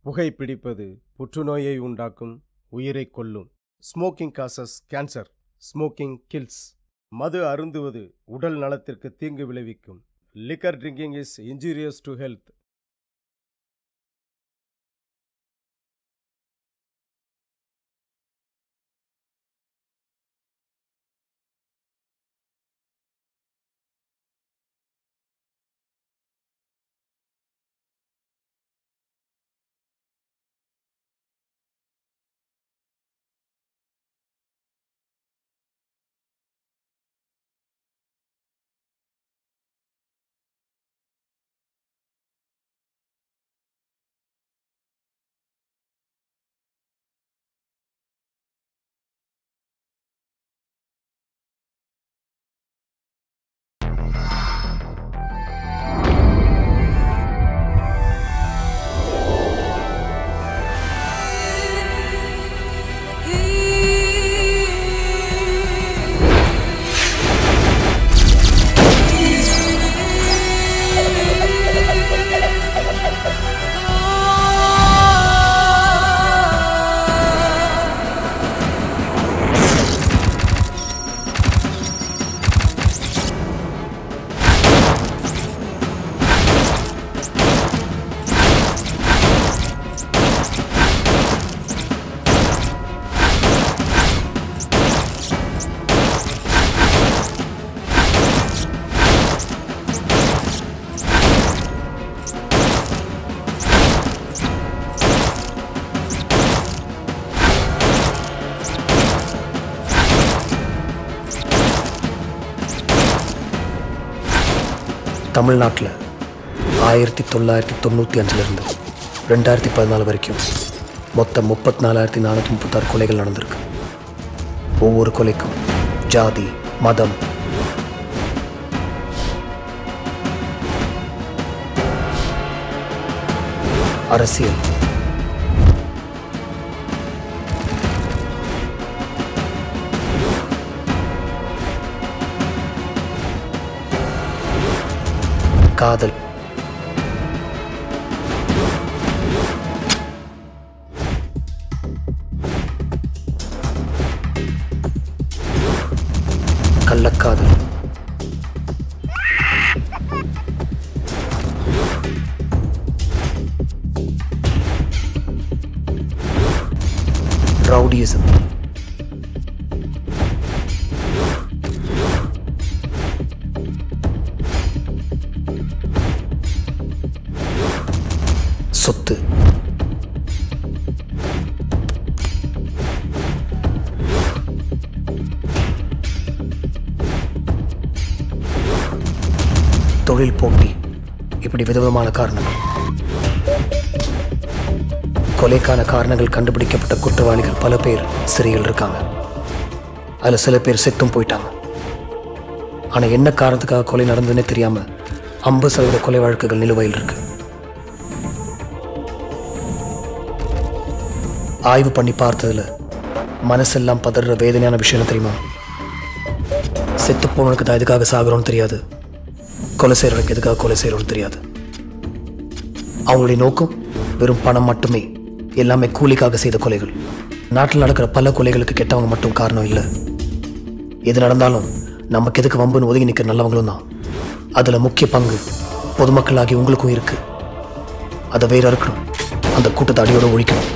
புகைப்பிடிப்பது புற்றுநோயை உண்டாக்கும் உயிரைக் கொல்லும் smoking causes cancer smoking kills மது அருந்துவது உடல் நலத்திற்கு தீங்கு விளைவிக்கும் liquor drinking is injurious to health தமிழ்நாட்டில் ஆயிரத்தி தொள்ளாயிரத்தி தொண்ணூற்றி அஞ்சுலேருந்து ரெண்டாயிரத்தி பதினாலு வரைக்கும் மொத்தம் முப்பத்தி நாலாயிரத்தி நானூற்றி முப்பத்தாறு கொலைகள் நடந்திருக்கு ஒவ்வொரு கொலைக்கும் ஜாதி மதம் அரசியல் காதல் கள்ளக்காதல் ரவுடியிசம் சொத்து தொழில் போட்டி இப்படி விதவிதமான காரணங்கள் கொலைக்கான காரணங்கள் கண்டுபிடிக்கப்பட்ட குற்றவாளிகள் பல பேர் சிறையில் இருக்காங்க அதில் சில பேர் செத்தும் போயிட்டாங்க ஆனால் என்ன காரணத்துக்காக கொலை நடந்ததுன்னே தெரியாம ஐம்பது சதவீத கொலை வழக்குகள் நிலுவையில் இருக்கு ஆய்வு பண்ணி பார்த்ததுல மனசெல்லாம் பதற வேதனையான விஷயம் என்ன தெரியுமா செத்து போனவனுக்கு தான் எதுக்காக சாகுறோம்னு தெரியாது கொலை செய்கிறவனுக்கு எதுக்காக கொலை செய்கிறோம்னு தெரியாது அவங்களுடைய நோக்கம் வெறும் பணம் மட்டுமே எல்லாமே கூலிக்காக செய்த கொலைகள் நாட்டில் நடக்கிற பல கொலைகளுக்கு கெட்டவங்க மட்டும் காரணம் இல்லை எது நடந்தாலும் நமக்கு எதுக்கு வம்புன்னு ஒதுங்கி நிற்கிற நல்லவங்களும் தான் அதில் முக்கிய பங்கு பொதுமக்களாகி உங்களுக்கும் இருக்கு அதை வேற இருக்கணும் அந்த கூட்டத்தை அடியோட ஒழிக்கணும்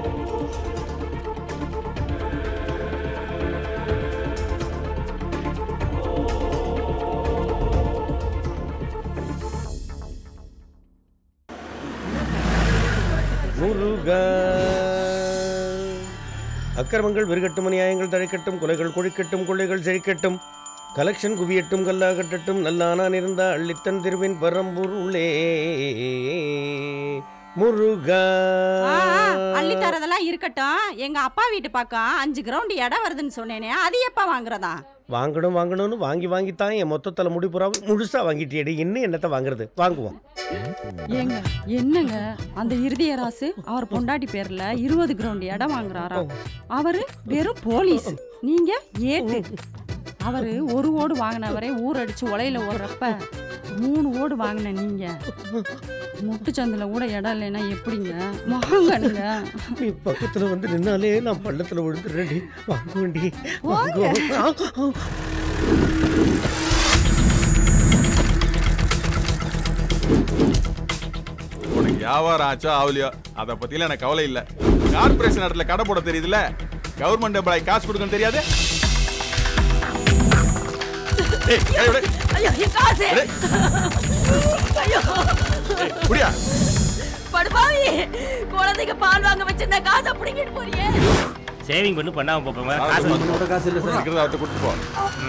முருகா அக்கிரமங்கள் விருகட்டும் அநியாயங்கள் தழைக்கட்டும் கொலைகள் கொழிக்கட்டும் கொள்ளைகள் செழிக்கட்டும் கலெக்ஷன் குவியட்டும் கல்லா கட்டட்டும் நல்லானான் இருந்தா அள்ளித்தன் திருவின் பரம்பொருளே முருகா ஆ, ஆ, அள்ளி தரதெல்லாம் இருக்கட்டும் எங்க அப்பா வீட்டு பக்கம் அஞ்சு கிரவுண்ட் இடம் வருதுன்னு சொன்னேனே அது எப்ப வாங்குறதா வாங்கணும் வாங்கணும்னு வாங்கி வாங்கித்தான் என் மொத்தத்தில் முடிப்புறா முழுசா வாங்கிட்டியடி இன்னும் என்னத்தை வாங்குறது வாங்குவோம் ஏங்க என்னங்க அந்த இறுதிய ராசு அவர் பொண்டாட்டி பேர்ல இருபது கிரவுண்ட் இடம் வாங்குறாராம் அவரு வெறும் போலீஸ் நீங்க ஏட்டு அவரு ஒரு ஓடு வாங்கினவரே ஊரடிச்சு உலையில ஓடுறப்ப மூணு ஓடு வாங்கின நீங்க முட்டுச்சந்தில் கூட இடம் இல்லைன்னா எப்படிங்க வாங்கணுங்க நீ பக்கத்துல வந்து நின்னாலே நான் பள்ளத்துல விழுந்துடுறேன்டி வாங்குவேன்டி வாங்குவோம் உனக்கு வியாபாரம் ஆச்சோ ஆகலையோ அதை பத்திலாம் எனக்கு கவலை இல்ல கார்பரேஷன் இடத்துல கடை போட தெரியுதுல்ல கவர்மெண்ட் எம்ப்ளாய் காசு கொடுக்கணும் தெரியாது ஏய், கை விடு. ஐயோ என் காசு விடு. ஐயோ ஏய், புடியா படுபாவி குழந்தைக்கு பால் வாங்க வச்சிருந்த காசை பிடிங்கிட்டு போறியே சேவிங் பண்ணி பண்ணாம போப்போம் காசு இருக்கிறத அவர்கிட்ட கொடுத்து போ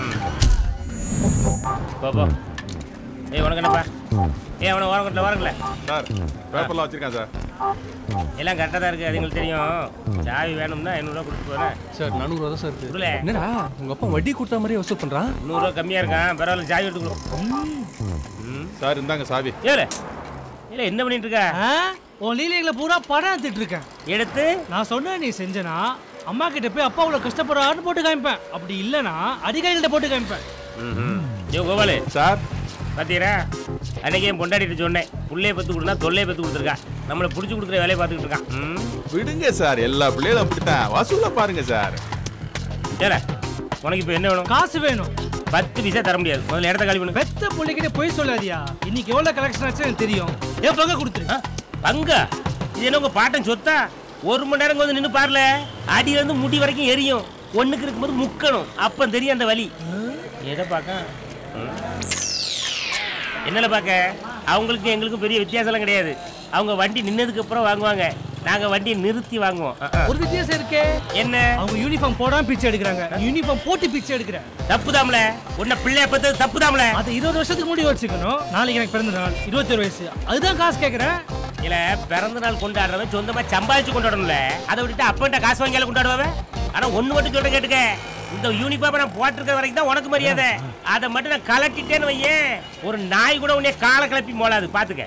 போ போ ஏய் உனக்கு என்னப்பா ஏய் அவனை ஓரங்கட்டில் ஓரங்கல சார் பேப்பர்லாம் வச்சிருக்கேன் சார் எல்லாம் கரெக்டாக தான் இருக்குது அது எங்களுக்கு தெரியும் சாவி வேணும்னா ஐநூறுரூவா கொடுத்து போகிறேன் சார் நானூறுவா தான் சார் இருக்கு கொடுல என்னடா உங்க அப்பா வட்டி கொடுத்த மாதிரியே வசூல் பண்றான் நூறுரூவா கம்மியாக இருக்கான் பரவாயில்ல சாவி எடுத்து கொடு சார் இந்தாங்க சாவி ஏல இல்லை என்ன பண்ணிட்டு இருக்க ஆ? உன் லீலைகளை பூரா படம் எடுத்துட்டு இருக்கேன் எடுத்து நான் சொன்னேன் நீ செஞ்சனா அம்மா கிட்ட போய் அப்பா அவ்வளோ கஷ்டப்படுறாருன்னு போட்டு காமிப்பேன் அப்படி இல்லைன்னா அதிகாரிகிட்ட போட்டு காமிப்பேன் ஏ கோபாலு சார் பார்த்தீரா அன்னைக்கு என் பொண்டாடிட்டு சொன்னேன் புள்ளைய பத்து கொடுத்தா தொல்லையை பத்து கொடுத்துருக்கா நம்மளை பிடிச்சி கொடுக்குற வேலையை பார்த்துக்கிட்டு இருக்கான் ம் விடுங்க சார் எல்லா பிள்ளைகளும் அப்படித்தான் வசூலா பாருங்க சார் ஏல உனக்கு இப்போ என்ன வேணும் காசு வேணும் பத்து பைசா தர முடியாது முதல்ல இடத்த காலி பண்ணு பெத்த பிள்ளைகிட்ட போய் சொல்லாதியா இன்னைக்கு எவ்வளோ கலெக்ஷன் ஆச்சு எனக்கு தெரியும் ஏன் பங்க கொடுத்துரு ஆ, பங்கா இது என்ன உங்க பாட்டன் சொத்தா ஒரு மணி நேரம் இங்க வந்து நின்று பாருல அடியில இருந்து முடி வரைக்கும் எரியும் ஒண்ணுக்கு இருக்கும்போது முக்கணும் அப்ப தெரியும் அந்த வலி எதை பார்க்க ம். என்னல பார்க்க அவங்களுக்கு எங்களுக்கும் பெரிய வித்தியாசம்லாம் கிடையாது அவங்க வண்டி நின்னதுக்கு அப்புறம் வாங்குவாங்க நாங்க வண்டியை நிறுத்தி வாங்குவோம் ஆ, ஆ. ஒரு வித்தியாசம் இருக்கே என்ன அவங்க யூனிஃபார்ம் போடாம பிச்சை எடுக்கிறாங்க யூனிஃபார்ம் போட்டு பிச்சை எடுக்கிறேன் தப்புதாம்ல உன்னை பிள்ளைய பத்தது தப்புதாம்ல அது இருபது வருஷத்துக்கு முன்னாடி வச்சுக்கணும் நாளைக்கு எனக்கு பிறந்த நாள் இருபத்தொரு வயசு அதுதான் காசு கேட்குறேன் இல்ல பிறந்த நாள் கொண்டாடுறவன் சொந்தமா சம்பாதிச்சு கொண்டாடணும்ல அதை விட்டுட்டு அப்பன்ட்ட காசு வாங்கியால கொண்டாடுவவன் ஆனா ஒண்ணு மட்டும் சொல்ற கேட்டுக்க இந்த யூனிஃபார்ம் நான் போட்டிருக்க வரைக்கும் தான் உனக்கு மரியாதை அதை மட்டும் நான் கலட்டிட்டேன்னு வையேன் ஒரு நாய் கூட உன்னைய காலை கிளப்பி மோளாது பாத்துக்க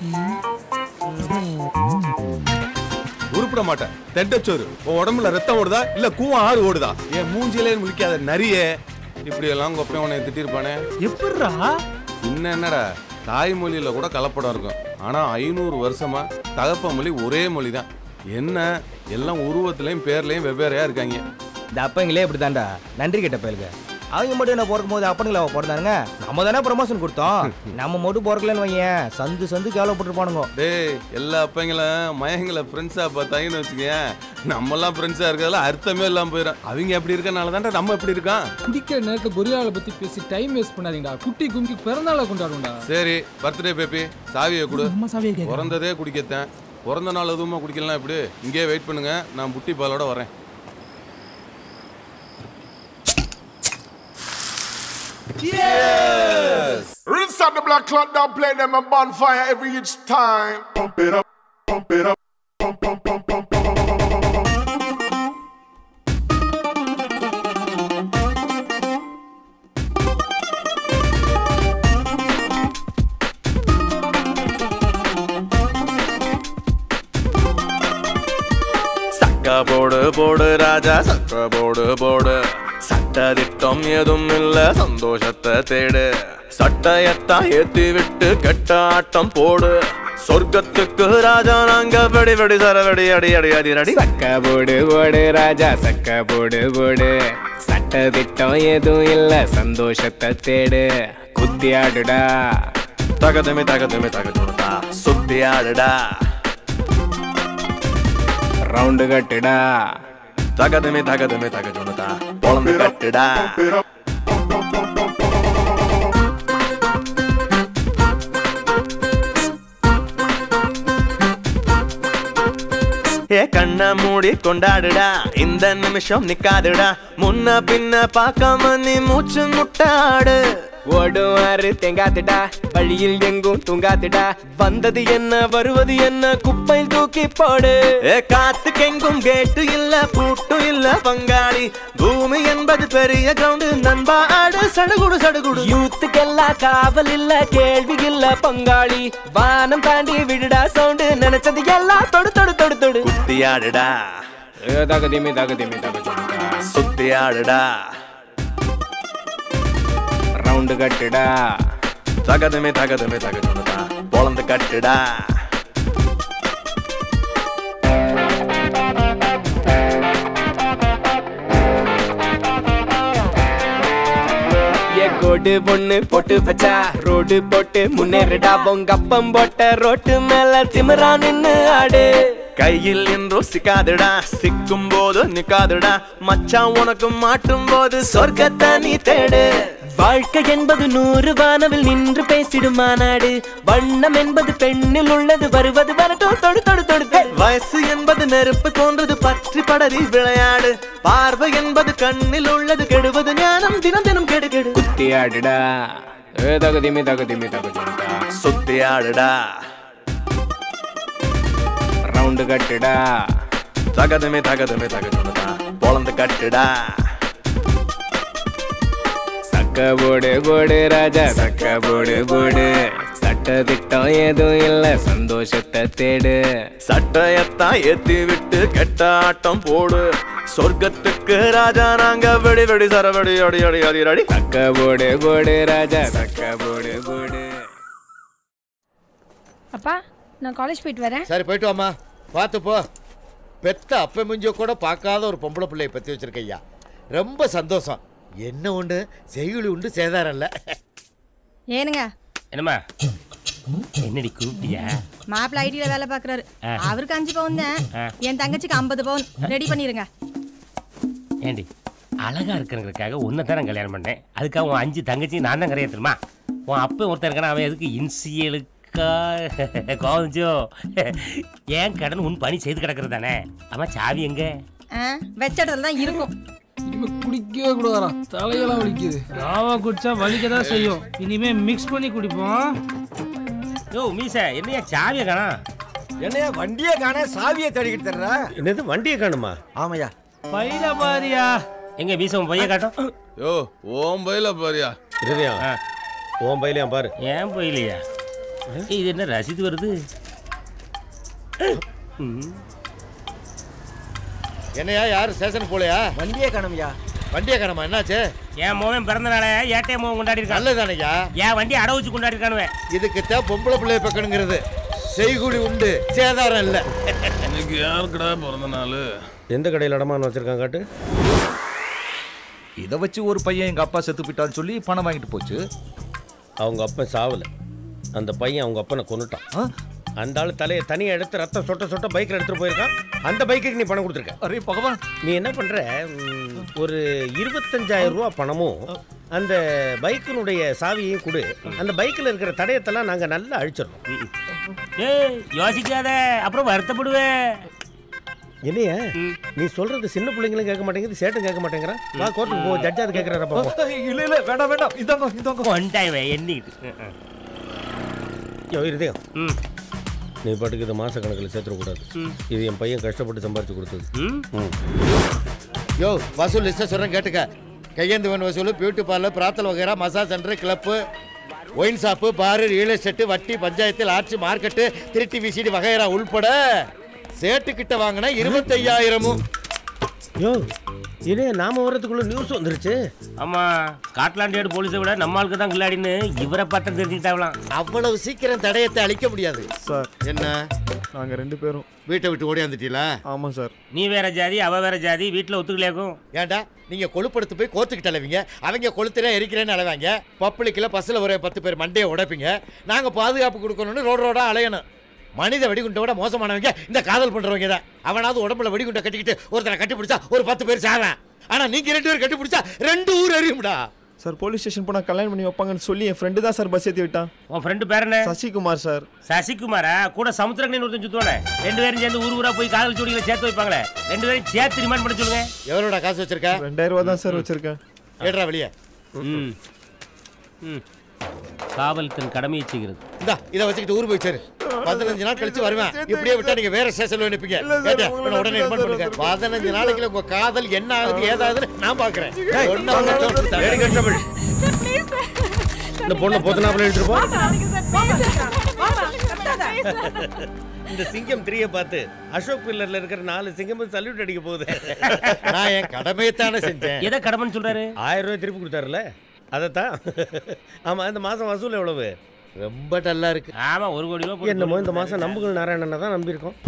உருப்பிட மாட்டேன் தெண்டச்சோறு உன் உடம்புல ரத்தம் ஓடுதா இல்ல கூவம் ஆறு ஓடுதா என் மூஞ்சிலே முழிக்காத நரிய இப்படி எல்லாம் உங்க அப்பா உன்னை திட்டிருப்பானே எப்படிரா இன்னும் என்னடா தாய்மொழியில கூட கலப்படம் இருக்கும் ஆனா ஐநூறு வருஷமா தகப்ப மொழி ஒரே மொழி தான் என்ன எல்லாம் உருவத்திலையும் பேர்லயும் வெவ்வேறையா இருக்காங்க இந்த அப்பங்களே இப்படி தான்டா நன்றி கேட்ட பயலுங்க அவங்க மட்டும் என்ன பிறக்கும் போது அப்பனுங்கள பிறந்தானுங்க நம்ம தானே ப்ரமோஷன் கொடுத்தோம் நம்ம மட்டும் பிறக்கலன்னு வையேன் சந்து சந்து கேவலப்பட்டுருப்பானுங்க டேய் எல்லா அப்பங்களும் மயங்களை ஃப்ரெண்ட்ஸா பார்த்தாங்கன்னு வச்சுக்கேன் நம்மலாம் ஃப்ரெண்ட்ஸா இருக்கிறதுல அர்த்தமே இல்லாம போயிடும் அவங்க எப்படி இருக்கனால தான்டா நம்ம எப்படி இருக்கான் குடிக்கிற நேரத்துல பொரியாளை பத்தி பேசி டைம் வேஸ்ட் பண்ணாதீங்கடா குட்டி கும்கி பிறந்தாள கொண்டாடும்டா சரி பர்த்டே பேபி சாவியை கொடு அம்மா சாவியை கேட்க பிறந்ததே குடிக்கத்தேன் பிறந்த நாள் எதுவுமா குடிக்கலாம் எப்படி இங்கேயே வெயிட் பண்ணுங்க நான் புட்டி பாலோட வரேன் Rinse out the black clock, down play them a bonfire every each time. Pump it up, pump it up, pump, pump, pump, pump, pump, pump, pump, pump, pump, pump. சக்க போடு போடு ராஜா சக்க போடு போடு சட்ட திட்டம் எதுவும் இல்ல சந்தோஷத்தை தேடு சட்டையத்தான் ஏத்தி விட்டு கெட்ட ஆட்டம் போடு சொர்க்கத்துக்கு ராஜா நாங்க வெடி வெடி சரவெடி அடி அடி அடி அடி சக்க போடு போடு ராஜா சக்க போடு போடு சட்ட திட்டம் எதுவும் இல்ல சந்தோஷத்தை தேடு குத்தி ஆடுடா தகதுமி தகதுமி தகதுடா சுத்தி ஆடுடா ரவுண்டு கட்டுடா தகதுமி தகதுமி தகதுடா பொழந்து கட்டுடா ஏ கண்ண மூடி கொண்டாடுடா இந்த நிமிஷம் நிக்காதுடா முன்ன பின்ன பார்க்காம நீ மூச்சு முட்டாடு ஓடுவாரு தேங்காத்துடா வழியில் எங்கும் தூங்காத்துடா வந்தது என்ன வருவது என்ன குப்பையில் தூக்கி போடு ஏ காத்துக்கெங்கும் கேட்டு இல்ல பூட்டு இல்ல பங்காளி பூமி என்பது பெரிய கிரவுண்டு நண்பா ஆடு சடுகுடு சடுகுடு யூத்துக்கெல்லாம் காவல் இல்ல கேள்வி இல்ல பங்காளி வானம் தாண்டி விடுடா சவுண்டு நினைச்சது எல்லாம் தொடு தொடு தொடு தொடு குத்தி ஆடுடா தகதிமி தகதிமி தகதிமிடா சுத்தி ஆடுடா ரவுண்டு கட்டுடா தகதுமே தகதுமே தகதுடா பொழந்து கட்டுடா கோடு பொண்ணு போட்டு வச்சா ரோடு போட்டு முன்னேறிடா உங்க அப்பம் போட்ட ரோட்டு மேல திமிரா நின்னு ஆடு கையில் என்றும் சிக்காதுடா சிக்கும் போது நிக்காதுடா மச்சான் உனக்கு மாட்டும் போது சொர்க்கத்தை நீ தேடு வாழ்க்கை என்பது நூறு வானவில் நின்று பேசிடும் மாநாடு வண்ணம் என்பது பெண்ணில் உள்ளது வருவது வரட்டும் தொடு தொடு தொடு தொடு. வயசு என்பது நெருப்பு போன்றது பற்றி படரி விளையாடு பார்வை என்பது கண்ணில் உள்ளது கெடுவது ஞானம் தினம் தினம் கெடு கெடு குத்தி ஆடுடா ஏ தகுதிமி தகுதிமி தகுதிடா சுத்தி ஆடுடா ரவுண்டு கட்டுடா தகதுமே தகதுமே தகதுடா பொழந்து கட்டுடா சக்க போடு போடு ராஜா சக்க போடு போடு சட்ட திட்டம் எதுவும் இல்ல சந்தோஷத்தை தேடு சட்டையத்தான் ஏத்தி விட்டு கெட்ட ஆட்டம் போடு சொர்க்கத்துக்கு ராஜா நாங்க வெடி வெடி சரவடி அடி அடி அடி அடி சக்க போடு போடு ராஜா சக்க போடு போடு அப்பா நான் காலேஜ் போயிட்டு வரேன் சரி போயிட்டு வாம்மா பார்த்து போ பெத்த அப்ப மிஞ்ச கூட பார்க்காத ஒரு பொம்பளை பிள்ளைய பற்றி வச்சிருக்க ஐயா ரொம்ப சந்தோஷம் என்ன உண்டு செய்குழி உண்டு சேதாரம் இல்லை ஏனுங்க என்னம்மா என்னடி கூப்பிட்டியா மாப்பிள்ள ஐடியில் வேலை பார்க்குறாரு ஆ. அவருக்கு அஞ்சு பவுன் தான் ஆ. என் தங்கச்சிக்கு ஐம்பது பவுன் ரெடி பண்ணிருங்க ஏண்டி அழகா இருக்கிறங்கிறதுக்காக உன்னை தான் நான் கல்யாணம் பண்ணேன் அதுக்காக உன் அஞ்சு தங்கச்சி நான் தான் கிடையாது தெரியுமா உன் அப்பா ஒருத்தன் இருக்கான அவன் எதுக்கு இன்சியலுக்கா கோவஞ்சோ ஏன் கடன் உன் பணி செய்து கிடக்குறது தானே அவன் சாவி எங்க ஆ வெச்ச இடத்துல தான் இருக்கும் இனிமே குடிக்கவே கூடாதா தலையெல்லாம் வலிக்குது ராவா குடிச்சா வலிக்க தான் செய்யும் இனிமே மிக்ஸ் பண்ணி குடிப்போம் யோ மீச என்னையா சாவியை காணா என்னையா வண்டியை காண சாவியை தேடிக்கிட்டு தர்றா என்னது வண்டியை காணுமா ஆமாய்யா பையில பாரியா எங்க மீச உன் பையன் காட்டும் யோ ஓம் பயில பாரியா இருதயா உன் பையிலையா பாரு ஏன் போயிலையா இது என்ன ரசீது வருது ம். என்னையா யார் ஸ்டேஷன் போலையா வண்டியே காணும்யா வண்டியை காணமா என்னாச்சு என் மோவன் பிறந்த நாள ஏட்டைய மோவன் கொண்டாடி இருக்கான் நல்லதானையா என் வண்டி அடை வச்சு கொண்டாடி இருக்கானுவேன் இதுக்குத்தான் பொம்பளை பிள்ளைய பக்கணுங்கிறது செய்குழி உண்டு சேதாரம் இல்லை இன்னைக்கு யாருக்குடா பிறந்த நாள் எந்த கடையில் அடமானம் வச்சிருக்காங்க காட்டு இதை வச்சு ஒரு பையன் எங்க அப்பா செத்து போயிட்டான்னு சொல்லி பணம் வாங்கிட்டு போச்சு அவங்க அப்பன் சாவல அந்த பையன் அவங்க அப்பனை கொன்னுட்டான் அந்த ஆளு தலையை தனியா எடுத்து ரத்தம் சொட்ட சொட்ட பைக்கில் எடுத்துட்டு போயிருக்கான் அந்த பைக்குக்கு நீ பணம் கொடுத்துருக்க அரே பகவான் நீ என்ன பண்ற ம், ஒரு இருபத்தஞ்சாயிரம் ரூபா பணமும் அந்த பைக்கினுடைய சாவியையும் கொடு அந்த பைக்கில் இருக்கிற தடயத்தெல்லாம் நாங்கள் நல்லா அழிச்சிடுறோம் ஏய் யோசிக்காத அப்புறம் வருத்தப்படுவேன் என்னையா நீ சொல்றது சின்ன பிள்ளைங்களும் கேட்க மாட்டேங்குது சேட்டும் கேட்க மாட்டேங்கிறான் வா கோர்ட்டுக்கு போ ஜட்ஜாவது கேட்குறாரா பாப்போம் இல்ல இல்ல வேண்டாம் வேண்டாம் இதாங்க இதாங்க கொண்டாய்வன் எண்ணிக்கிட்டு யோ இருதயம் நீ பாட்டுக்கு இதை மாச கணக்கில் சேர்த்துடக்கூடாது இது என் பையன் கஷ்டப்பட்டு சம்பாரிச்சு கொடுத்தது ம். யோ வசூல் லிஸ்ட்டை சொல்கிறேன் கேட்டுக்க கையேந்து வேணும் வசூல் பியூட்டி பார்லர் பிராத்தல் வகைரா massage centre club wine shop bar real estate வட்டி பஞ்சாயத்து லாட்சி மார்க்கெட்டு திருட்டி விசிடி வகைரா உள்பட சேட்டு கிட்ட வாங்கினா இருபத்தையாயிரமும் யோ இதே நாம வர்றதுக்குள்ள நியூஸ் வந்துருச்சு ஆமா ஸ்காட்லாண்ட் யார்டு போலீஸை விட நம்ம ஆளுக்கு தான் கில்லாடின்னு இவரை பார்த்தா தெரிஞ்சுக்கிட்டாங்களாம் அவ்வளவு சீக்கிரம் தடயத்தை அழிக்க முடியாது சார் என்ன நாங்க ரெண்டு பேரும் வீட்டை விட்டு ஓடியாந்துட்டீங்களா ஆமா சார் நீ வேற ஜாதி அவ வேற ஜாதி வீட்டில் ஒத்துக்கலையாக்கும் ஏன்டா நீங்க கொழுப்படுத்து போய் கோத்துக்கிட்டு அலைவீங்க அவங்க கொளுத்துறேன் எரிக்கிறேன்னு அலைவாங்க பப்ளிக்கில் பஸ்ஸில் ஒரு பத்து பேர் மண்டையை உடைப்பீங்க நாங்க பாதுகாப்பு கொடுக்கணும்னு ரோடு ரோடா அலையணும் மனித வெடிகுண்டை விட மோசமானவங்க இந்த காதல் பண்றவங்க தான் அவனாவது உடம்புல வெடிகுண்டை கட்டிக்கிட்டு ஒருத்தரை கட்டி பிடிச்சா ஒரு பத்து பேர் சாவேன் ஆனா நீங்க ரெண்டு பேர் கட்டி பிடிச்சா ரெண்டு ஊர் எரியும்டா சார் போலீஸ் ஸ்டேஷன் போனா கல்யாணம் பண்ணி வைப்பாங்கன்னு சொல்லி என் ஃப்ரெண்டு தான் சார் பஸ் ஏற்றி விட்டான் உன் ஃப்ரெண்டு பேர் என்ன சசிகுமார் சார் சசிகுமாரா கூட சமுத்திரக்கணின்னு ஒருத்தன் சுத்துவானே ரெண்டு பேரும் சேர்ந்து ஊர் ஊரா போய் காதல் ஜோடிகளை சேர்த்து வைப்பாங்களே ரெண்டு பேரும் சேர்த்து ரிமாண்ட் பண்ண சொல்லுங்க எவரோட காசு வச்சிருக்க ரெண்டாயிரம் ரூபா தான் சார் வச்சிருக்கேன் ஏடுறா வெளியே ம் ம் காவல் தன் கடமையை செய்கிறது இந்தா இதை வச்சுக்கிட்டு ஊர் போய் சேரு பதினஞ்சு நாள் கழிச்சு வருவேன் இப்படியே விட்டா நீங்க வேற ஸ்டேஷன்ல நிப்பீங்க இல்ல சார், கேட்டியா? உங்களை உடனே உடனே நம்பி ரிமாண்ட் தான் பண்ணுங்க சார் பதினஞ்சு நாளைக்குள்ள உங்க காதல் என்ன ஆகுது ஏதாகுதுன்னு நான் பாக்குறேன் ஏய், ஒண்ணு மட்டும் லேடி கான்ஸ்டபிள் இந்த பொண்ணை பொத்தனாப்புல எடுத்துட்டு போ இந்த சிங்கம் த்ரீயை பார்த்து அசோக் பில்லர்ல இருக்கிற நாலு சிங்கம் சல்யூட் அடிக்க போகுது நான் என் கடமையைத்தானே செஞ்சேன் எதை கடமைன்னு சொல்றாரு ஆயிரம் ரூபாய் திருப்பி கொடுத்தாருல அதைத்தான் ஆமா இந்த மாசம் வசூல் எவ்வளவு ரொம்ப டல்லா இருக்கு ஆமா ஒரு கோடி ரூபாய் போட்டு என்னமோ இந்த மாசம் நம்புகள் நாராயணனை தான் நம்பியிருக்கோம்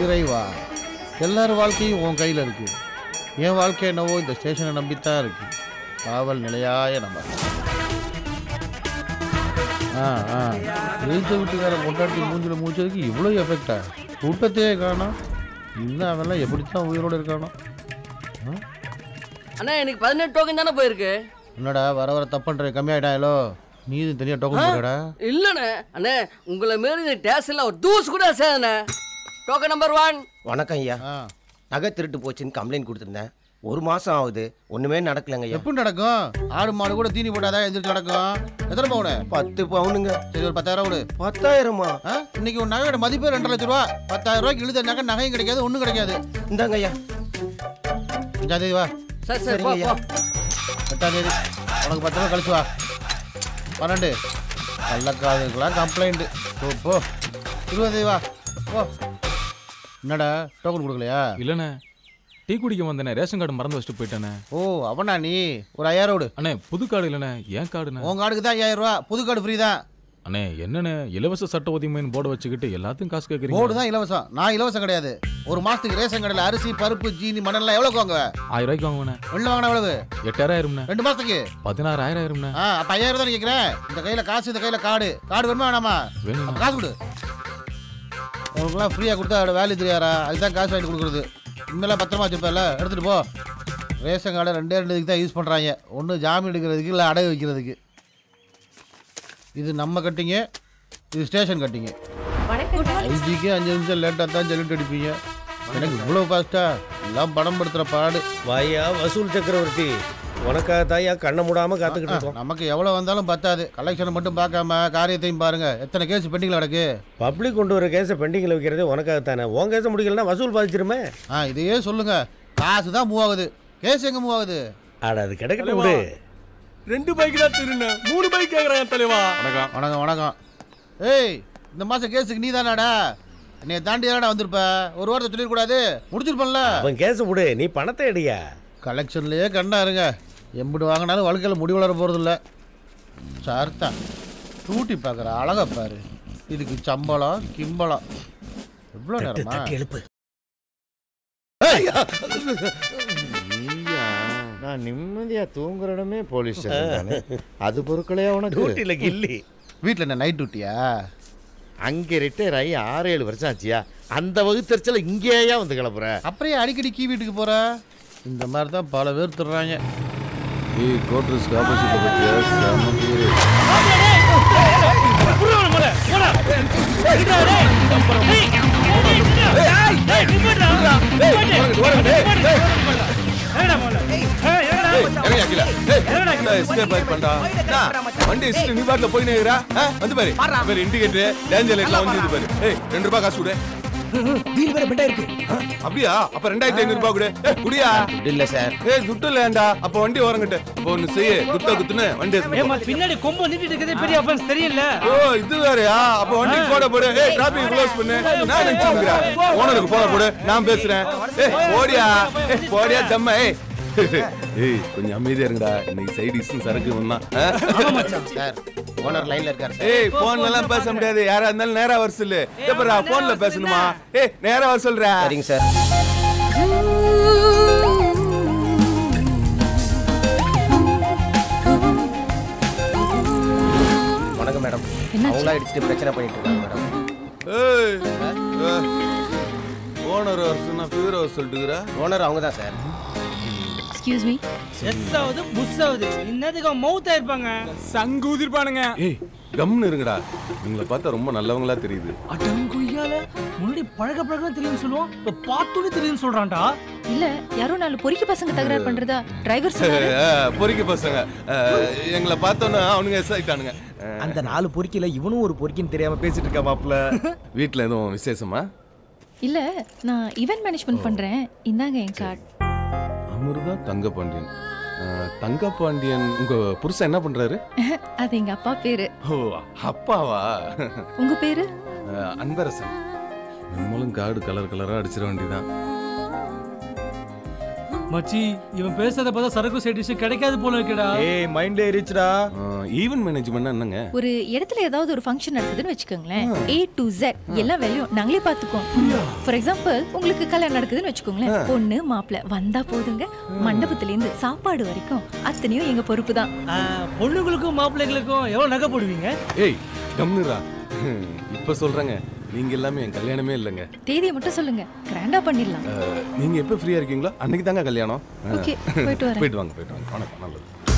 இறைவா எல்லார் வாழ்க்கையும் உன் கையில் இருக்கு என் வாழ்க்கை என்னவோ இந்த ஸ்டேஷனை நம்பித்தான் இருக்கு காவல் நிலையாய நம்ம ஆ ஆ எழுத்த வீட்டுக்கார கொண்டாட்டி மூஞ்சில மூச்சதுக்கு இவ்வளோ எஃபெக்டா கூட்டத்தையே காணோம் இன்னும் அவன்லாம் எப்படித்தான் உயிரோடு இருக்கானோ ஆ? அண்ணா எனக்கு பதினெட்டு டோக்கன் தானே போயிருக்கு என்னடா வர வர தப்புன்ற கம்மியாயிட்டாங்களோ நீ இது தனியாக டோக்கன் போடுறா இல்லண்ணே அண்ணே உங்களை மாரி இந்த டேஸ்ட்ல ஒரு தூசு கூட சேதண்ணே டோக்கன் நம்பர் ஒன் வணக்கம் ஐயா நகை திருட்டு போச்சுன்னு கம்ப்ளைண்ட் கொடுத்துருந்தேன் ஒரு மாசம் ஆகுது ஒண்ணுமே நடக்கலங்க ஐயா எப்படி நடக்கும் ஆடு மாடு கூட தீனி போட்டாதான் எந்திரிச்சு நடக்கும் எத்தனை பவுனு பத்து பவுனுங்க சரி ஒரு பத்தாயிரம் விடு பத்தாயிரமா ஆ? இன்னைக்கு ஒரு நகையோட மதிப்பே ரெண்டரை லட்ச ரூபா பத்தாயிரம் ரூபாய்க்கு இழுத நகை நகையும் கிடைக்காது ஒன்றும் கிடைக்காது இந்தாங்க ஐயா அஞ்சாம் தேதி வா சரி சரி சரிங்க போ ஐயா. போ எட்டாம் தேதி உனக்கு பத்து ரூபா கழிச்சு வா பன்னெண்டு கள்ளக்காதுக்கெல்லாம் கம்ப்ளைண்ட்டு போ போ இருபது தேதி வா போ என்னடா டோக்கன் கொடுக்கலையா இல்லண்ணே டீ குடிக்க வந்தேனே ரேஷன் கார்டு மறந்து வச்சுட்டு போயிட்டேனே ஓ அவனா நீ ஒரு ஐயாயிரம் விடு அண்ணே புது கார்டு இல்லைண்ணே ஏன் கார்டுண்ணே உன் கார்டுக்கு தான் ஐயாயிரம் ரூபா புது கார்டு ஃப்ரீ தான் அண்ணே என்னண்ணே இலவச சட்ட உதவிமைன்னு போர்டு வச்சுக்கிட்டு எல்லாத்தையும் காசு கேட்குறீங்க போர்டு தான் இலவசம் நான் இலவசம் கிடையாது ஒரு மாசத்துக்கு ரேஷன் கடையில் அரிசி பருப்பு ஜீனி மணல்லாம் எவ்வளோக்கு வாங்குவ ஆயிரம் ரூபாய்க்கு வாங்குவேண்ணே வெளில வாங்கினா எவ்வளவு எட்டாயிரம் ஆயிரும்ண்ணே ரெண்டு மாசத்துக்கு பதினாறாயிரம் ஆயிரும்ண்ணே ஆ அப்ப ஐயாயிரம் தான் கேட்குறேன் இந்த கையில காசு இந்த கையில கார்டு கார்டு வேணுமா வேணாமா வேணும் அப்ப காசு கொடு உங்களுக்குலாம் ஃப்ரீயாக கொடுத்தா அதோட வேல்யூ தெரியாரா அதுதான் காசு வாங்கி கொடுக்குறது இனிமேலாம் பத்திரமா வச்சுப்பேல எடுத்துட்டு போ ரேஷன் கார்டை ரெண்டே ரெண்டு இதுக்கு தான் யூஸ் பண்ணுறாங்க ஒன்று ஜாமீன் எடுக்கிறதுக்கு இல்லை அடகு வைக்கிறதுக்கு இது நம்ம கட்டிங்க இது ஸ்டேஷன் கட்டிங்க ஐஜிக்கு அஞ்சு நிமிஷம் லேட்டாக தான் சொல்லிட்டு அடிப்பீங்க எனக்கு இவ்வளோ ஃபாஸ்ட்டா எல்லாம் படம் படுத்துகிற பாடு வாயா வசூல் சக்கரவர்த்தி உனக்காக தாயா கண்ணை மூடாம காத்துக்கிட்டு இருக்கோம் நமக்கு எவ்வளோ வந்தாலும் பத்தாது கலெக்ஷனை மட்டும் பார்க்காம காரியத்தையும் பாருங்க எத்தனை கேஸ் பெண்டிங்கில் கிடக்கு பப்ளிக் கொண்டு வர கேஸை பெண்டிங்கில் வைக்கிறது உனக்காக தானே உன் கேஸை முடிக்கலன்னா வசூல் பாதிச்சிருமே ஆ இதையே சொல்லுங்க காசு தான் மூவ் ஆகுது கேஸ் எங்க மூவ் ஆகுது ஆட அது கிடைக்கட்டும் விடு ரெண்டு பைக் தான் திருண்ண மூணு பைக் கேக்குறாங்க தலைவா வணக்கம் வணக்கம் வணக்கம் ஏய் இந்த மாசம் கேஸுக்கு நீ தானாடா என்னைய தாண்டி தானடா வந்திருப்ப ஒரு வாரத்தை சொல்லிடக்கூடாது முடிச்சிருப்பேன்ல அவன் கேஸை விடு நீ பணத்தை எடுயா கலெக்ஷன்லயே கண்டா இருங்க எம்பிட்டு வாங்கினாலும் வாழ்க்கையில் முடி வளர போகிறது இல்லை சார்த்தா டூட்டி பார்க்குற அழகா பாரு இதுக்கு சம்பளம் கிம்பளம் எவ்வளோ நேரமா எழுப்பு நான் நிம்மதியா தூங்குற இடமே போலீஸ் ஸ்டேஷன் தானே. அது பொருட்களையா உனக்கு டியூட்டில கில்லி வீட்டில் என்ன நைட் டியூட்டியா அங்கே ரிட்டையர் ஆகி ஆறு ஏழு வருஷம் ஆச்சியா அந்த வகுத்தறிச்சல இங்கேயா வந்து கிளப்புற அப்புறம் ஏன் அடிக்கடி கீ வீட்டுக்கு போற இந்த மாதிரி தான் பல பேர் திருறாங்க ஏய் கோட்ரஸ்க்கு ஆப்போசிட்ல பத்தியா செம பேரு வண்டி வச்சுட்டு நீ பாட்டுல போய் நேரா வந்து பாரு பாரு இண்டிகேட்டர் டேஞ்சர் லைட்ல வந்து இது பாரு ஏய் ரெண்டு ரூபாய் காசு கொடு வீல் வேற பெட்டா இருக்கு அப்படியா அப்ப ரெண்டாயிரத்தி ஐநூறு ரூபாய் கொடு ஏய், குடியா இல்ல சார் ஏய் துட்டு இல்லையாண்டா அப்ப வண்டி ஓரங்கிட்ட அப்ப ஒண்ணு செய்ய குத்த குத்துன்னு வண்டி எடுத்துட்டு ஏமா போ. பின்னாடி கொம்பு நின்றுட்டு இருக்கிறதே பெரிய அஃபென்ஸ் தெரியல ஓ இது வேறயா அப்ப வண்டி போட போடு ஏய் டிராபிக் க்ளோஸ் பண்ணு நான் நினைச்சுக்கிறேன் ஓனருக்கு போன போடு நான் பேசுறேன் ஏய் போடியா ஏய் போடியா ஜம்ம ஏய் ஏய் கொஞ்சம் அமைதியா இருங்கடா இன்னைக்கு சைடிஸ் சரக்கு வந்தான் சார் ஓனர் லைன்ல இருக்காரு சார் ஏய் போன்ல எல்லாம் பேச முடியாது யாரா இருந்தாலும் நேரா வர சொல்லு எப்பரா போன்ல பேசணுமா ஏய் நேரா வர சொல்ற சரிங்க சார் வணக்கம் மேடம் அவங்களா அடிச்சுட்டு பிரச்சனை பண்ணிட்டு இருக்காங்க மேடம் ஏய் ஓனர் வர சொன்னா ஃபீவர் வர சொல்லிட்டுக்கிறா ஓனர் அவங்க தான் சார் எக்ஸ்கியூஸ் மீ எஸ் ஆகுது புஷ் ஆகுது இன்னதுக்கு மவுத் ஆயிருப்பாங்க சங்கு ஊதிருப்பானுங்க ஏய் கம்னு இருங்கடா உங்களை பார்த்தா ரொம்ப நல்லவங்களா தெரியுது அடங்குய்யால முன்னாடி பழக பழக தெரியும் சொல்லுவோம் இப்ப பார்த்தோன்னே தெரியும் சொல்றான்டா இல்ல யாரோ நாலு பொறிக்கு பசங்க தகராறு பண்றதா டிரைவர் சொன்னாரு பொறிக்க பசங்க அஹ், எங்களை பார்த்தோன்னா அவனுங்க எஸ் ஆயிட்டானுங்க அந்த நாலு பொறுக்கில இவனும் ஒரு பொறுக்கின்னு தெரியாம பேசிட்டு இருக்கா மாப்ள வீட்டில் எதுவும் விசேஷமா இல்ல நான் ஈவென்ட் மேனேஜ்மெண்ட் பண்றேன் இந்தாங்க என் கார்டு அமிர்தா தங்கபாண்டியன் அஹ், தங்கபாண்டியன் உங்க புருஷன் என்ன பண்றாரு அது எங்க அப்பா பேரு ஓ அப்பாவா உங்க பேரு அஹ், அன்பரசன் நம்மளும் காடு கலர் கலரா அடிச்சிட வேண்டியதான் மச்சி இவன் பேசுறத பார்த்தா சரக்கு சைடிஷ் கிடைக்காது போல இருக்கடா ஏய் மைண்ட்ல இருச்சுடா ஈவென்ட் மேனேஜ்மெண்ட் என்னங்க ஒரு இடத்துல ஏதாவது ஒரு ஃபங்க்ஷன் நடக்குதுன்னு வச்சுக்கோங்களேன் ஏ டு Z எல்லா வேலையும் நாங்களே பார்த்துக்குவோம் ஃபார் எக்ஸாம்பிள் உங்களுக்கு கல்யாணம் நடக்குதுன்னு வச்சுக்கோங்களேன் பொண்ணு மாப்பிள்ளை வந்தா போதுங்க மண்டபத்துல இருந்து சாப்பாடு வரைக்கும் அத்தனையும் எங்க பொறுப்பு தான் பொண்ணுங்களுக்கும் மாப்பிள்ளைகளுக்கும் எவ்வளவு நகை போடுவீங்க ஏய் கம்னுரா இப்ப சொல்றேங்க நீங்க எல்லாமே என் கல்யாணமே இல்லைங்க தேதியை மட்டும் சொல்லுங்க கிராண்டா பண்ணிடலாம் அஹ், நீங்க எப்ப ஃப்ரீயா இருக்கீங்களோ அன்னைக்கு தாங்க கல்யாணம் அஹ், Okay, போயிட்டு வரேன். போயிட்டு வாங்க போயிட்டு வாங்க வணக்கம் நல்லது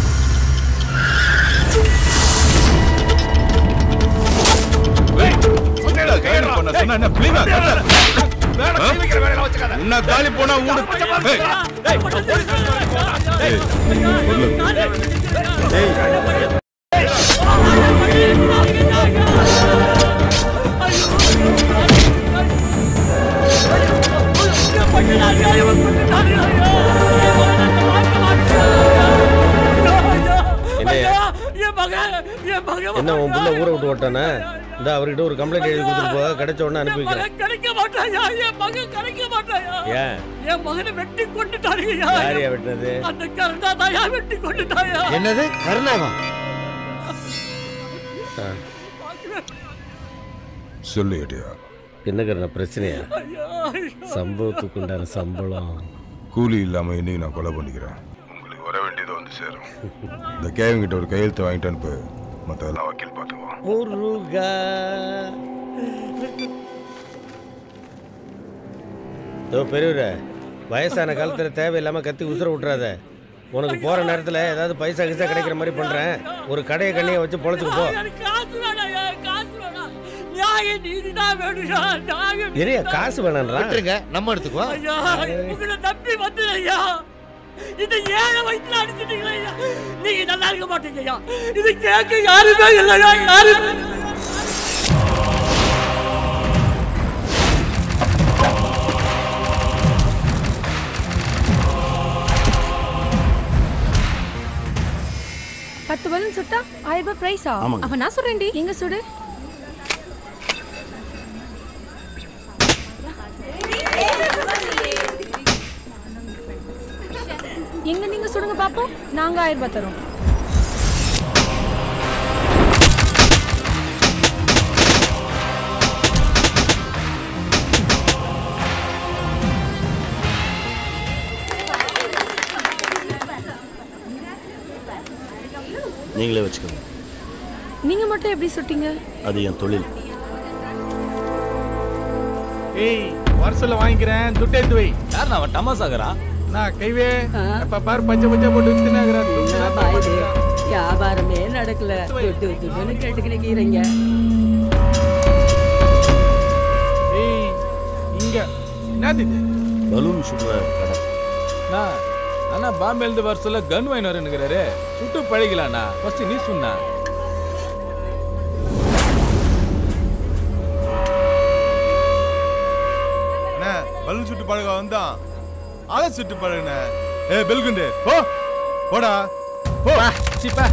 உன்னை காலி போனா ஊடு ஏய், என்னய்யா? என் மகன் என் மகன் என்ன உன் புள்ள ஊரை விட்டு ஓட்டானே இந்த அவர்கிட்ட ஒரு கம்ப்ளைண்ட் எழுதி கொடுத்துட்டு போக கிடைச்ச உடனே அனுப்பி வைக்கிறேன் மகன் கிடைக்க மாட்டாயா என் மகன் கிடைக்க மாட்டாயா ஏன் என் மகனை வெட்டி கொண்டுட்டாருயா யாரையா வெட்டினது அந்த கருணா தாயா வெட்டி கொண்டுட்டாயா என்னது கருணாவா சொல்லு ஏட்டியா என்ன கருணா பிரச்சனையா சம்பவத்துக்கு உண்டான சம்பளம் கூலி இல்லாம இன்னைக்கு நான் கொலை பண்ணிக்கிறேன் உங்களுக்கு வர வேண்டியது வந்து சேரும் இந்த கேவன் கிட்ட ஒரு கையெழுத்து வாங்கிட்டு அனுப்பு மற்றதெல்லாம் வக்கீல் பார்த்துக்குவோம் முருகா இதோ பெரியவரே வயசான காலத்துல தேவையில்லாம கத்தி உசுர விட்டுறாத உனக்கு போற நேரத்துல ஏதாவது பைசா கிசா கிடைக்கிற மாதிரி பண்றேன் ஒரு கடையை கண்ணியை வச்சு பொழைச்சுக்கு போ எனக்கு காசு வேணாயா காசு வேணாம் நியாய நீதிதான் வேணும்யா நியாய நிறைய காசு வேணான்றா விட்டுருங்க நம்ம எடுத்துக்குவோம் ஐயா உங்களை நம்பி வந்து ஐயா இந்த ஏழை வயிற்றுல அடிச்சிட்டீங்களா ஐயா நீங்க நல்லா இருக்க மாட்டீங்க ஐயா இது கேட்க யாருமே இல்லையா யாருமே பத்து பலூன் சுட்டா ஆயிரம் ரூபாய் பிரைஸா ஆமாங்க. அப்ப நான் சொல்றேன்டி எங்க சுடு எங்க நீங்க சுடுங்க பாப்போம் நாங்க ஆயிரம் ரூபாய் தரோம் நீங்களே வச்சுக்கோங்க நீங்க மட்டும் எப்படி சுட்டீங்க அது என் தொழில் ஏய் பார்சல்ல வாங்கிக்கிறேன் துட்டு எடுத்து வை யார் அவன் டமாசாகரா நான் கைவே எப்ப பாரு பச்சை பச்சை போட்டு வித்துனாங்கறா வியாபாரமே நடக்கல துட்டு துட்டுன்னு கேட்டுக்கிறீங்க ஏய் இங்க என்னது இது பலூன் சுடுற கடை நான் அண்ணா பாம்பே இருந்து வர சொல்ல கன் வாங்கி வரேன்னுங்கிறாரு சுட்டு பழகலாண்ணா ஃபர்ஸ்ட் நீ சொன்னா என்ன பலூன் சுட்டு பழக வந்தான் ஆளை சுட்டு பழகுன ஏ பெல்குண்டு ஓ போடா போ சிப்பா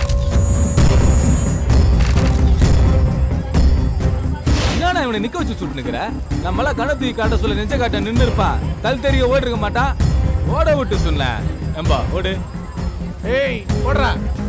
என்னண்ணா இவனை நிக்க வச்சு சுட்டுனுக்குற நம்மளாம் கணத்து காட்ட சொல்ல நெஞ்ச காட்ட நின்று இருப்பான் கல் தெரிய ஓடி இருக்க மாட்டான் ஓட விட்டு சொன்னேன் ஏம்பா ஓடு ஏய் ஓடுறா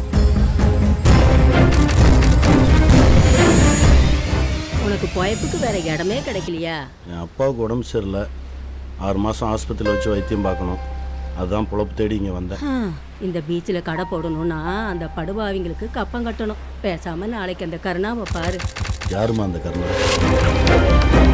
உனக்கு பொயப்புக்கு வேற இடமே கிடைக்கலையா என் அப்பாவுக்கு உடம்பு சரியில்லை ஆறு மாதம் ஆஸ்பத்திரியில் வச்சு வைத்தியம் பார்க்கணும் அதுதான் பொழப்பு தேடி இங்கே வந்தேன் ஹம், இந்த பீச்சில் கடை போடணும்னா அந்த படுபாவிங்களுக்கு கப்பம் கட்டணும் பேசாம நாளைக்கு அந்த கருணாவை பாரு யாருமா அந்த கருணா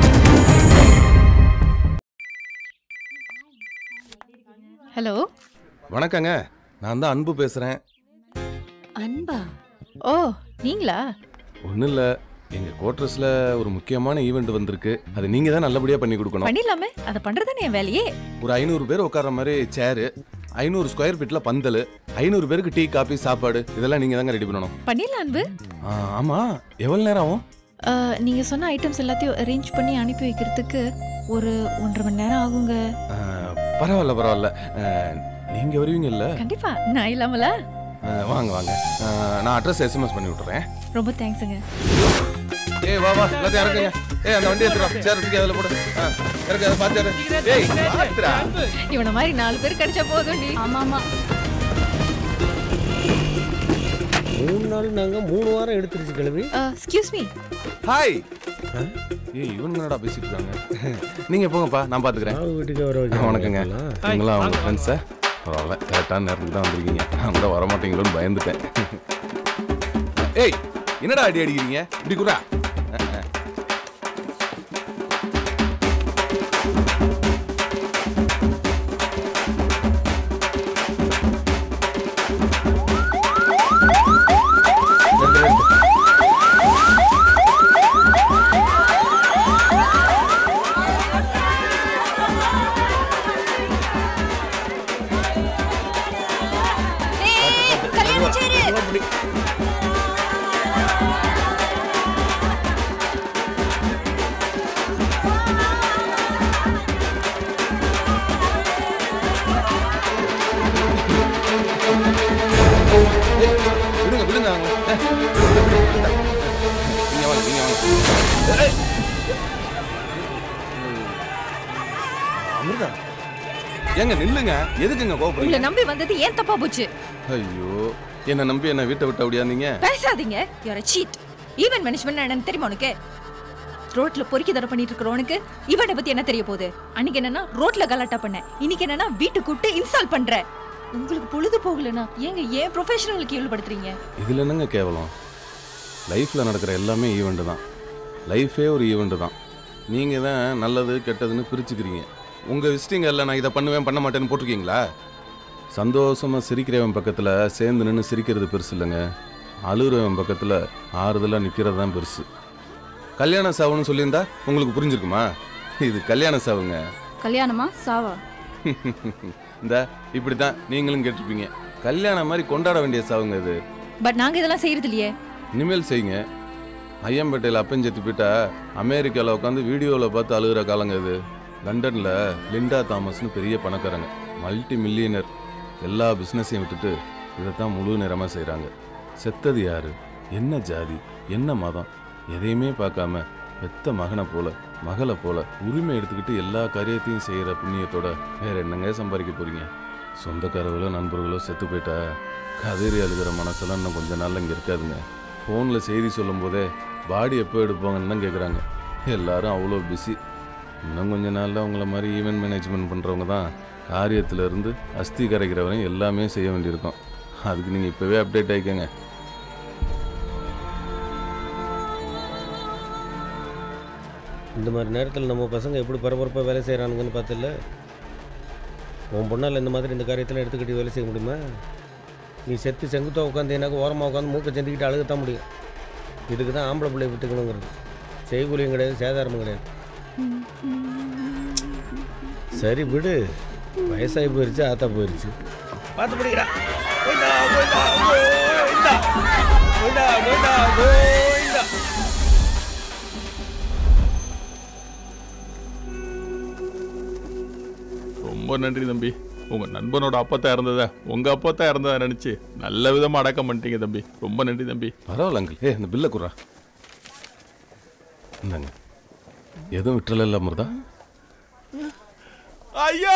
ஹலோ வணக்கங்க நான் தான் அன்பு பேசுறேன் அன்பா ஓ நீங்களா ஒன்றும் இல்லை எங்கள் குவார்ட்டர்ஸில் ஒரு முக்கியமான ஈவெண்ட் வந்திருக்கு அது நீங்கள் தான் நல்லபடியாக பண்ணி கொடுக்கணும் பண்ணிடலாமே அதை பண்றதுதானே என் வேலையே ஒரு ஐநூறு பேர் உட்கார்ற மாதிரி சேரு ஐநூறு ஸ்கொயர் ஃபீட்டில் பந்தல் ஐநூறு பேருக்கு டீ காபி சாப்பாடு இதெல்லாம் நீங்கள் தாங்க ரெடி பண்ணணும் பண்ணிடலாம் அன்பு ஆ, ஆமா எவ்வளோ நேரம் ஆகும் அஹ், நீங்க சொன்ன ஐட்டம்ஸ் எல்லாத்தையும் அரேஞ்ச் பண்ணி அனுப்பி வைக்கிறதுக்கு ஒரு ஒன்றரை மணி நேரம் ஆகுங்க ஆ, பரவாயில்ல பரவாயில்ல ஆ, நீங்க வருவீங்கல்ல கண்டிப்பா நான் இல்லாமல ஆ, வாங்க வாங்க ஆ, நான் அட்ரஸ் எஸ்எம்எஸ் பண்ணி விட்டுறேன் ரொம்ப தேங்க்ஸுங்க ஏய் வா வா எல்லாத்தையும் இறக்குங்க ஏய் அந்த வண்டி எடுத்துடா சேர் தூக்கி அதில் போடு ஆ, இறக்கு அதை பார்த்து இறக்கு. ஏய் பார்த்துடா இவன மாதிரி நாலு பேர் கிடைச்சா போதும் நீ ஆமா ஆமா மூணு நாள் நாங்க மூணு வாரம் எடுத்துருச்சு கிளவி எக்ஸ்கியூஸ் மீ ஹாய் ஏய் இவங்க என்னடா பேசிட்டு இருக்காங்க நீங்க போங்கப்பா நான் பாத்துக்கிறேன் வீட்டுக்கு வர வைக்க வணக்கங்க நீங்களா அவங்க ஃப்ரெண்ட்ஸா பரவாயில்ல கரெக்டான நேரத்துக்கு தான் வந்திருக்கீங்க நான் கூட வரமாட்டீங்களோன்னு பயந்துட்டேன் ஏய் என்னடா அடி அடிக்கிறீங்க இப்படி கூட விடுங்க விடுங்க அவங்க ஏய், விடு, விடு, விடு. நீங்க வாங்க நீங்க வாங்க ஏய். அமிர்தா ஏங்க நில்லுங்க எதுக்குங்க உங்களை கோபப்படுறீங்க நம்பி வந்தது ஏன் தப்பா போச்சு ஐயோ என்ன நம்பி என்ன வீட்டை விட்டு அப்படியாந்தீங்க பேசாதீங்க யூர் சீட் ஈவென்ட் மேனேஜ்மெண்ட் என்னன்னு தெரியுமா உனக்கு ரோட்ல பொறுக்கி தர பண்ணிட்டு இருக்கிறவனுக்கு இவனை பத்தி என்ன தெரிய போகுது அன்னைக்கு என்னன்னா ரோட்ல கலாட்டா பண்ண இன்னைக்கு என்னன்னா வீட்டு கூப்பிட்டு இன்ஸ்டால் பண்ற உங்களுக்கு பொழுது போகலனா ஏங்க ஏன் ப்ரொஃபஷனலுக்கு ஈடுபடுத்துறீங்க இதில் என்னங்க கேவலம் லைஃப்பில் நடக்கிற எல்லாமே ஈவெண்ட்டு தான் லைஃபே ஒரு ஈவெண்ட்டு தான் நீங்கள் தான் நல்லது கெட்டதுன்னு பிரிச்சுக்கிறீங்க உங்கள் விசிட்டிங்கல்ல நான் இதை பண்ணுவேன் பண்ண மாட்டேன்னு போட்டிருக்கீங்களா சந்தோஷமாக சிரிக்கிறவன் பக்கத்தில் சேர்ந்து நின்று சிரிக்கிறது பெருசு இல்லைங்க அழுகிறவன் பக்கத்தில் ஆறுதலாக நிற்கிறது தான் பெருசு கல்யாண சாவுன்னு சொல்லியிருந்தா உங்களுக்கு புரிஞ்சிருக்குமா இது கல்யாண சாவுங்க கல்யாணமா சாவா இந்த இப்படி தான் நீங்களும் கேட்டிருப்பீங்க கல்யாணம் மாதிரி கொண்டாட வேண்டிய சாவுங்க இது பட் நாங்க இதெல்லாம் செய்யறது இல்லையே இனிமேல் செய்யுங்க ஐயம்பேட்டையில் அப்பஞ்செத்து போயிட்டா அமெரிக்காவில் உட்காந்து வீடியோவில் பார்த்து அழுகிற காலங்க இது லண்டனில் லிண்டா தாமஸ்னு பெரிய பணக்காரங்க மல்டி மில்லியனர் எல்லா பிஸ்னஸையும் விட்டுட்டு இதைத்தான் முழு நேரமாக செய்கிறாங்க செத்தது யாரு என்ன ஜாதி என்ன மதம் எதையுமே பார்க்காம பெத்த மகனை போல மகளை போல உரிமை எடுத்துக்கிட்டு எல்லா காரியத்தையும் செய்கிற புண்ணியத்தோட வேற என்னங்க சம்பாதிக்க போறீங்க சொந்தக்காரர்களோ நண்பர்களோ செத்து போயிட்டா கதறி அழுகிற மனசெல்லாம் இன்னும் கொஞ்ச நாள்ல இங்கே இருக்காதுங்க ஃபோனில் செய்தி சொல்லும் போதே பாடி எப்போ எடுப்பாங்கன்னு தான் கேட்குறாங்க எல்லாரும் அவ்வளோ பிஸி இன்னும் கொஞ்ச நாளில் உங்களை மாதிரி ஈவென்ட் மேனேஜ்மெண்ட் பண்ணுறவங்க தான் காரியத்துல இருந்து அஸ்தி கரைக்கிற வரையும் எல்லாமே செய்ய வேண்டியிருக்கும் அதுக்கு நீங்கள் இப்போவே அப்டேட் ஆகிக்கங்க இந்த மாதிரி நேரத்தில் நம்ம பசங்க எப்படி பரபரப்பாக வேலை செய்கிறானுங்கன்னு பார்த்துல உன் பொண்ணால் இந்த மாதிரி இந்த காரியத்தில் எடுத்துக்கிட்டு வேலை செய்ய முடியுமா நீ செத்து செங்குத்தா உட்காந்தீனாக்க ஓரமாக உட்காந்து மூக்கை செஞ்சுக்கிட்டு அழுகத்தான் முடியும் இதுக்கு தான் ஆம்பளை பிள்ளை விட்டுக்கணுங்கிறது செய்கூலியும் கிடையாது சேதாரமும் கிடையாது சரி விடு வயசாகி போயிருச்சு ஆத்தா போயிருச்சு பார்த்து படிக்கிறா போயிட்டா போயிட்டா போயிட்டா போயிட்டா போயிட்டா போயிட்டா ரொம்ப நன்றி தம்பி உங்க நண்பனோட அப்பத்தா இருந்தத உங்க அப்பத்தா இருந்ததா நினைச்சு நல்ல விதமா அடக்கம் பண்ணிட்டீங்க தம்பி ரொம்ப நன்றி தம்பி பரவாயில்ல அங்கிள் ஏ இந்த பில்லை குறா இந்தாங்க எதுவும் விட்டுறல இல்லை அமிர்தா ஐயா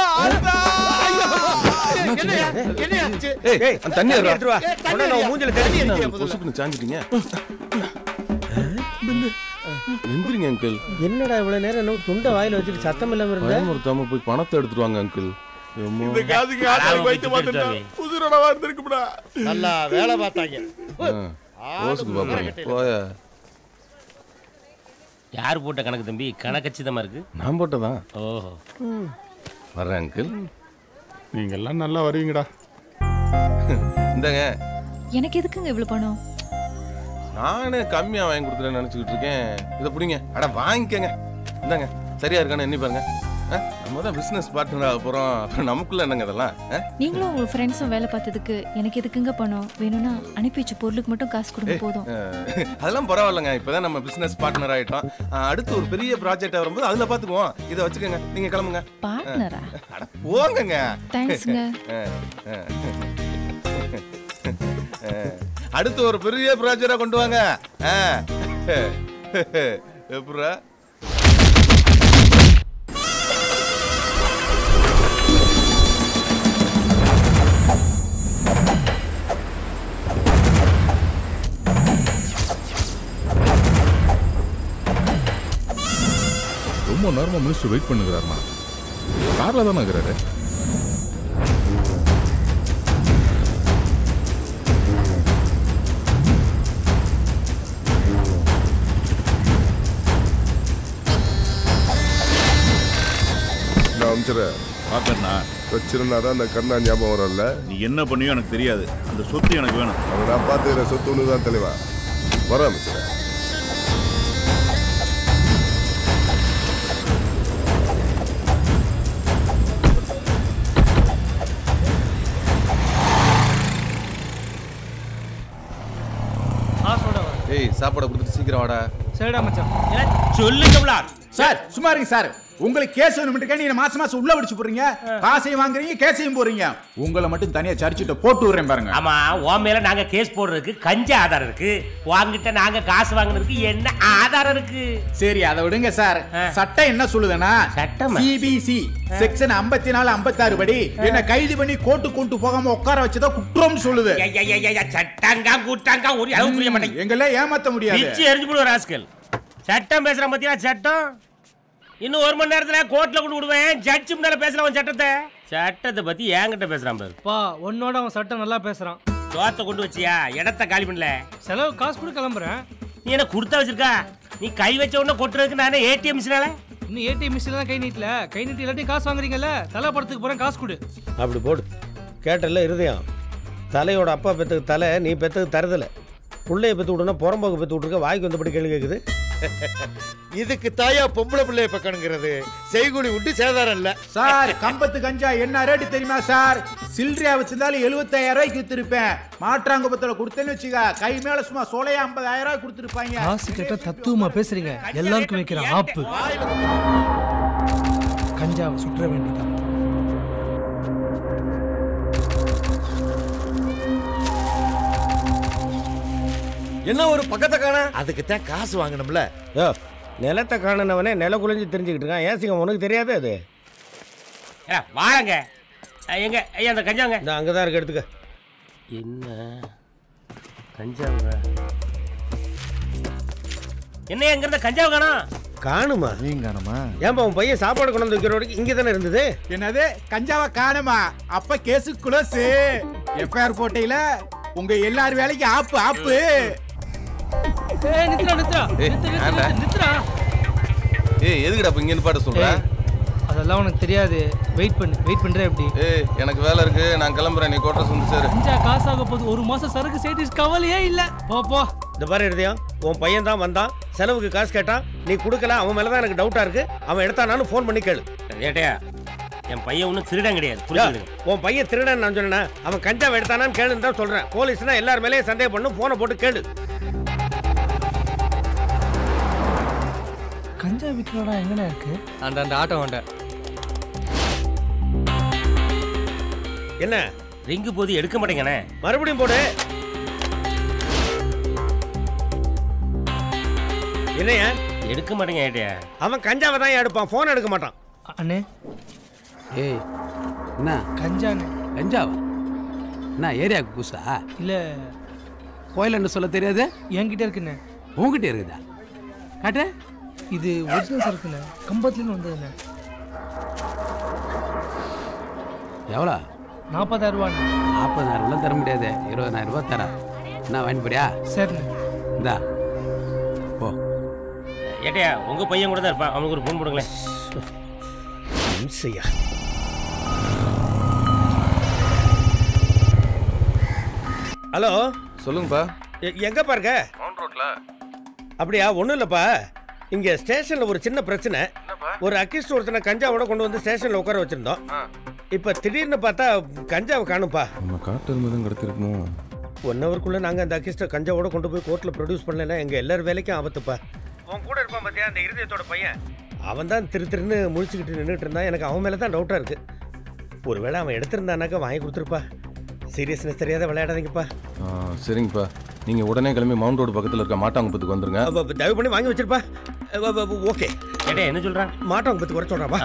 ஏய் ஏய் அந்த தண்ணி தண்ணி எடுறா. எடுத்துட்டு வா. ஏய், தண்ணி உடனே எடுறா. மூஞ்சில தண்ணி என்ன அடிக்கிறியா பொசுக்குன்னு சாஞ்சிட்டீங்க எந்திரிங்க அங்கிள் என்னடா இவ்வளவு நேரம் என்ன துண்டை வாயில வச்சுட்டு சத்தம் இல்லாம இருந்த பயமுறுத்தாம போய் பணத்தை எடுத்துட்டு வாங்க அங்கிள் இந்த காசுக்கு ஆட்டாள் வைத்து பார்த்துட்டா உதிரோட இருந்திருக்கும்டா நல்லா வேலை பார்த்தாங்க ரோஸுக்கு பாப்பாங்க போய யார் போட்ட கணக்கு தம்பி கணக்கச்சிதமா இருக்கு நான் போட்டதான் ஓஹோ வர்றேன் அங்கிள் நீங்க எல்லாம் நல்லா வருவீங்கடா இந்தாங்க எனக்கு எதுக்குங்க இவ்வளவு பணம் நானே கம்மியா வாங்கி கொடுத்துறேன்னு நினைச்சுக்கிட்டு இருக்கேன் இதை பிடிங்க அட வாங்கிக்கங்க இந்தாங்க சரியா இருக்கானு எண்ணி பாருங்க ஆ, நம்ம தான் பிசினஸ் பார்ட்னர் ஆக போறோம் அப்புறம் நமக்குள்ள என்னங்க இதெல்லாம் ஆ? நீங்களும் உங்க ஃப்ரெண்ட்ஸும் வேலை பார்த்ததுக்கு எனக்கு எதுக்குங்க பணம் வேணும்னா அனுப்பி வச்ச பொருளுக்கு மட்டும் காசு கொடுங்க போதும் அஹ், அதெல்லாம் பரவாயில்லைங்க இப்பதான் நம்ம பிசினஸ் பார்ட்னர் ஆயிட்டோம் அஹ், அடுத்து ஒரு பெரிய ப்ராஜெக்ட் வரும்போது அதுல பாத்துக்குவோம் இதை வச்சுக்கோங்க நீங்க கிளம்புங்க பார்ட்னரா அட போங்கங்க தேங்க்ஸ்ங்க அஹ், அஹ். அஹ், அடுத்து ஒரு பெரிய ப்ராஜெக்டா கொண்டு வாங்க அஹ். எப்படா ரொம்ப நேரமா மினிஸ்டர் வெயிட் பண்ணுகிறாருமா கார்ல தானே இருக்கிறாரு நான் அமைச்சரேன் பார்க்கறா வச்சிருந்தா தான் அந்த கண்ணா ஞாபகம் வரும்ல நீ என்ன பண்ணியோ எனக்கு தெரியாது அந்த சொத்து எனக்கு வேணும் அதை நான் பார்த்துக்கிற சொத்து ஒன்று தான் தெளிவா வர அமைச்சரேன் காசோட வர ஏய் சாப்பாடை கொடுத்துட்டு சீக்கிரம் வாடா சரிடா மச்சான் சொல்லுங்க சார் சும்மா இருங்க சார் உங்களுக்கு கேஸ் வேணும்ட்டு நீங்க மாசம் மாசம் உள்ள பிடிச்சு போறீங்க காசையும் வாங்குறீங்க கேஸையும் போறீங்க உங்களை மட்டும் தனியா சரிச்சுட்டு போட்டு விடுறேன் பாருங்க ஆமா உன் மேல நாங்க கேஸ் போடுறதுக்கு கஞ்ச ஆதாரம் இருக்கு வாங்கிட்ட நாங்க காசு வாங்குறதுக்கு என்ன ஆதாரம் இருக்கு சரி அதை விடுங்க சார் சட்டம் என்ன சொல்லுதுன்னா சட்டம் சிபிசி செக்ஷன் 54 நாலு ஐம்பத்தாறு படி என்ன கைது பண்ணி கோர்ட்டு கொண்டு போகாம உட்கார வச்சதா குற்றம் சொல்லுது சட்டாங்கா கூட்டாங்கா ஒரு அளவு புரிய மாட்டேங்க எங்களை ஏமாத்த முடியாது பிச்சு எரிஞ்சு போடுவோம் ராஸ்கல் சட்டம் பேசுற பத்தியா சட்டம் இன்னும் ஒரு மணி நேரத்துல கோர்ட்ல கொண்டு விடுவேன் ஜட்ஜ் முன்னால பேசலாம் சட்டத்தை சட்டத்தை பத்தி என்கிட்ட பேசுறான் பாரு பா உன்னோட அவன் சட்டம் நல்லா பேசுறான் சோத்தை கொண்டு வச்சியா இடத்த காலி பண்ணல செலவு காசு கூட கிளம்புறேன் நீ என்ன கொடுத்தா வச்சிருக்கா நீ கை வச்ச உடனே கொட்டுறதுக்கு நானே ஏடிஎம் மிஷினால இன்னும் ஏடிஎம் மிஷின்ல தான் கை நீட்டல கை நீட்டி இல்லாட்டி காசு வாங்குறீங்கல்ல தலை படத்துக்கு போறேன் காசு கொடு அப்படி போடு கேட்டல இருதயம் தலையோட அப்பா பெத்துக்கு தலை நீ பெத்துக்கு தருதல புள்ளைய பெத்து விடணும் புறம்போக்கு பெத்து விட்டுருக்க வாய்க்கு வந்தபடி கேள்வி கேட்குது இதுக்கு தாயா பொம்பளை பிள்ளைய பக்கணுங்கிறது செய்குழி விட்டு சேதாரம் இல்ல சார் கம்பத்து கஞ்சா என்ன ரேட்டு தெரியுமா சார் சில்லறையா வச்சிருந்தாலும் எழுபத்தாயிரம் ரூபாய்க்கு வித்துருப்பேன் மாற்றாங்குப்பத்தில் கொடுத்தேன்னு வச்சுக்க கை மேல சும்மா சோலையா ஐம்பதாயிரம் ரூபாய் கொடுத்துருப்பாங்க காசு கேட்டா தத்துவமா பேசுறீங்க எல்லாருக்கும் வைக்கிற ஆப்பு கஞ்சாவை சுற்ற வேண்டியதான் என்ன ஒரு பக்கத்தை காண அதுக்கு தான் காசு வாங்கணும்ல யோ நிலத்தை காணனவனே நில குலைஞ்சு தெரிஞ்சுக்கிட்டு இருக்கான் ஏன் சிங்கம் உனக்கு தெரியாது அது ஏ, வாழங்க அஹ், எங்க ஐயா அந்த கஞ்சாங்க இந்த அங்கே தான் இருக்கு எடுத்துக்க என்ன கஞ்சாவுங்க என்ன எங்க இருந்த கஞ்சாவு காணோம் காணுமா நீங்க காணுமா ஏன்பா உன் பையன் சாப்பாடு கொண்டு வந்து வைக்கிற வரைக்கும் இங்கே தானே இருந்தது என்னது கஞ்சாவை காணுமா அப்ப கேஸு குளோஸ் எஃப்ஐஆர் போட்டையில உங்க எல்லார் வேலைக்கு ஆப்பு ஆப்பு ஏய் நித்ரா நித்ரா ஏய், நித்ரா, ஏன்டா? நித்ரா, நித்ரா ஏய் எதுக்குடா இப்ப இங்க பாட்ட சொல்ற ஏய், அதெல்லாம் உனக்கு தெரியாது வெயிட் பண்ணு வெயிட் பண்றே எப்படி ஏய் எனக்கு வேலை இருக்கு நான் கிளம்புறேன் நீ கோட்டை வந்து சேரு கஞ்சா காசாக போகுது ஒரு மாசம் சரக்கு சேட்டிஸ் கவலையே இல்ல போ போ இந்த பாரு இருதயம் உன் பையன் தான் வந்தான் செலவுக்கு காசு கேட்டான் நீ கொடுக்கல அவன் மேலே தான் எனக்கு டவுட்டாக இருக்கு அவன் எடுத்தானான்னு ஃபோன் பண்ணி கேளு ஏட்டையா என் பையன் ஒன்றும் திருடன் கிடையாது யா, புரிஞ்சுக்கிடுங்க உன் பையன் திருடன் நான் சொன்னேன் அவன் கஞ்சாவை எடுத்தானான்னு கேளுன்னு தான் சொல்கிறேன் போலீஸ்னா எல்லார் மேலேயும் சந்தேகம் பண்ணும் ஃபோனை போட்டு கேளு கஞ்சா விற்கிறடா எங்கண்ணா இருக்கு அந்த அந்த ஆட்டோ வண்ட என்ன ரிங்கு போது எடுக்க மாட்டேங்கண்ணே மறுபடியும் போடு என்னையா எடுக்க மாட்டேங்க ஏட்டையா அவன் கஞ்சாவை தான் எடுப்பான் ஃபோன் எடுக்க மாட்டான் அண்ணே ஏய் என்ன கஞ்சாண்ணே கஞ்சாவா என்ன ஏரியாவுக்கு புதுசா இல்ல கோயில் என்ன சொல்ல தெரியாது என்கிட்ட இருக்குண்ணே உங்ககிட்ட இருக்குதா காட்டு இது ஒரிஜினல் சரக்குண்ணே கம்பத்துலேருந்து வந்ததுண்ணே எவ்வளோ நாற்பதாயிரம் ரூபாண்ணே நாற்பதாயிரம்லாம் தர முடியாது இருபதாயிரம் ரூபாய் தரேன் என்ன வாங்கிப்படியா சரிண்ணே இந்தா போ ஏட்டையா உங்க பையன் கூட தான் இருப்பான் அவனுக்கு ஒரு ஃபோன் போடுங்களேன் இம்சையா ஹலோ சொல்லுங்கப்பா எ- எங்கப்பா இருக்க மவுண்ட் ரோட்ல அப்படியா ஒன்றும் இல்லைப்பா இங்கே ஸ்டேஷனில் ஒரு சின்ன பிரச்சனை ஒரு அக்கிஸ்ட் ஒருத்தனை கஞ்சாவோட கொண்டு வந்து ஸ்டேஷனில் உட்கார வச்சிருந்தோம் இப்போ திடீர்னு பார்த்தா கஞ்சாவை காணும்ப்பா நம்ம காட்டு இருந்ததும் கிடத்திருக்குமோ ஒன் ஹவருக்குள்ளே நாங்கள் அந்த அக்கிஸ்ட்டை கஞ்சாவோட கொண்டு போய் கோர்ட்டில் ப்ரொடியூஸ் பண்ணலைன்னா எங்கள் எல்லார் வேலைக்கும் ஆபத்துப்பா உன் கூட இருப்பான் பார்த்தியா அந்த இருதயத்தோட பையன் அவன் தான் திரு திருன்னு முழிச்சுக்கிட்டு நின்றுட்டு இருந்தான் எனக்கு அவன் மேலே தான் டவுட்டாக இருக்குது ஒருவேளை அவன் எடுத்திருந்தானாக்கா வாங்கி கொடுத்துருப்பா சீரியஸ்னஸ் தெரியாத விளையாடாதீங்கப்பா ஆ சரிங்கப்பா நீங்க உடனே கிளம்பி மவுண்ட் ரோடு பக்கத்துல இருக்க மாட்டாங்குப்பத்துக்கு வந்துருங்க அப்ப- அப்ப தயவு பண்ணி வாங்கி வச்சிருப்பா ஓகே ஏடா என்ன சொல்றான் மாட்டாங்குப்பத்துக்கு வர சொல்றாப்பா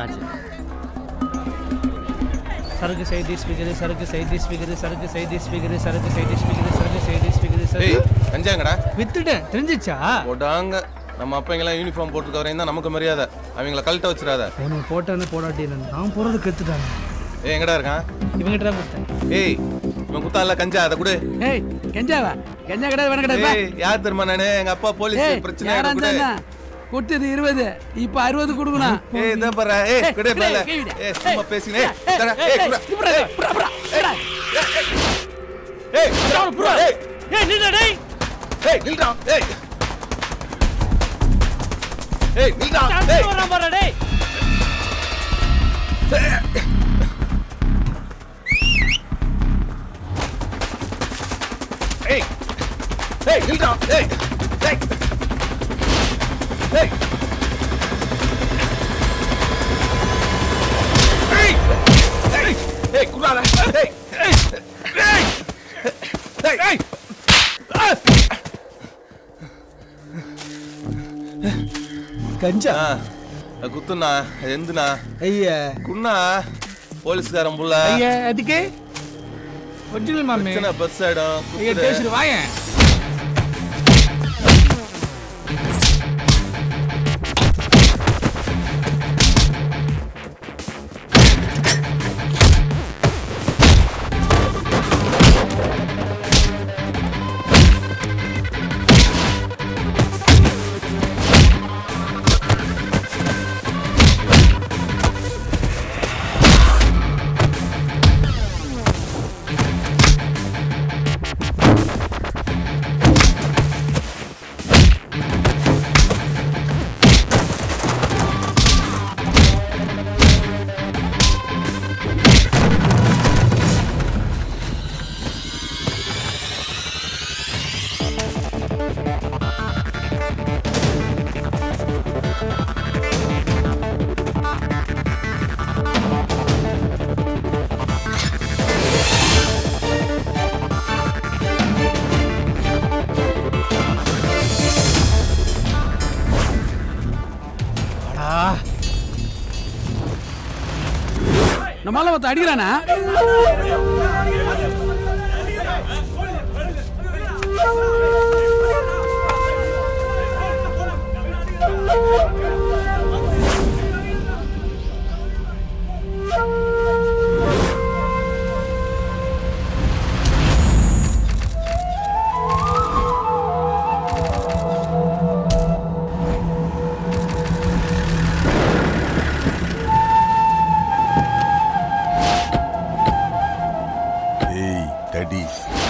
சரக்கு சைடு ஸ்பீக்கர் சரக்கு சைடு ஸ்பீக்கர் சரக்கு சைடு ஸ்பீக்கர் சரக்கு சைடு ஸ்பீக்கர் சரக்கு சைடு ஸ்பீக்கர் ஏய் சரக்கு கஞ்சாங்கடா வித்துட்டேன் தெரிஞ்சிச்சா போடாங்க நம்ம அப்பங்கெல்லாம் யூனிஃபார்ம் போட்டுருக்க வரையும் தான் நமக்கு மரியாதை அவங்கள கழட்ட வச்சிடாத உனக்கு போட்டானே போடாட்டி நான் போறது கத்துட்டாங்க ஏய் எங்கடா இருக்கான் இவங்கிட்ட தான் கொடுத்தேன் ஏய் இவன் குத்தால கஞ்சா அதை கொடு ஏய் கெஞ்சாவா கெஞ்சா கிடையாது வேணா கிடையாது ஏய் யார் தெரியுமா நானு எங்க அப்பா போலீஸ் பிரச்சனை யாரா கொடு இருந்தா கொடுத்தது இருபது இப்ப அறுபது கொடுக்கணும் ஏய் இதான் பாரு ஏய் கொடு ஏய், மேல கை விடு. ஏய் சும்மா பேசினே ஏய், தர ஏய், ஏய் ஏய், குடுடா. இப்படிடா, இப்படிடா, இப்படிடா, இப்படிடா. ஏய் குடுடா, ஏய் ஏய் நில்லுடா டேய் ஏய் நில்றா ஏய் ஏய் நில்றா ஏய் வரான் பாரு டேய் ஏய் ஏய் நில்றா ஏய் ஏய் ஏய் ஏய் ஏய் ஏய் குடால ஏய் ஏய் ஏய் ஏய் ஏய் கஞ்சா குத்துண்ணா எந்துண்ணா ஐயா குண்ணா போலீஸ்காரன் புள்ள ஐயா அதுக்கு ஒரிஜினல் மாமே பிரச்சனை பெருசாயிடும் ஐயா பேசுற வாயேன் நம்மளால ஒருத்த அடிக்கிறானா ஏய் டடி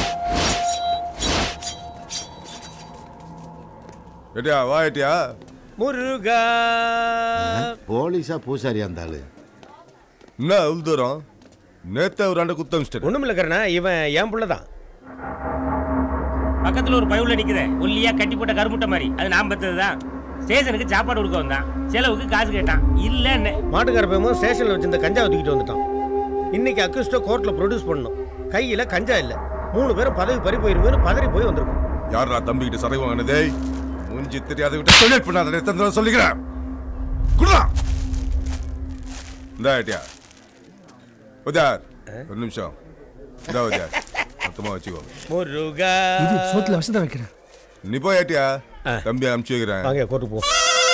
ஏட்டியா வா ஏட்டியா முருகா போலீஸா பூசாரியா இருந்தாலும் என்ன அவ்வளோ தூரம் நேத்து ஒரு ஆண்ட குத்தமிச்சிட்டு ஒண்ணுமில்ல கரணா இவன் என் புள்ள தான் பக்கத்துல ஒரு பயவுல நிக்குதே ஒல்லியா கட்டி போட்ட கருமுட்டை மாதிரி அது நான் பெத்ததுதான் ஸ்டேஷனுக்கு சாப்பாடு கொடுக்க வந்தான் செலவுக்கு காசு கேட்டான் இல்லன்னு மாட்டுக்கார பையன் ஸ்டேஷன்ல வச்சிருந்த கஞ்சாவை தூக்கிட்டு வந்துட்டான் இன்னைக்கு அக்யூஸ்டோ கோர்ட்ல ப்ரொடியூஸ் பண்ணணும் கையில கஞ்சா இல்ல மூணு பேரும் பதவி பறி போயிருமேனு பதறி போய் வந்திருக்கும் யார் நான் தம்பிக்கிட்ட சதவி வாங்கினதே மூஞ்சி தெரியாத விட்டு தொழில் பண்ணாத எத்தனை தடவை சொல்லிக்கிறேன் குடுறா இந்த ஏட்டியா உதார் ஒரு நிமிஷம் இந்த உதார் மொத்தமா வச்சுக்கோ முருகா இது சோத்துல விஷத்தை வைக்கிறேன் நீ போய் ஏட்டியா தம்பி அனுப்பிச்சு வைக்கிறேன் வாங்க கோர்ட்டு போ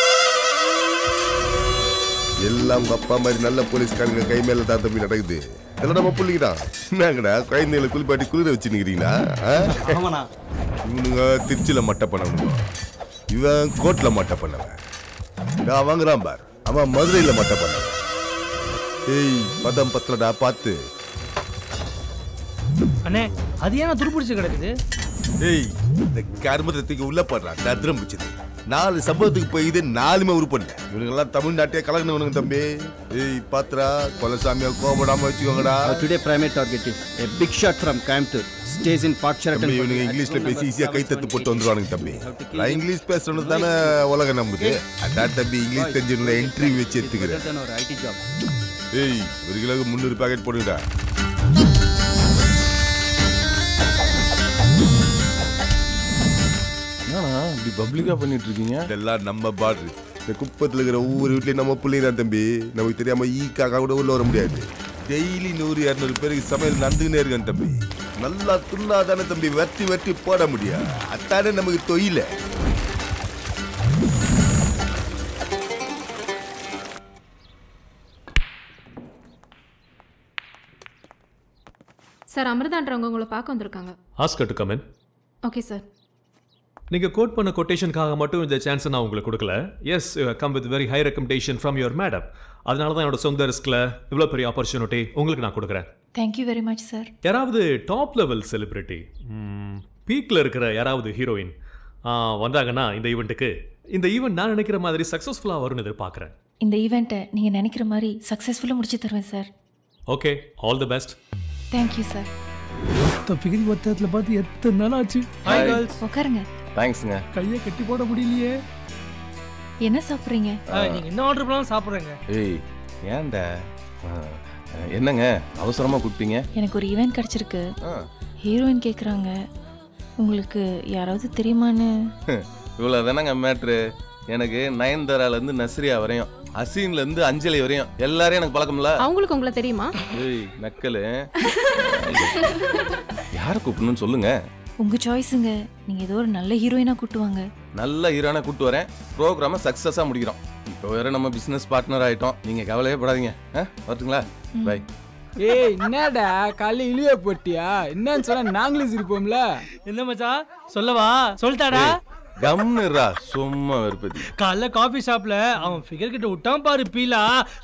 எல்லாம் உங்க அப்பா மாதிரி நல்ல போலீஸ்காரங்க கை மேல தான் தம்பி நடக்குது இதெல்லாம் நம்ம புள்ளிக்கிட்டான் என்னங்கடா குழந்தைகளை குளிப்பாட்டி குளிர வச்சுருக்கிறீங்களா ஆமாண்ணா இவனுங்க திருச்சியில மட்டை பண்ணவனுங்க இவன் கோட்ல மட்டை பண்ணவன் நான் வாங்குறான் பார் அவன் மதுரையில மட்டை பண்ணவன் ஏய் பதம் பத்தலடா பார்த்து அண்ணே அது ஏன் துருப்பிடிச்சு கிடக்குது ஏய் இந்த கர்மத்தை உள்ள போடுறான் தத்ரம் பிடிச்சது நாலு சம்பவத்துக்கு போய் இது நாலுமே உருப்படல இவனுங்கெல்லாம் தமிழ்நாட்டையே கலங்கினவனுங்க தம்பி ஏய் பாத்ரா கொலசாமியா கோபடாம வச்சுக்கோங்கடா today primate target is a big shot from Coimbatore stays in park தம்பி இவனுங்க இங்கிலீஷ்ல பேசி ஈஸியா கை தத்து போட்டு வந்துருவானுங்க தம்பி நான் இங்கிலீஷ் பேசுறது தானே உலகம் நம்புது அதான் தம்பி இங்கிலீஷ் தெரிஞ்சவங்களை என்ட்ரி வச்சு எடுத்துக்கிறேன் ஒரு ஐடி ஜாப் ஏய் ஒரு கிலோக்கு முந்நூறு பாக்கெட் போடுங்கடா பப்ளிக்கா பண்ணிட்டு இருக்கீங்க இதெல்லாம் நம்ம பாடு இந்த குப்பத்தில் இருக்கிற ஒவ்வொரு வீட்லயும் நம்ம பிள்ளைங்க தான் தம்பி நமக்கு தெரியாம ஈ காக்கா கூட உள்ள வர முடியாது டெய்லி நூறு இரநூறு பேருக்கு சமையல் நடந்துக்கினே இருக்கேன் தம்பி நல்லா துண்ணா தானே தம்பி வெட்டி வெட்டி போட முடியும் அத்தானே நமக்கு தொழில சார் அமிர்தான்றவங்க உங்களை பார்க்க வந்திருக்காங்க ask her to come in okay sir நீங்கள் கோட் பண்ண கொட்டேஷனுக்காக மட்டும் இந்த சான்ஸை நான் உங்களுக்கு கொடுக்கல yes come with very high recommendation from your madam அதனால தான் என்னோட சொந்த ரிஸ்கில் இவ்வளோ பெரிய ஆப்பர்ச்சுனிட்டி உங்களுக்கு நான் கொடுக்குறேன் தேங்க்யூ வெரி மச் சார் யாராவது டாப் லெவல் செலிபிரிட்டி பீக்கில் இருக்கிற யாராவது ஹீரோயின் வந்தாங்கன்னா இந்த ஈவெண்ட்டுக்கு இந்த ஈவெண்ட் நான் நினைக்கிற மாதிரி சக்ஸஸ்ஃபுல்லாக வரும்னு எதிர்பார்க்குறேன் இந்த ஈவெண்ட்டை நீங்கள் நினைக்கிற மாதிரி சக்ஸஸ்ஃபுல்லாக முடிச்சு தருவேன் sir okay all the best thank you sir மொத்த ஃபிகரி ஒத்தத்தில் பார்த்து எத்தனை நாள் ஆச்சு Hi, கேர்ள்ஸ் உட்காருங்க தேங்க்ஸுங்க கையை கட்டி போட முடியலையே என்ன சாப்பிட்றீங்க நீங்க என்ன ஆர்டர் பண்ணாலும் சாப்பிடுறேங்க ஏய் ஏன்டா ஆ, என்னங்க அவசரமா கூப்பிட்டீங்க எனக்கு ஒரு ஈவெண்ட் கிடச்சிருக்கு ஹீரோயின் கேட்குறாங்க உங்களுக்கு யாராவது தெரியுமான்னு இவ்வளோ தானங்க மேட்ரு எனக்கு நயன்தாராலேருந்து நஸ்ரியா வரையும் அசீன்லேருந்து அஞ்சலி வரையும் எல்லாரையும் எனக்கு பழக்கம்ல அவங்களுக்கு உங்களை தெரியுமா ஏய் நக்கலு யாரை கூப்பிடணும்னு சொல்லுங்க உங்கள் சாய்ஸுங்க நீங்கள் ஏதோ ஒரு நல்ல ஹீரோயினாக கூட்டுவாங்க நல்ல ஹீரோனை கூட்டு வரேன் ப்ரோக்ராமை சக்ஸஸாக முடிக்கிறோம் இப்போ வேற நம்ம பிஸ்னஸ் பார்ட்னர் ஆயிட்டோம் நீங்கள் கவலையே படாதீங்க ஆ வரட்டுங்களா பை ஏய் என்னடா காலைல இழிய போட்டியா என்னன்னு சொன்னா நாங்களே சிரிப்போம்ல என்ன மச்சான் சொல்லவா சொல்லிட்டாடா கம்னுரா சும்மா வெறுப்பதி காலைல காஃபி ஷாப்ல அவன் ஃபிகர் கிட்ட விட்டான் பாரு பீலா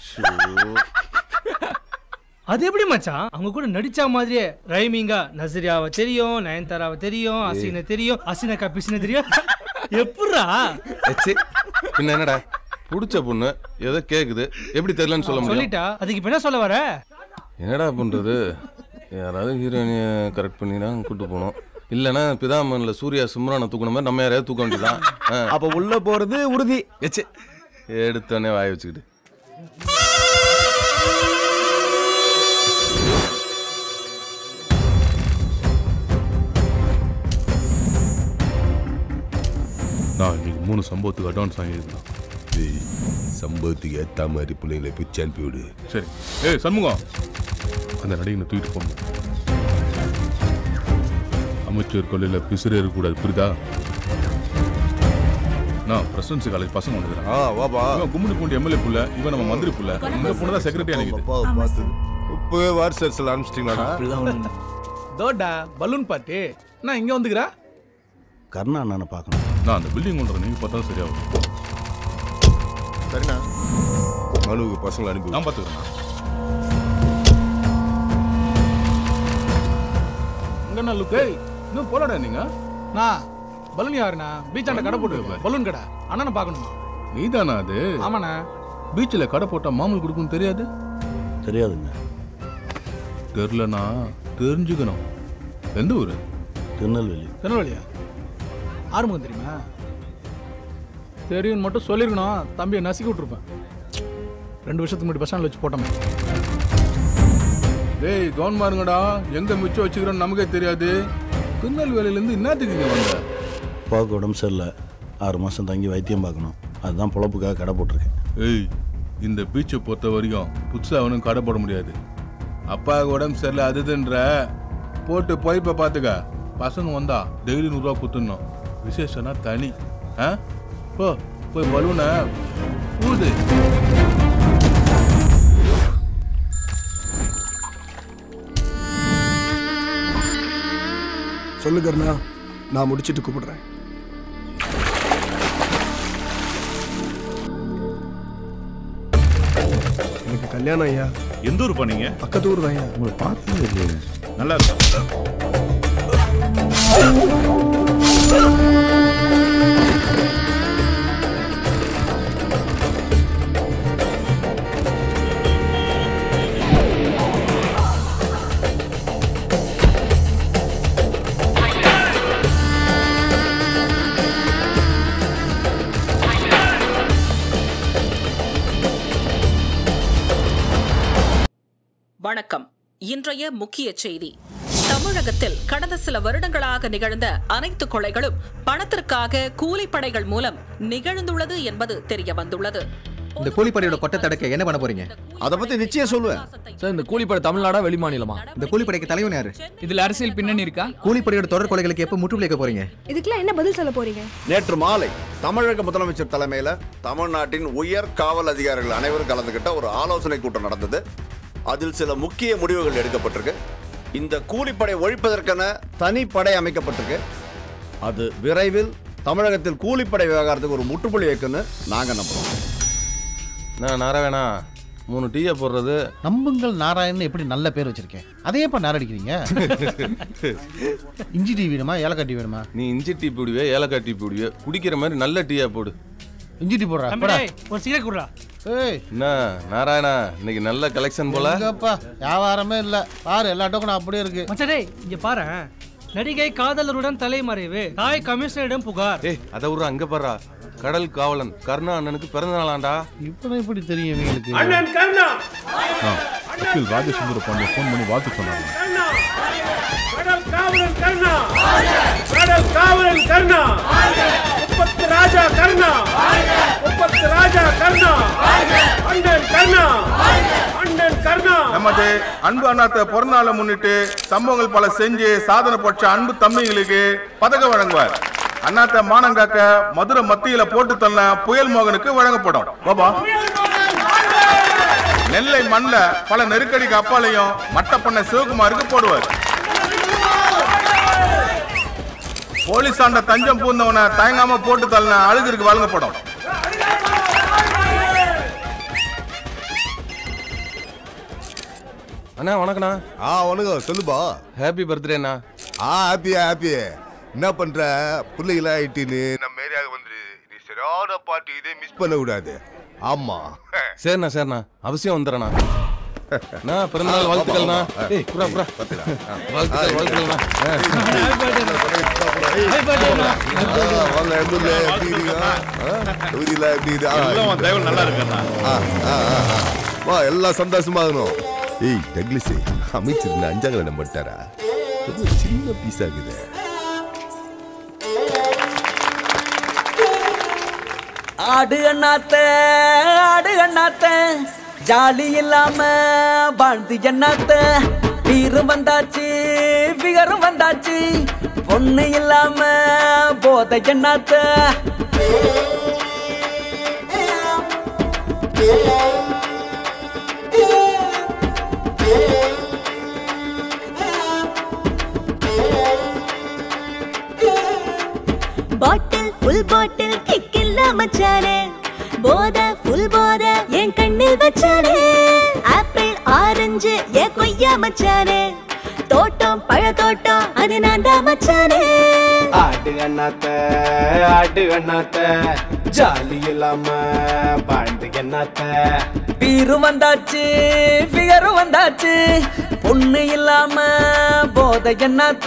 அது எப்படி மச்சான் அவங்க கூட நடிச்ச மாதிரியே ரைமிங்கா நசரியாவை தெரியும் நயன்தாராவை தெரியும் அசீனை தெரியும் அசீனக்கா பிசினை தெரியும் எப்படிரா ச்சே, பின்ன என்னடா பிடிச்ச பொண்ணு ஏதோ கேக்குது எப்படி தெரியலன்னு சொல்ல முடியும் சொல்லிட்டா அதுக்கு இப்ப என்ன சொல்ல வர என்னடா பண்றது யாராவது ஹீரோயினிய கரெக்ட் பண்ணி தான் கூட்டு போகணும் இல்லைன்னா பிதாமன்ல சூர்யா சிம்ரானை தூக்கணும் மாதிரி நம்ம யாரையாவது தூக்க வேண்டியதான் அப்போ உள்ள போறது உறுதி எச்சு எடுத்தோடனே வாய வச்சுக்கிட்டு நான் இன்னைக்கு மூணு சம்பவத்துக்கு அட்வான்ஸ் வாங்கியிருக்கேன் சம்பவத்துக்கு ஏற்ற மாதிரி பிள்ளைங்களை பிச்சு அனுப்பி விடு சரி ஏய் சண்முகம் அந்த நடிகனை தூக்கிட்டு போங்க அமைச்சர் கொள்ளையில் பிசுறு இருக்கக்கூடாது புரியுதா நான் பிரசிடன்சி காலேஜ் பசங்க வந்துக்கிறேன் ஆ வாப்பா இவன் கும்மிடி பூண்டி எம்எல்ஏ புள்ள இவன் நம்ம மந்திரி புள்ள இந்த பொண்ணு தான் செக்ரட்டரி அன்னைக்கு பார்த்து இப்போவே வாட்ஸ்அப்ஸில் அனுப்பிச்சிட்டிங்களாடா தோடா பலூன் பாட்டு நான் இங்க வந்துக்கிறா கர்ணா அண்ணனை பார்க்கணும் நான் அந்த பில்டிங் ஒன்று நீங்கள் பார்த்தாலும் சரியாகும் சரிண்ணா மனுவுக்கு பசங்களை அனுப்பி நான் பார்த்துக்கிறேன் அங்க என்ன லுக்கு இன்னும் போலாடா நீங்க நான் பலூன் யாருண்ணா பீச்சாண்ட கடை போட்டு பலூன் கடை அண்ணனை பார்க்கணும் நீதானா அது ஆமாண்ணா பீச்சில் கடை போட்டால் மாமல் கொடுக்குன்னு தெரியாது தெரியாதுங்க தெரிலனா தெரிஞ்சுக்கணும் எந்த ஊர் திருநெல்வேலி திருநெல்வேலியா ஆறுமுகம் தெரியுமா தெரியும்னு மட்டும் சொல்லிருக்கணும் தம்பியை நசுக்கி விட்டுருப்பேன் ரெண்டு வருஷத்துக்கு முன்னாடி பஸ் ஸ்டாண்டில் வச்சு போட்டோமே டேய் கவனமா இருங்கடா எங்க மிச்சம் வச்சுக்கிறோன்னு நமக்கே தெரியாது திருநெல்வேலியிலேருந்து என்னத்துக்கு இங்க வந்த அப்பாவுக்கு உடம்பு சரியில்லை ஆறு மாதம் தங்கி வைத்தியம் பார்க்கணும் அதுதான் பொழப்புக்காக கடை போட்டிருக்கேன் ஏய் இந்த பீச்சை பொறுத்த வரைக்கும் புதுசாக அவனும் கடை போட முடியாது அப்பாவுக்கு உடம்பு சரியில்லை அதுதுன்ற போட்டு பொய்ப்பை பார்த்துக்க பசங்க வந்தா டெய்லி நூறுரூவா கொடுத்துடணும் விசேஷம்னா தனி ஆ போ போய் பலூனை ஊது சொல்லு கருணா நான் முடிச்சிட்டு கூப்பிடுறேன் எனக்கு கல்யாணம் ஐயா எந்த ஊர் பண்ணீங்க பக்கத்து ஊர் தான் ஐயா உங்களை பார்த்ததே இல்லையே நல்லா இருக்கா வணக்கம் இன்றைய முக்கிய செய்தி தமிழகத்தில் கடந்த சில வருடங்களாக நிகழ்ந்த அனைத்து கொலைகளும் பணத்திற்காக கூலிப்படைகள் மூலம் நிகழ்ந்துள்ளது என்பது தெரிய வந்துள்ளது இந்த கூலிப்படையோட கொட்டை தடுக்க என்ன பண்ண போறீங்க அதை பத்தி நிச்சயம் சொல்லுவேன் சார் இந்த கூலிப்படை தமிழ்நாடா வெளிமாநிலமா இந்த கூலிப்படைக்கு தலைவன் யாரு இதுல அரசியல் பின்னணி இருக்கா கூலிப்படையோட தொடர் கொலைகளுக்கு எப்ப முற்றுப்புள்ளி வைக்க போறீங்க இதுக்கெல்லாம் என்ன பதில் சொல்ல போறீங்க நேற்று மாலை தமிழக முதலமைச்சர் தலைமையில தமிழ்நாட்டின் உயர் காவல் அதிகாரிகள் அனைவரும் கலந்துகிட்ட ஒரு ஆலோசனை கூட்டம் நடந்தது அதில் சில முக்கிய முடிவுகள் எடுக்கப்பட்டிருக்கு இந்த கூலிப்படை ஒழிப்பதற்கென தனி படை அமைக்கப்பட்டிருக்கு அது விரைவில் தமிழகத்தில் கூலிப்படை விவகாரத்துக்கு ஒரு முற்றுப்புள்ளி வைக்குன்னு நாங்க நம்புறோம் நான் நாராயணா மூணு டீயை போடுறது நம்புங்கள் நாராயணன் எப்படி நல்ல பேர் வச்சிருக்கேன் அதே இப்ப நாரடிக்கிறீங்க இஞ்சி டீ வேணுமா ஏலக்காய் டீ வேணுமா நீ இஞ்சி டீ போடுவே ஏலக்காய் டீ போடுவே குடிக்கிற மாதிரி நல்ல டீயா போடு இஞ்சி டீ போடுறா தம்பி, டேய், ஒரு சிகரெட் குடுறா ஏய் என்ன நாராயணா இன்னைக்கு நல்ல கலெக்ஷன் போல எங்கப்பா வியாபாரமே இல்ல பாரு எல்லா டோக்கனும் அப்படியே இருக்கு மச்சான் டேய் இங்க பாரு நடிகை காதலருடன் தலைமறைவு தாய் கமிஷனரிடம் புகார் ஏய் அதை விட்ற அங்க பாரு கடல் காவலன் கருணா அண்ணனுக்கு பிறந்த நாளாண்டா இப்போ எப்படி தெரியும் இவங்களுக்கு அண்ணன் கருணா வக்கீல் ராஜசுந்தர பாண்டிய ஃபோன் பண்ணி வாழ்த்து சொன்னாங்க கடல் காவலன் கர்ணா கடல் காவலன் கர்ணா முப்பத்து ராஜா கர்ணா முப்பத்து ராஜா கர்ணா அண்ணன் கர்ணா அண்ணன் கர்ணா நமது அன்பு அண்ணாத்த பிறந்தநாளை முன்னிட்டு சம்பவங்கள் பல செஞ்சு சாதனை பட்ச அன்பு தம்பிங்களுக்கு பதக்கம் வழங்குவார் அண்ணாத்த மானங்காக்க மதுரை மத்தியில போட்டு தள்ள புயல் மோகனுக்கு வழங்கப்படும் பாபா நெல்லை மண்ல பல நெருக்கடிக்கு அப்பாலையும் மட்டப்பண்ண சிவகுமாருக்கு போடுவார் போலீஸ் ஆண்ட தஞ்சம் பூந்தவனை தயங்காம போட்டு தள்ள அழுகிற்கு வழங்கப்படும் அண்ணா வணக்கண்ணா ஆ வணக்கம் சொல்லுப்பா ஹாப்பி பர்த்டேண்ணா ஆ ஹாப்பியா ஹாப்பி என்ன பண்ற பிள்ளைகளா ஆயிட்டுன்னு நம்ம ஏரியாவுக்கு வந்துரு நீ சரியான பாட்டு இதே மிஸ் பண்ண கூடாது ஆமா சரிண்ணா சரிண்ணா அவசியம் வந்துடுறேண்ணா நான் பிறந்தநாள் வாழ்த்துக்கள்ண்ணா ஏய் புறா புறா வாழ்த்துக்கள் வாழ்த்துக்கள்ண்ணா ஆ, வாங்க எம்எல்ஏ எப்படி இருக்கீங்க ஆ, தொகுதியில எப்படி இது? ஆ, எல்லாம் உன் தயவுல நல்லா இருக்கேண்ணா. ஆ, ஆ, ஆ, ஆ. வா எல்லாம் சந்தோஷமா இருக்கணும் ஏய் டக்லிஸ் அமைச்சர் இந்த அஞ்சாங்கல நம்ம பண்ணிட்டாரா ஏதோ சின்ன பீஸா இருக்குது ஆடு அண்ணாத்த ஆடு அண்ணாத்த ஜாலி இல்லாம வாழ்ந்து எண்ணாத்த வீரும் வந்தாச்சு விகரும் வந்தாச்சு பொண்ணு இல்லாம போத எண்ணாத்த பாட்டில் ஃபுல் பாட்டில் கிக் இல்ல மச்சானே போத ஃபுல் போத என் கண்ணில் வச்சானே ஆப்பிள் ஆரஞ்சு என் கொய்யா மச்சானே தோட்டம் பழ தோட்டம் அது நான் தான் மச்சானே ஆடு அண்ணாத்த ஆடு அண்ணாத்த ஜாலி இல்லாம வாழ்ந்து எண்ணாத்த வீரும் வந்தாச்சு ஃபிகரும் வந்தாச்சு பொண்ணு இல்லாம போத எண்ணாத்த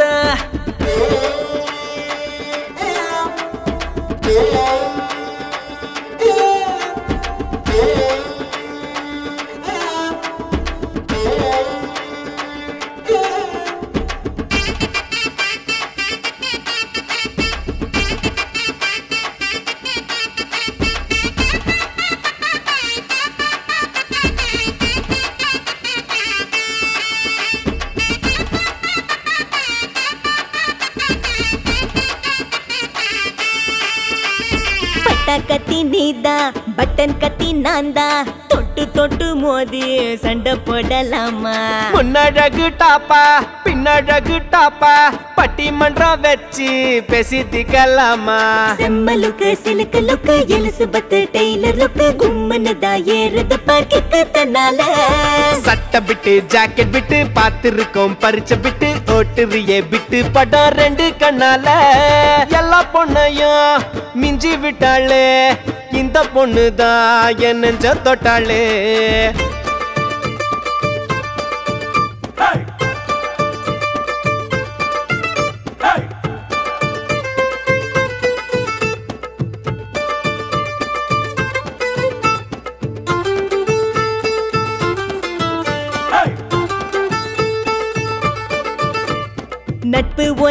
பட்டா கத்தி நீதான் பட்டன் கத்தி நான் தான் தொட்டு தொட்டு மோதி சண்டை போடலாமா முன்னழகு டாப்பா பின்னழகு டாப்பா பட்டிமன்றம் வச்சு பேசித்திக்கலாமா செம்ம லுக்கு சிலுக்கு லுக்கு எலிசபெத் டெய்லர் லுக்கு கும்மன்னு தான் ஏறுது பார்க்கிக்கு தன்னால சட்டை விட்டு ஜாக்கெட் விட்டு பார்த்திருக்கோம் பறிச்ச விட்டு ஓட்டுறியே விட்டு படம் ரெண்டு கண்ணால எல்லா பொண்ணையும் மிஞ்சி விட்டாளே இந்த பொண்ணு தான் என் நெஞ்ச தொட்டாளே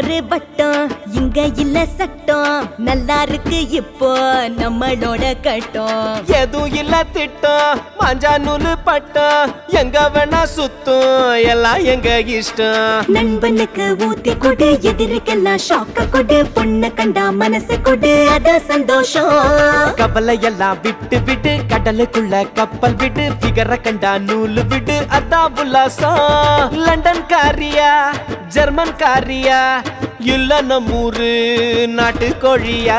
ஒரு வட்டம் இங்க இல்ல சட்டம் நல்லா இருக்கு இப்போ நம்மளோட கட்டம் எதுவும் இல்ல திட்டம் மஞ்சா நூலு பட்டம் எங்க வேணா சுத்தும் எல்லாம் எங்க இஷ்டம் நண்பனுக்கு ஊத்தி கொடு எதிரிக்கெல்லாம் ஷாக்க கொடு பொண்ணு கண்டா மனசு கொடு அத சந்தோஷம் கவலை எல்லாம் விட்டு விட்டு கடலுக்குள்ள கப்பல் விடு பிகர கண்டா நூலு விடு அதான் உல்லாசம் லண்டன் காரியா ஜெர்மன் காரியா இல்ல நம்மூரு நாட்டு கோழியா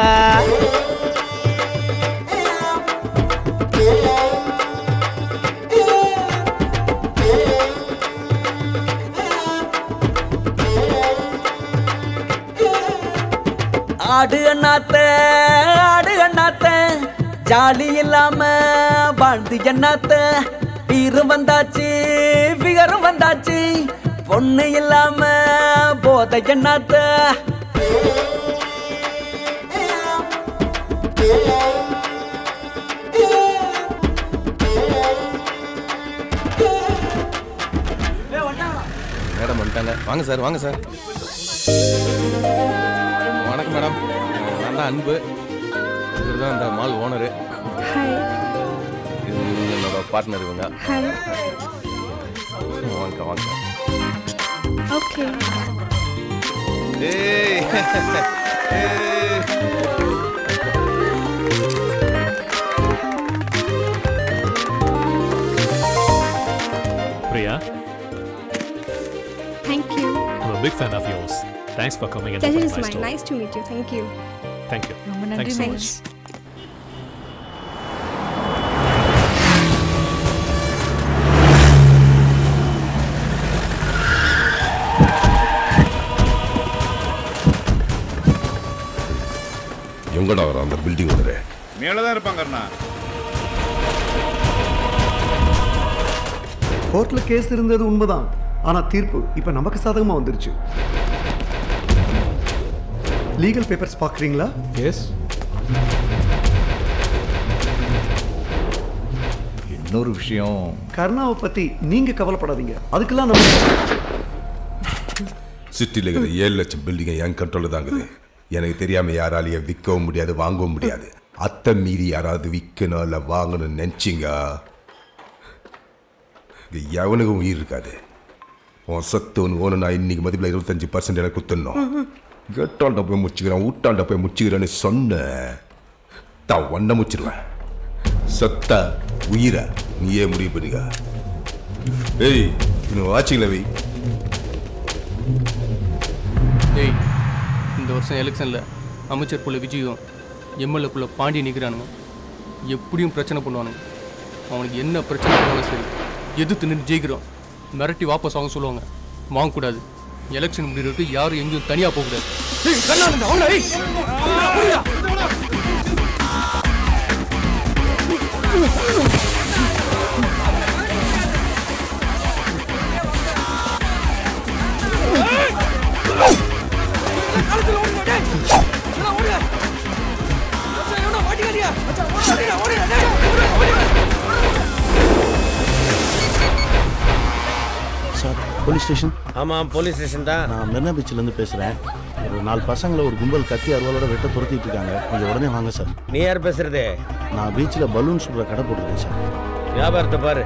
ஆடு அண்ணாத்த ஆடு அண்ணாத்த ஜாலி இல்லாம வாழ்ந்து எண்ணாத்த வீரும் வந்தாச்சு விகரும் வந்தாச்சு பொண்ணு இல்லாம போத எண்ணாத்த மேடம் வந்துட்டாங்க வாங்க சார் வாங்க சார் வணக்கம் மேடம் நான் தான் அன்பு இவர் தான் இந்த மால் ஓனரு இது என்னோட பார்ட்னர் இவங்க வாங்க வாங்க ஓகே ஏய் ஏய். Priya, Thank you. I'm a big fan of yours. Thanks for coming and Pleasure opening is my mine. store. Nice to meet you. Thank you. Thank you. ரொம்ப Thanks நன்றி so much. எங்கடா வர அந்த building owner மேலதான் இருப்பாங்க அண்ணா கோர்ட்ல case இருந்தது உண்மைதான் ஆனா தீர்ப்பு இப்ப நமக்கு சாதகமா வந்துருச்சு லீகல் பேப்பர்ஸ் பாக்குறீங்களா எஸ் இன்னொரு விஷயம் கர்ணாவை பத்தி நீங்க கவலைப்படாதீங்க அதுக்கெல்லாம் நம்ம சிட்டியில் இருக்கிற ஏழு லட்சம் பில்டிங்கை என் கண்ட்ரோலில் தாங்குது எனக்கு தெரியாம யாராலையும் விற்கவும் முடியாது வாங்கவும் முடியாது அத்தை மீறி யாராவது விற்கணும் இல்லை வாங்கணும்னு நினச்சிங்க இங்க எவனுக்கும் உயிர் இருக்காது உன் சொத்து ஒன்று ஓணும் நான் இன்னைக்கு மதிப்பில் இருபத்தஞ்சு பர்சன்ட் எனக்கு குத்துடணும் கெட்டாண்ட போய் முச்சுக்கிறேன் ஊட்டாண்ட போய் முச்சுக்கிறேன்னு சொன்ன தான் ஒன்றை முச்சிருவேன் சொத்தா உயிரை நீயே முடிவு பண்ணிக்க ஏய் இன்னும் வாட்சிங்கள வை டேய் இந்த வருஷம் எலெக்ஷனில் அமைச்சர் புள்ள விஜயும் எம்எல்ஏ புள்ள பாண்டி நிற்கிறானுங்க எப்படியும் பிரச்சனை பண்ணுவானுங்க அவனுக்கு என்ன பிரச்சனை பண்ணாலும் சரி எதிர்த்து நின்று ஜெயிக்கிறோம் மிரட்டி வாபஸ் வாங்க சொல்லுவாங்க வாங்கக்கூடாது எலெக்ஷன் முடிகிறதுக்கு யாரும் எங்கேயும் தனியாக போகக்கூடாது சார் போலீஸ் ஸ்டேஷன் ஆமாம் போலீஸ் ஸ்டேஷன் தான் நான் மெரினா பீச்சிலேருந்து பேசுகிறேன் ஒரு நாலு பசங்களை ஒரு கும்பல் கத்தி அருவாலோட வெட்ட துரத்திட்டு இருக்காங்க கொஞ்சம் உடனே வாங்க சார் நீ யார் பேசுறது நான் பீச்சில் பலூன் சுடுற கடை போட்டிருக்கேன் சார் வியாபாரத்தை பாரு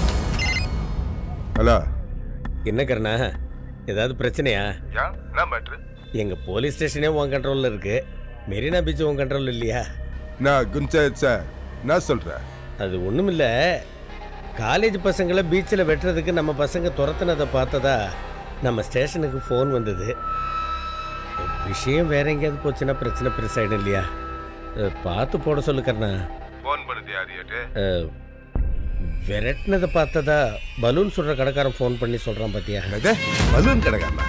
ஹலோ என்ன கருணா ஏதாவது பிரச்சனையா என்ன மேட்ரு எங்க போலீஸ் ஸ்டேஷனே உன் கண்ட்ரோல்ல இருக்கு மெரினா பீச் உன் கண்ட்ரோல் இல்லையா நான் குன்சாயத் சார் நான் சொல்கிறேன் அது ஒண்ணுமில்ல காலேஜ் பசங்களை பீச்சில் வெட்டுறதுக்கு நம்ம பசங்க துரத்துனதை பார்த்ததா நம்ம ஸ்டேஷனுக்கு ஃபோன் வந்தது விஷயம் வேற எங்கேயாவது போச்சுன்னா பிரச்சனை பெருசாயிடும் இல்லையா அஹ், பார்த்து போட சொல்லு கண்ணா ஃபோன் பண்ணுது யாரியாட்டு விரட்டினதை பார்த்ததா பலூன் சுடுற கடைக்காரன் ஃபோன் பண்ணி சொல்கிறான் பார்த்தியா பலூன் கடைக்காரனா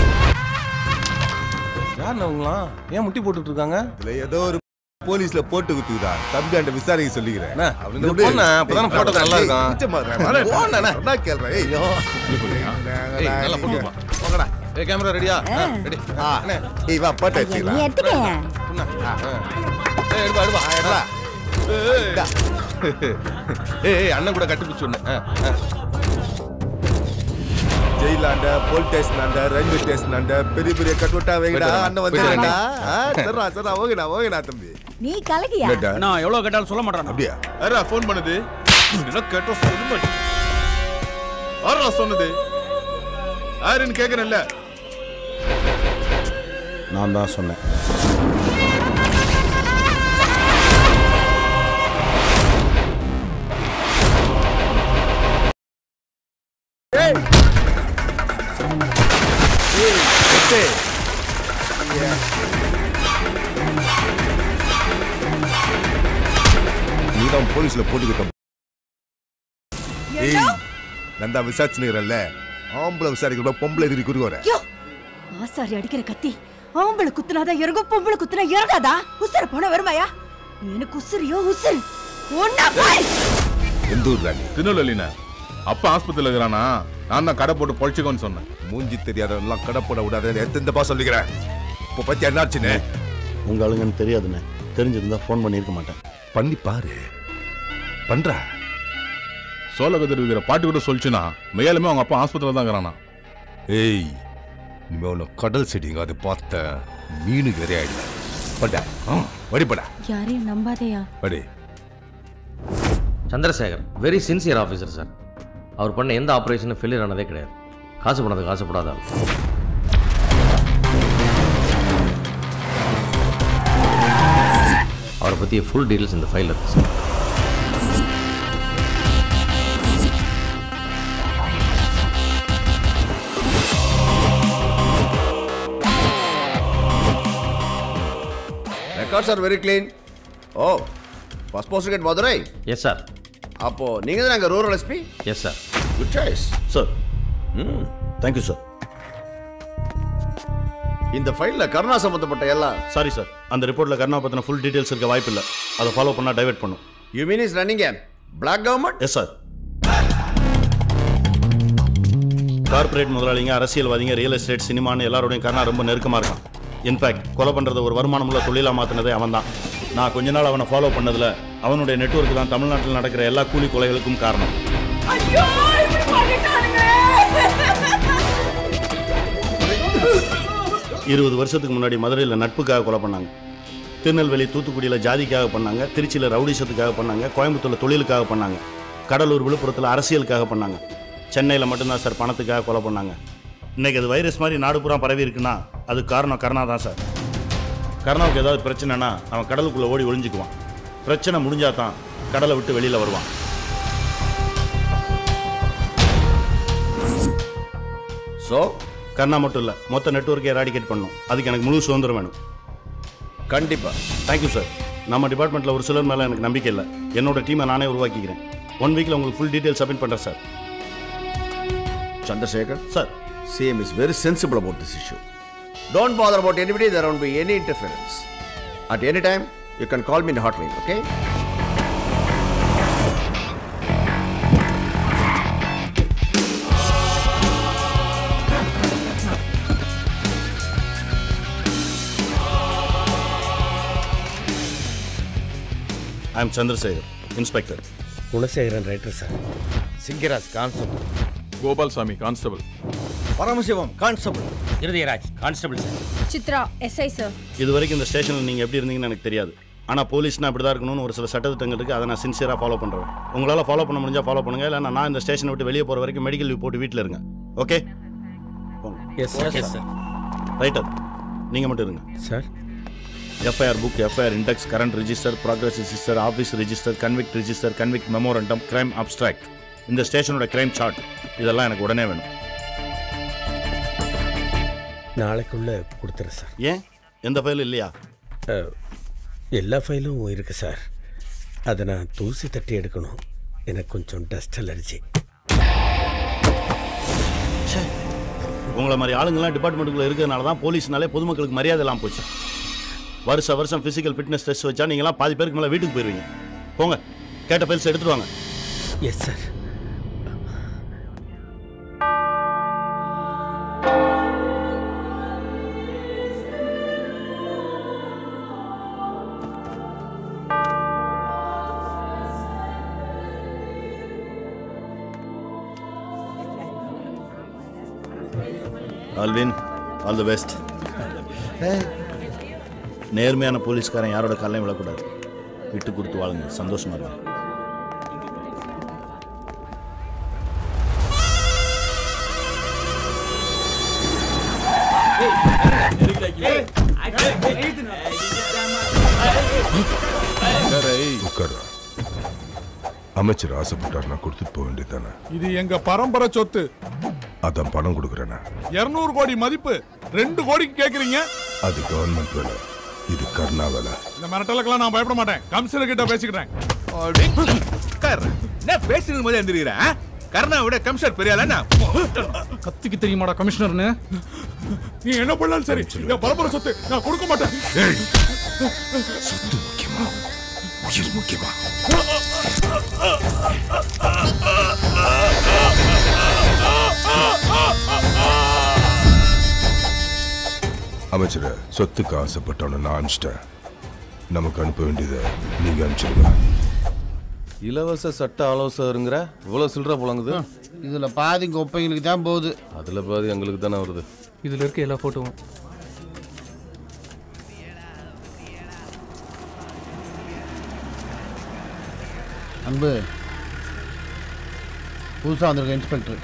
யார் அவங்களாம் ஏன் முட்டி போட்டுட்டு இருக்காங்க இதுல ஏதோ ஒரு போலீஸ்ல போட்டு குத்துக்குதா தம்பி அந்த விசாரிக்க சொல்லிக்கிறேன் அண்ணா, இந்த போண்ணா, அப்பதானே photo நல்லா இருக்கும். போண்ணா. என்ன கேள்றேன் ஏய் ஏய், நல்லா போட்டு வா. வாங்கடா. ஏய், கேமரா ரெடியா ரெடி ஆ. ஏய் வா போட்டு வச்சுக்கலாம் ஏய் எடுப்பா எடுப்பா எடுடா. ஏய், ஏய் ஏய் அண்ணன் கூட கட்டி பிடிச்சு ஒண்ணு ஜெயிலாண்ட போலீஸ் ஸ்டேஷனாண்ட ரயில்வே ஸ்டேஷனாண்ட பெரிய பெரிய கட்டுவட்டா வைங்கடா போயிட்டு அண்ணன் வரேன். வந்துடுறா சரிடா சரிடா ஓகேடா ஓகேடா தம்பி நீ கலகியா நான் எவ்வளவு கேட்டாலும் சொல்ல மாட்டான் அப்படியா யாரா ஃபோன் பண்ணுது என்ன கேட்டா சொல்ல மாட்டேன் யாரா சொன்னது யாருன்னு கேக்குறேன்ல நான் தான் சொன்னேன் நீதான் போலீஸ்ல போட்டுக்கிட்ட ஏய் நான் தான் விசாரிச்சுக்கிறேன்ல ஆம்பளை விசாரிக்கிற பொம்பளை எதிரி குறுவர யோ ஆசாரி அடிக்கிற கத்தி ஆம்பளை குத்துனாதான் இறங்கும் பொம்பளை குத்துனா இறங்காதா உசுர போன வருமாயா எனக்கு உசுரியோ உசுரு ஒன்னா பாய் எந்த ஊர்ல நீ திருநெல்வேலிண்ணே அப்பா ஆஸ்பத்திரியில் இருக்கிறானா நான் தான் கடை போட்டு பொழைச்சிக்கோன்னு சொன்னேன் மூஞ்சி தெரியாதவன்லாம் கடை போட விடாத எத்தனை பா சொல்லிக்கிறேன் இப்போ பத்தி என்னாச்சுன்னு உங்க ஆளுங்கன்னு தெரியாதுண்ணே தெரிஞ்சிருந்தா ஃபோன் பண்ணியிருக்க மாட்டேன் பண்ணி பாரு பண்றா சோழகதிர் இருக்கிற பாட்டு கூட சொல்லிச்சுன்னா மேலுமே அவங்க அப்பா ஆஸ்பத்திரியில் தான் இருக்கிறானா ஏய் இனிமே உன்னை கடல் செடிங்க அதை பார்த்த மீனுக்கு இரையாயிடல பட்டா வடிப்படா யாரையும் நம்பாதேயா வடி Chandrasekhar very sincere officer sir அவர் பண்ண எந்த ஆப்ரேஷனும் ஃபெயிலியர் ஆனதே கிடையாது காசு பண்ணது காசுப்படாத ஆள் அவரை பற்றிய ஃபுல் டீட்டெயில்ஸ் இந்த ஃபைல் இருக்கு sir records are very clean oh first post கேட் மதுரை எஸ் சார் அப்போ நீங்க தான் அங்கே rural SP yes sir good choice sir ம் தேங்க்யூ சார் இந்த ஃபைல்ல கருணா சம்பந்தப்பட்ட எல்லாம் சாரி சார் அந்த ரிப்போர்ட்ல கருணா பத்தின ஃபுல் டீடைல்ஸ் இருக்க வாய்ப்பு இல்லை அதை ஃபாலோ பண்ணா டைவர்ட் பண்ணும் you mean is running a black government yes sir corporate முதலாளிங்க அரசியல்வாதிங்க ரியல் எஸ்டேட் சினிமான்னு எல்லாரோடையும் கருணா ரொம்ப நெருக்கமாக இருக்கான் இன்ஃபேக்ட் கொலை பண்ணுறத ஒரு வருமானமுள்ள தொழிலாக மாற்றினதே அவன் தான் நான் கொஞ்ச நாள் அவனை ஃபாலோ பண்ணதில் அவனுடைய நெட்வொர்க் தான் தமிழ்நாட்டில் நடக்கிற எல்லா கூலி கொலைகளுக்கும் காரணம் இருபது வருஷத்துக்கு முன்னாடி மதுரையில் நட்புக்காக கொலை பண்ணாங்க திருநெல்வேலி தூத்துக்குடியில் ஜாதிக்காக பண்ணாங்க திருச்சியில் ரவுடிசத்துக்காக பண்ணாங்க கோயம்புத்தூரில் தொழிலுக்காக பண்ணாங்க கடலூர் விழுப்புரத்தில் அரசியலுக்காக பண்ணாங்க சென்னையில் மட்டும்தான் சார் பணத்துக்காக கொலை பண்ணாங்க இன்னைக்கு அது வைரஸ் மாதிரி நாடு பூரா பரவி இருக்குன்னா அது காரணம் கருணா தான் சார் கருணாவுக்கு ஏதாவது பிரச்சனைனா அவன் கடலுக்குள்ளே ஓடி ஒளிஞ்சுக்குவான் பிரச்சனை முடிஞ்சா தான் கடலை விட்டு வெளியில் வருவான் ஸோ கருணா மட்டும் இல்லை மொத்த நெட்வொர்க்கை எராடிகேட் பண்ணும் அதுக்கு எனக்கு முழு சுதந்திரம் வேணும் கண்டிப்பா தேங்க்யூ சார் நம்ம டிபார்ட்மெண்ட்டில் ஒரு சிலர் மேலே எனக்கு நம்பிக்கை இல்லை என்னோட டீமை நானே உருவாக்கிக்கிறேன் ஒன் வீக்கில் உங்களுக்கு ஃபுல் டீட்டெயில் சப்மிட் பண்ணுறேன் sir Chandrasekhar sir CM is very sensible about this issue. Don't bother about anybody, there won't be any interference. At any time, you can call me in the hotline, okay? I am Chandrasekhar inspector Gunasekaran writer sir Singaraj constable Gopalsamy constable Paramasivam constable Irudayaraj constable sir Chitra SI sir இது வரைக்கும் இந்த ஸ்டேஷனில் நீங்கள் எப்படி இருந்தீங்கன்னு எனக்கு தெரியாது ஆனால் போலீஸ்னா அப்படி தான் இருக்கணும்னு ஒரு சில சட்டத்திட்டங்கள் இருக்குது அதை நான் சின்சியராக ஃபாலோ பண்ணுறேன் உங்களால் ஃபாலோ பண்ண முடிஞ்சால் ஃபாலோ பண்ணுங்க இல்லை நான் இந்த ஸ்டேஷனை விட்டு வெளியே போகிற வரைக்கும் மெடிக்கல் லீவ் போட்டு வீட்டில் இருங்க okay yes sir yes sir writer நீங்கள் மட்டும் இருங்க sir FIR book FIR index current register progress register office register convict register convict memorandum crime abstract இந்த ஸ்டேஷனோட கிரைம் சார்ட் இதெல்லாம் எனக்கு உடனே வேணும் நாளைக்குள்ள கொடுத்துறேன் சார் ஏன் எந்த ஃபைலும் இல்லையா எல்லா ஃபைலும் இருக்கு சார் அதை நான் தூசி தட்டி எடுக்கணும் எனக்கு கொஞ்சம் டஸ்ட் அலர்ஜி உங்களை மாதிரி ஆளுங்கெல்லாம் டிபார்ட்மெண்ட்டுக்குள்ள இருக்கிறதுனால தான் போலீஸ்னாலே பொதுமக்களுக்கு மரியாதை எல்லாம் போச்சு வருஷ வருஷம் ஃபிசிக்கல் ஃபிட்னஸ் டெஸ்ட் வச்சா நீங்களாம் பாதி பேருக்கு மேலே வீட்டுக்கு போயிருவீங்க போங்க கேட்ட ஃபைல்ஸ் எடுத்துட்டு வாங்க yes sir Alvin all the best நேர்மையான போலீஸ்காரன் யாரோட காலையும் விழக்கூடாது விட்டு கொடுத்து வாழுங்க சந்தோஷமா இருங்க உட்கார்றா அமைச்சர் ஆசைப்பட்டார் நான் கொடுத்துட்டு போக வேண்டியதானே இது எங்க பரம்பரை சொத்து அதான் பணம் கொடுக்குறேண்ணா இருநூறு கோடி மதிப்பு ரெண்டு கோடிக்கு கேக்குறீங்க அது கவர்மெண்ட் வேலை இது கர்ணா வேலை இந்த மிரட்டலுக்கெல்லாம் நான் பயப்பட மாட்டேன் கமிஷனர் கிட்ட பேசிக்கிறேன் என்ன பேசுறது போது எந்திரிக்கிறேன் கர்ணா விட கமிஷனர் பெரிய ஆளா கத்திக்கு தெரியுமாடா கமிஷனர்னு நீ என்ன பண்ணாலும் சரி என் பரம்பரை சொத்து நான் கொடுக்க மாட்டேன் சொத்து முக்கியமா உயிர் முக்கியமா அமைச்சர சொத்துக்கு ஆசைப்பட்டவன நான் அனுப்பிச்சிட்டேன் நமக்கு அனுப்ப வேண்டியதை நீங்க அனுப்பிச்சிருங்க இலவச சட்ட ஆலோசகருங்கிற இவ்வளோ சில்லற புழங்குது இதுல பாதி கொப்பைங்களுக்கு தான் போகுது அதில் பாதி எங்களுக்கு தானே வருது இதில் இருக்க எல்லா ஃபோட்டோவும் அன்பு புதுசாக வந்திருக்க இன்ஸ்பெக்டர்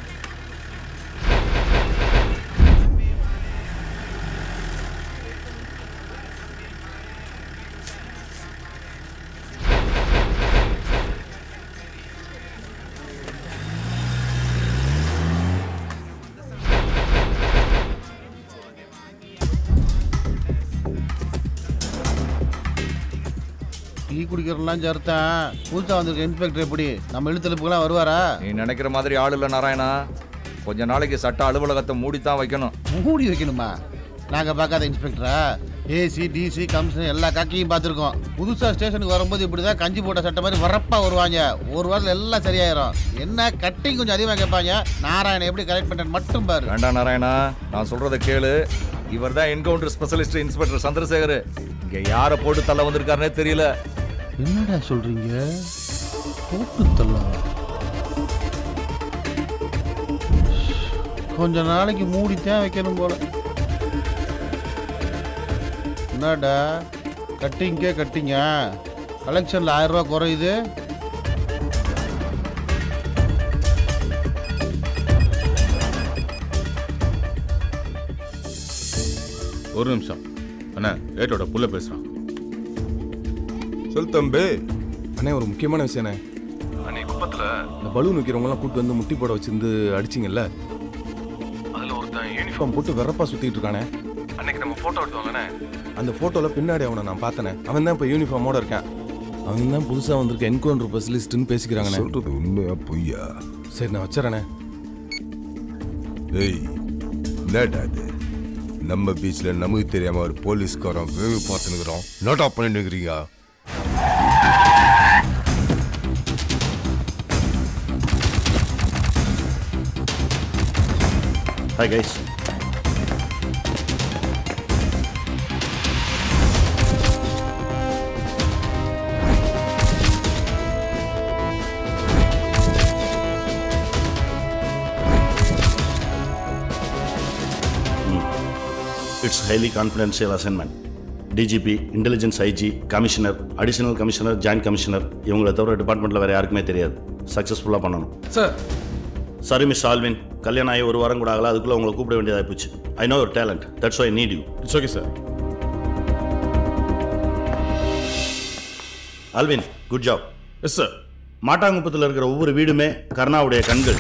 டீ குடிக்கிறலாம் சருத்தான் புதுசாக வந்திருக்க இன்ஸ்பெக்டர் எப்படி நம்ம இழுத்தெழுப்புக்கெல்லாம் வருவாரா நீ நினைக்கிற மாதிரி ஆள் இல்லை நாராயணா கொஞ்ச நாளைக்கு சட்ட அலுவலகத்தை மூடித்தான் வைக்கணும் மூடி வைக்கணுமா நாங்கள் பார்க்காத இன்ஸ்பெக்டரா ஏசி டிசி கமிஷனர் எல்லா காக்கையும் பார்த்துருக்கோம் புதுசாக ஸ்டேஷனுக்கு வரும்போது இப்படி தான் கஞ்சி போட்ட சட்டை மாதிரி வரப்பாக வருவாங்க ஒரு வாரத்தில் எல்லாம் சரியாயிரும் என்ன கட்டிங் கொஞ்சம் அதிகமாக கேட்பாங்க நாராயணன் எப்படி கரெக்ட் பண்ணுறேன்னு மட்டும் பாரு வேண்டாம் நாராயணா நான் சொல்றத கேளு இவர் தான் என்கவுண்டர் ஸ்பெஷலிஸ்ட் இன்ஸ்பெக்டர் சந்திரசேகர் இங்க யாரை போட்டு தள்ள வந்திருக்காருனே தெரியல என்னடா சொல்றீங்க போட்டு தள்ளா கொஞ்ச நாளைக்கு மூடித்தான் வைக்கணும் போல என்னடா கட்டிங்கே கட்டிங்க கலெக்ஷனில் ஆயிரம் ரூபா குறையுது ஒரு நிமிஷம் அண்ணா ஏட்டோட புள்ள பேசுறான் சொல் தம்பி அண்ணே ஒரு முக்கியமான விஷயண்ணே அண்ணே குப்பத்தில் இந்த பலூன் விற்கிறவங்கலாம் கூட்டு வந்து முட்டி போட வச்சிருந்து அடிச்சிங்கல்ல அதில் ஒருத்தன் யூனிஃபார்ம் போட்டு வெறப்பா சுற்றிட்டு இருக்கானே அன்னைக்கு நம்ம ஃபோட்டோ எடுத்தோம்லண்ணே அந்த ஃபோட்டோவில் பின்னாடி அவனை நான் பார்த்தனே அவன் தான் இப்போ யூனிஃபார்மோட இருக்கான் அவன் தான் புதுசாக வந்திருக்க என்கவுண்டர் ஸ்பெஷலிஸ்ட்னு பேசிக்கிறாங்கண்ணே சொல்றது உண்மையா பொய்யா சரி நான் வச்சுறேண்ணே ஏய் என்னடா அது நம்ம பீச்ல நமக்கு தெரியாம ஒரு போலீஸ்காரன் வேவு பார்த்துனுக்குறோம் நோட்டா பண்ணிட்டு hi guys it's highly confidential assignment DGP intelligence IG commissioner additional commissioner joint commissioner இவங்களை தவிர டிபார்ட்மெண்ட்டில் வேறு யாருக்குமே தெரியாது சக்ஸஸ்ஃபுல்லாக பண்ணணும் சார் சாரி மிஸ் ஆல்வின் கல்யாணம் ஆகி ஒரு வாரம் கூட ஆகல அதுக்குள்ளே உங்களை கூப்பிட வேண்டியதாக போச்சு I know your talent that's I need you it's okay sir Alvin good job yes sir மாட்டாங்குப்பத்தில் இருக்கிற ஒவ்வொரு வீடுமே கர்ணாவுடைய கண்கள்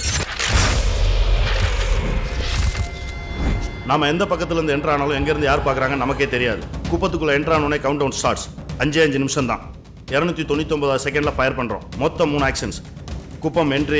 நாம எந்த பக்கத்துல இருந்து என்ட்ரு ஆனாலும் எங்க இருந்து யார் பார்க்கறாங்க நமக்கே தெரியாது குப்பத்துக்குள்ள என்ட்ரு ஆனோடனே கவுண்ட் டவுன் ஸ்டார்ட்ஸ் அஞ்சே அஞ்சு நிமிஷம் தான் இரநூத்தி தொண்ணூத்தி ஒன்பதாவது செகண்ட்ல ஃபயர் பண்றோம் மொத்தம் மூணு ஆக்ஷன்ஸ் குப்பம் என்ட்ரி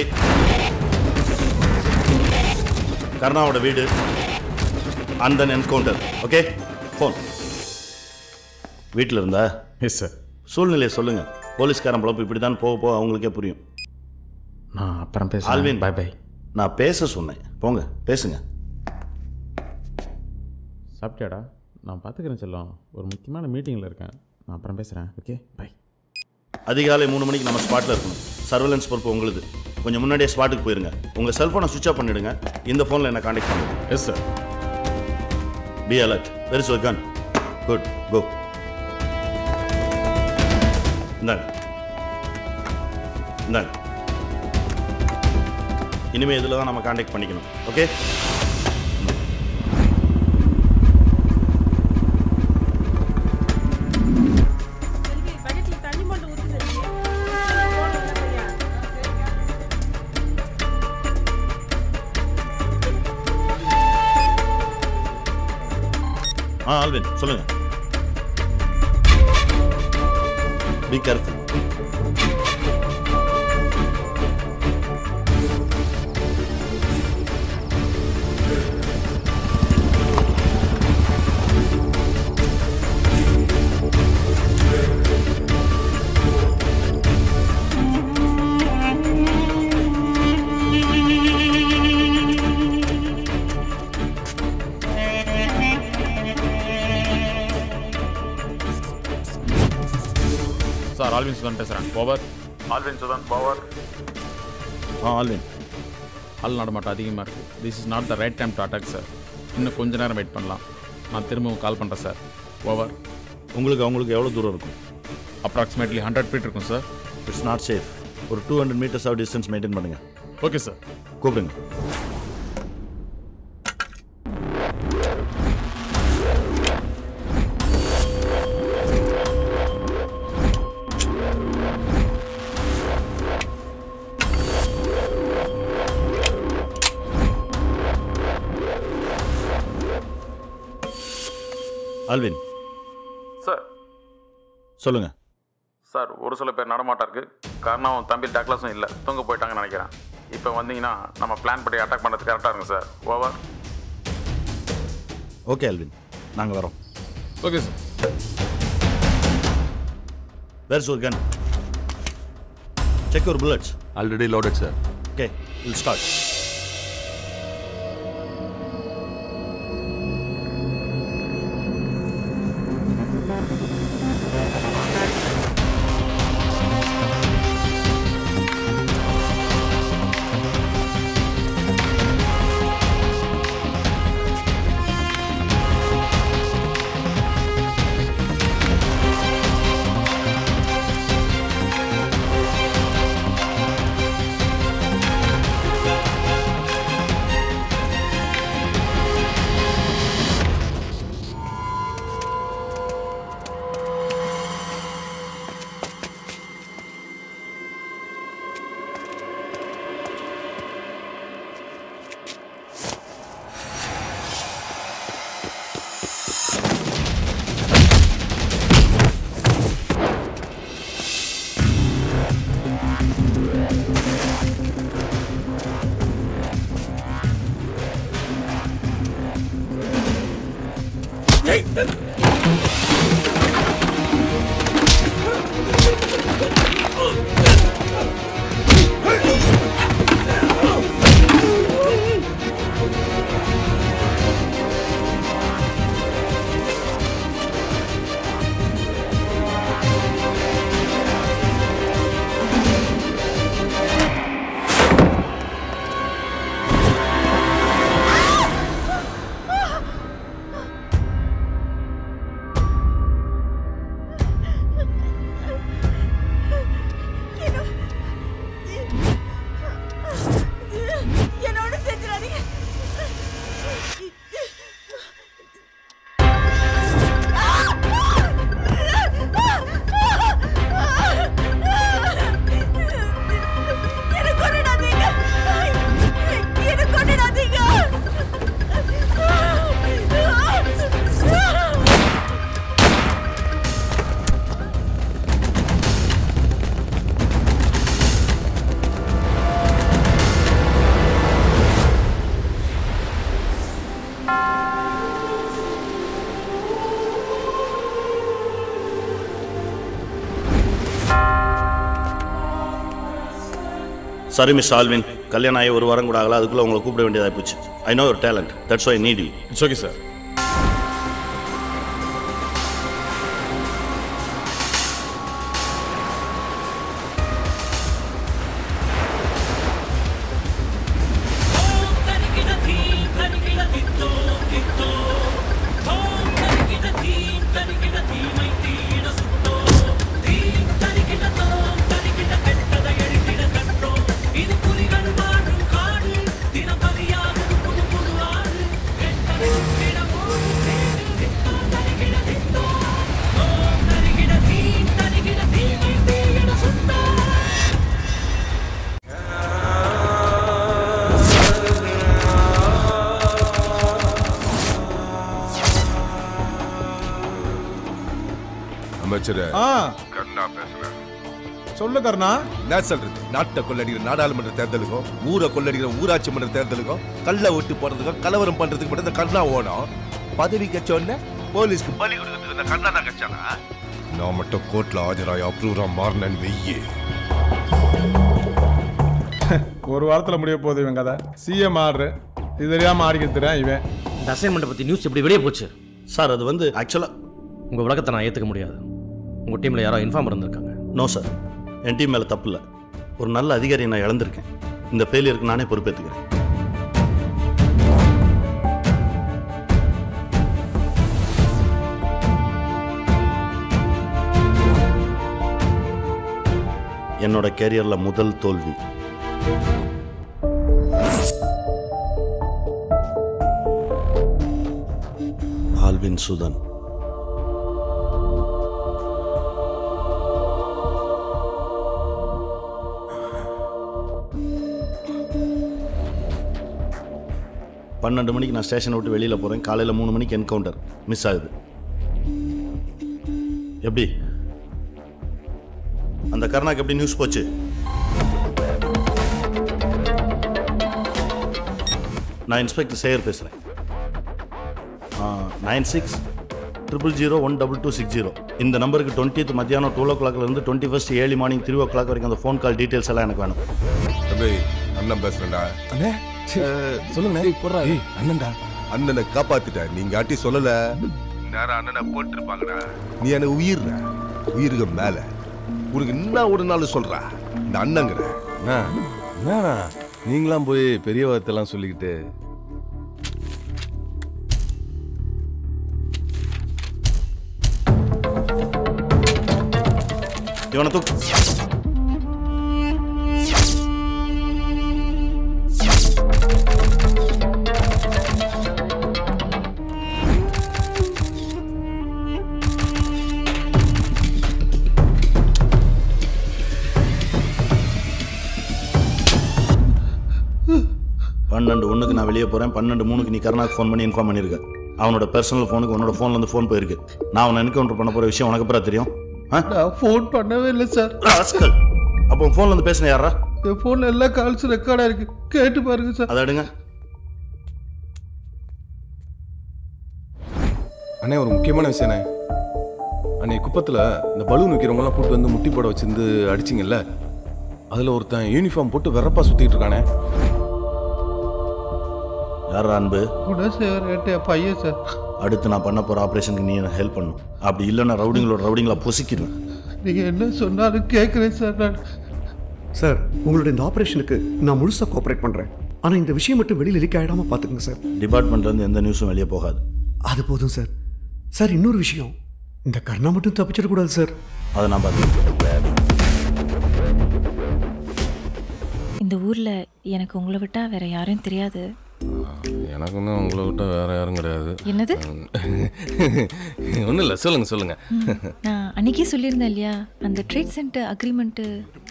கர்ணாவோட வீடு and then encounter okay phone வீட்டில் இருந்தா எஸ் சார் சூழ்நிலையை சொல்லுங்க போலீஸ்காரன் பொழப்பு இப்படி தான் போக போக அவங்களுக்கே புரியும் நான் அப்புறம் பேசுறேன் ஆல்வின் பை பை நான் பேச சொன்னேன் போங்க பேசுங்க சாப்பிட்டியாடா நான் பார்த்துக்கிறேன் செல்லம் ஒரு முக்கியமான மீட்டிங்கில் இருக்கேன் நான் அப்புறம் பேசுகிறேன் ஓகே பை அதிகாலை மூணு மணிக்கு நம்ம ஸ்பாட்டில் இருக்கணும் சர்வேலன்ஸ் பொறுப்பு உங்களுது கொஞ்சம் முன்னாடியே ஸ்பாட்டுக்கு போயிருங்க உங்கள் செல்ஃபோனை சுவிட்ச் ஆஃப் பண்ணிடுங்க இந்த ஃபோனில் என்ன காண்டாக்ட் பண்ணுங்க yes sir be alert very சொல் கன் குட் கோ இந்தாங்க இந்தாங்க இனிமே இதில் தான் நம்ம காண்டாக்ட் பண்ணிக்கணும் ஓகே ஆ ஆல்வின் சொல்லுங்க be careful sir Alvin Sudhan பேசுகிறேன் ஓவர் ஆல்வின் சுதான் ஓவர் ஆ ஆல்வின் ஆள் நடமாட்டம் அதிகமாக இருக்குது this is not the right time to attack sir இன்னும் கொஞ்ச நேரம் வெயிட் பண்ணலாம் நான் திரும்பவும் கால் பண்ணுறேன் சார் ஓவர் உங்களுக்கு அவங்களுக்கு எவ்வளோ தூரம் இருக்கும் அப்ராக்சிமேட்லி ஹண்ட்ரட் ஃபீட் இருக்கும் சார் இட்ஸ் நாட் சேஃப் ஒரு two hundred metres of distance maintain பண்ணுங்க ஓகே சார் கூப்பிடுங்க ஆல்வின் சார் சொல்லுங்க சார் ஒரு சில பேர் நடமாட்டம் இருக்குது காரணம் தம்பி டக்ளஸும் இல்லை தூங்க போயிட்டாங்கன்னு நினைக்கிறேன் இப்போ வந்தீங்கன்னா நம்ம பிளான் படி அட்டாக் பண்ணுறது கரெக்டாக இருக்கும் சார் ஓவர் ஓகே ஆல்வின் நாங்கள் வரோம் ஓகே சார் வேர்ஸ் ஒரு கன் செக் ஒரு bullets already loaded sir okay will start என்னோட செஞ்சிடாதீங்க என்னை கொன்னுடாதீங்க. என்னை கொன்னுடாதீங்க. சாரி மிஸ் ஆல்வின் கல்யாணம் ஆகி ஒரு வாரம் கூட ஆகல அதுக்குள்ளே உங்களை கூப்பிட வேண்டியதாக போச்சு I know your talent that's why need you it's okay sir அமைச்சர் ஆ கண்ணா பேசுறேன் சொல்லு கருணா என்ன சொல்றது நாட்டை கொள்ளடிக்கிற நாடாளுமன்ற தேர்தலுக்கும் ஊரை கொள்ளடிக்கிற ஊராட்சி மன்ற தேர்தலுக்கும் கள்ள ஓட்டு போடுறதுக்கும் கலவரம் பண்றதுக்கு மட்டும் இந்த கண்ணா ஓடும் பதவி கச்சோன்னு போலீஸ்க்கு பலி கொடுக்கறதுக்கு இந்த கண்ணா தான் கச்சானா நான் மட்டும் கோர்ட்ல ஆஜராய் அப்ரூவரா மாறினேன் வெய்யே ஒரு வாரத்துல முடிய போகுது இவன் கதை சிஎம் ஆடுற இது தெரியாம ஆடிக்கிறதுறேன் இவன் இந்த அசைன்மெண்ட்டை பற்றி நியூஸ் எப்படி வெளியே போச்சு சார் அது வந்து ஆக்சுவலாக உங்கள் விளக்கத்தை நான் ஏற்றுக்க முடியாது உங்கள் டீமில் யாரோ இன்ஃபார்ம் இருந்திருக்காங்க நோ சார் என் டீம் மேலே தப்பு இல்லை ஒரு நல்ல அதிகாரியை நான் இழந்திருக்கேன் இந்த ஃபெயிலியருக்கு நானே பொறுப்பேற்றுக்கிறேன் என்னோட கேரியரில் முதல் தோல்வி ஆல்வின் சுதன் பன்னெண்டு மணிக்கு நான் ஸ்டேஷனை விட்டு வெளியில் போகிறேன் காலையில் மூணு மணிக்கு என்கவுண்டர் மிஸ் ஆகுது எப்படி அந்த கருணாக்கு எப்படி நியூஸ் போச்சு நான் இன்ஸ்பெக்டர் சேகர் பேசுகிறேன் nine six triple zero one double two six zero இந்த நம்பருக்கு டுவெண்ட்டித் மத்தியானம் டுவெல் ஓ கிளாக்லேருந்து twenty first early morning three o'clock வரைக்கும் அந்த ஃபோன் கால் டீட்டெயில்ஸ் எல்லாம் எனக்கு வேணும் தம்பி அண்ணன் பேசுறேன்டா அண்ணே சொல்லுங்க ஏய் அண்ணன்டா அண்ணனை காப்பாத்திட்ட நீங்க ஆட்டி சொல்லல நேரம் அண்ணனை போட்டிருப்பாங்கடா நீ எனக்கு உயிர்ற உயிருக்கு மேல உனக்கு என்ன ஒரு நாள் சொல்றா இந்த அண்ணங்கிற அண்ணா, என்னண்ணா நீங்களாம் போய் பெரிய வார்த்தைலாம் சொல்லிக்கிட்டு இவனை தூக்கு பன்னெண்டு ஒன்றுக்கு நான் வெளியே போகிறேன் பன்னெண்டு மூணுக்கு நீ கருணாக்கு ஃபோன் பண்ணி இன்ஃபார்ம் பண்ணியிருக்க அவனோட பர்சனல் ஃபோனுக்கு உன்னோட ஃபோன்லேருந்து ஃபோன் போயிருக்கு நான் அவனை என்கவுண்டர் பண்ண போகிற விஷயம் உனக்கு அப்புறம் தெரியும் ஆ நான் ஃபோன் பண்ணவே இல்லை சார் ராஸ்கல் அப்போ உன் ஃபோன்ல இருந்து பேசின யாரா என் ஃபோனில் எல்லா கால்ஸும் ரெக்கார்டாக இருக்கு கேட்டு பாருங்க சார் அதை எடுங்க அண்ணே ஒரு முக்கியமான விஷயண்ணே அன்னை குப்பத்தில் இந்த பலூன் விற்கிறவங்கலாம் கூட்டு வந்து முட்டி போட வச்சிருந்து அடிச்சிங்கல்ல அதில் ஒருத்தன் யூனிஃபார்ம் போட்டு வெறப்பா சுற்றிட்டு இருக்கானே யாரா அன்பு குணசேகர் என் பையன் சார் அடுத்து நான் பண்ண போகிற ஆப்ரேஷனுக்கு நீ எனக்கு ஹெல்ப் பண்ணும் அப்படி இல்லைன்னா ரவுடிங்களோட ரவுடிங்களா பொசிக்கிடுவேன் நீங்கள் என்ன சொன்னாலும் கேட்குறேன் சார் நான் சார் உங்களுடைய இந்த ஆபரேஷனுக்கு நான் முழுசாக கோஆப்ரேட் பண்ணுறேன் ஆனால் இந்த விஷயம் மட்டும் வெளியில் லீக் ஆகிடாம பார்த்துக்குங்க சார் டிபார்ட்மெண்ட்லேருந்து எந்த நியூஸும் வெளியே போகாது அது போதும் சார் சார் இன்னொரு விஷயம் இந்த கர்ணா மட்டும் தப்பிச்சிடக்கூடாது சார் அதை நான் பார்த்துக்கிறேன் இந்த ஊர்ல எனக்கு உங்களை விட்டா வேற யாரையும் தெரியாது எனக்கு ஒன்றும் உங்களை விட்ட வேற யாரும் கிடையாது என்னது? ஒன்றும் இல்லை சொல்லுங்க சொல்லுங்க நான் அன்னைக்கே சொல்லியிருந்தேன் இல்லையா அந்த ட்ரேட் சென்டர் அக்ரிமெண்ட்டு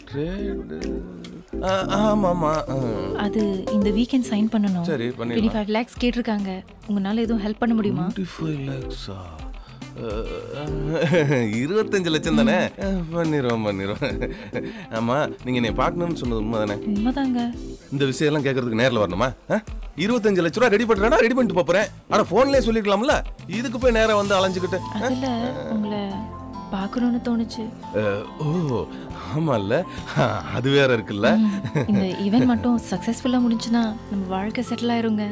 ஆமாம் ஆமாம் அது இந்த வீக்கெண்ட் சைன் பண்ணணும் சரி, பண்ணிடலாம். டுவெண்ட்டி ஃபைவ் லேக்ஸ் கேட்டிருக்காங்க உங்களால எதுவும் ஹெல்ப் பண்ண முடியுமா ஃபைவ் லேக்ஸா இருபத்தஞ்சு லட்சம் தானே பண்ணிடுவோம் பண்ணிடுவோம் ஆமாம் நீங்கள் என்னை பார்க்கணும்னு சொன்னது உண்மை தானே உண்மைதாங்க இந்த விஷயம்லாம் கேட்கறதுக்கு நேரில் வரணுமா ஆ? இருபத்தஞ்சு லட்ச ரூபா ரெடி பண்ணுறேன்னா ரெடி பண்ணிட்டு போறேன் ஆனால் ஃபோன்லேயே சொல்லிருக்கலாம்ல இதுக்கு போய் நேரா வந்து அலைஞ்சுக்கிட்டு அதுல உங்களை பார்க்கணும்னு தோணுச்சு அஹ், ஓ ஆமால்ல ஆ, அது வேற இருக்குல்ல இந்த ஈவென்ட் மட்டும் சக்ஸஸ்ஃபுல்லா முடிஞ்சுன்னா நம்ம வாழ்க்கை செட்டில் ஆயிருங்க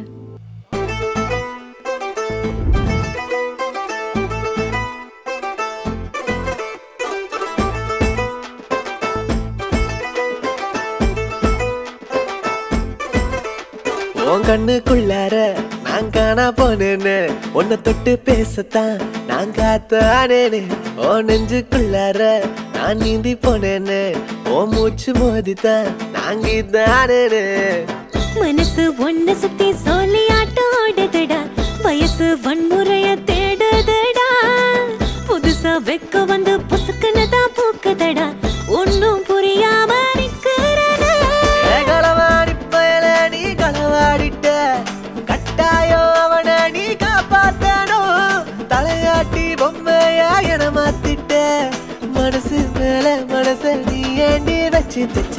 உன் கண்ணுக்குள்ளார நான் காணா போனேன்னு உன்னை தொட்டு பேசத்தான் நான் காத்தானேன்னு ஓ நெஞ்சுக்குள்ளார நான் நீந்தி போனேன்னு ஓ மூச்சு மோதித்தான் நான் கீதானேன்னு மனசு ஒண்ணு சுத்தி சொல்லி ஆட்டம் ஆடுதடா வயசு வன்முறைய தேடுதடா புதுசா வெக்க வந்து புசுக்குன்னு தான் பூக்குதடா ஒன்னும் புரியாம நிக்கிறடா களவாடி பயல நீ களவாடிட்ட கட்டாயம் அவனை நீ காப்பாத்தணும் தலையாட்டி பொம்மையா என மாத்திட்ட வச்சு தைச்ச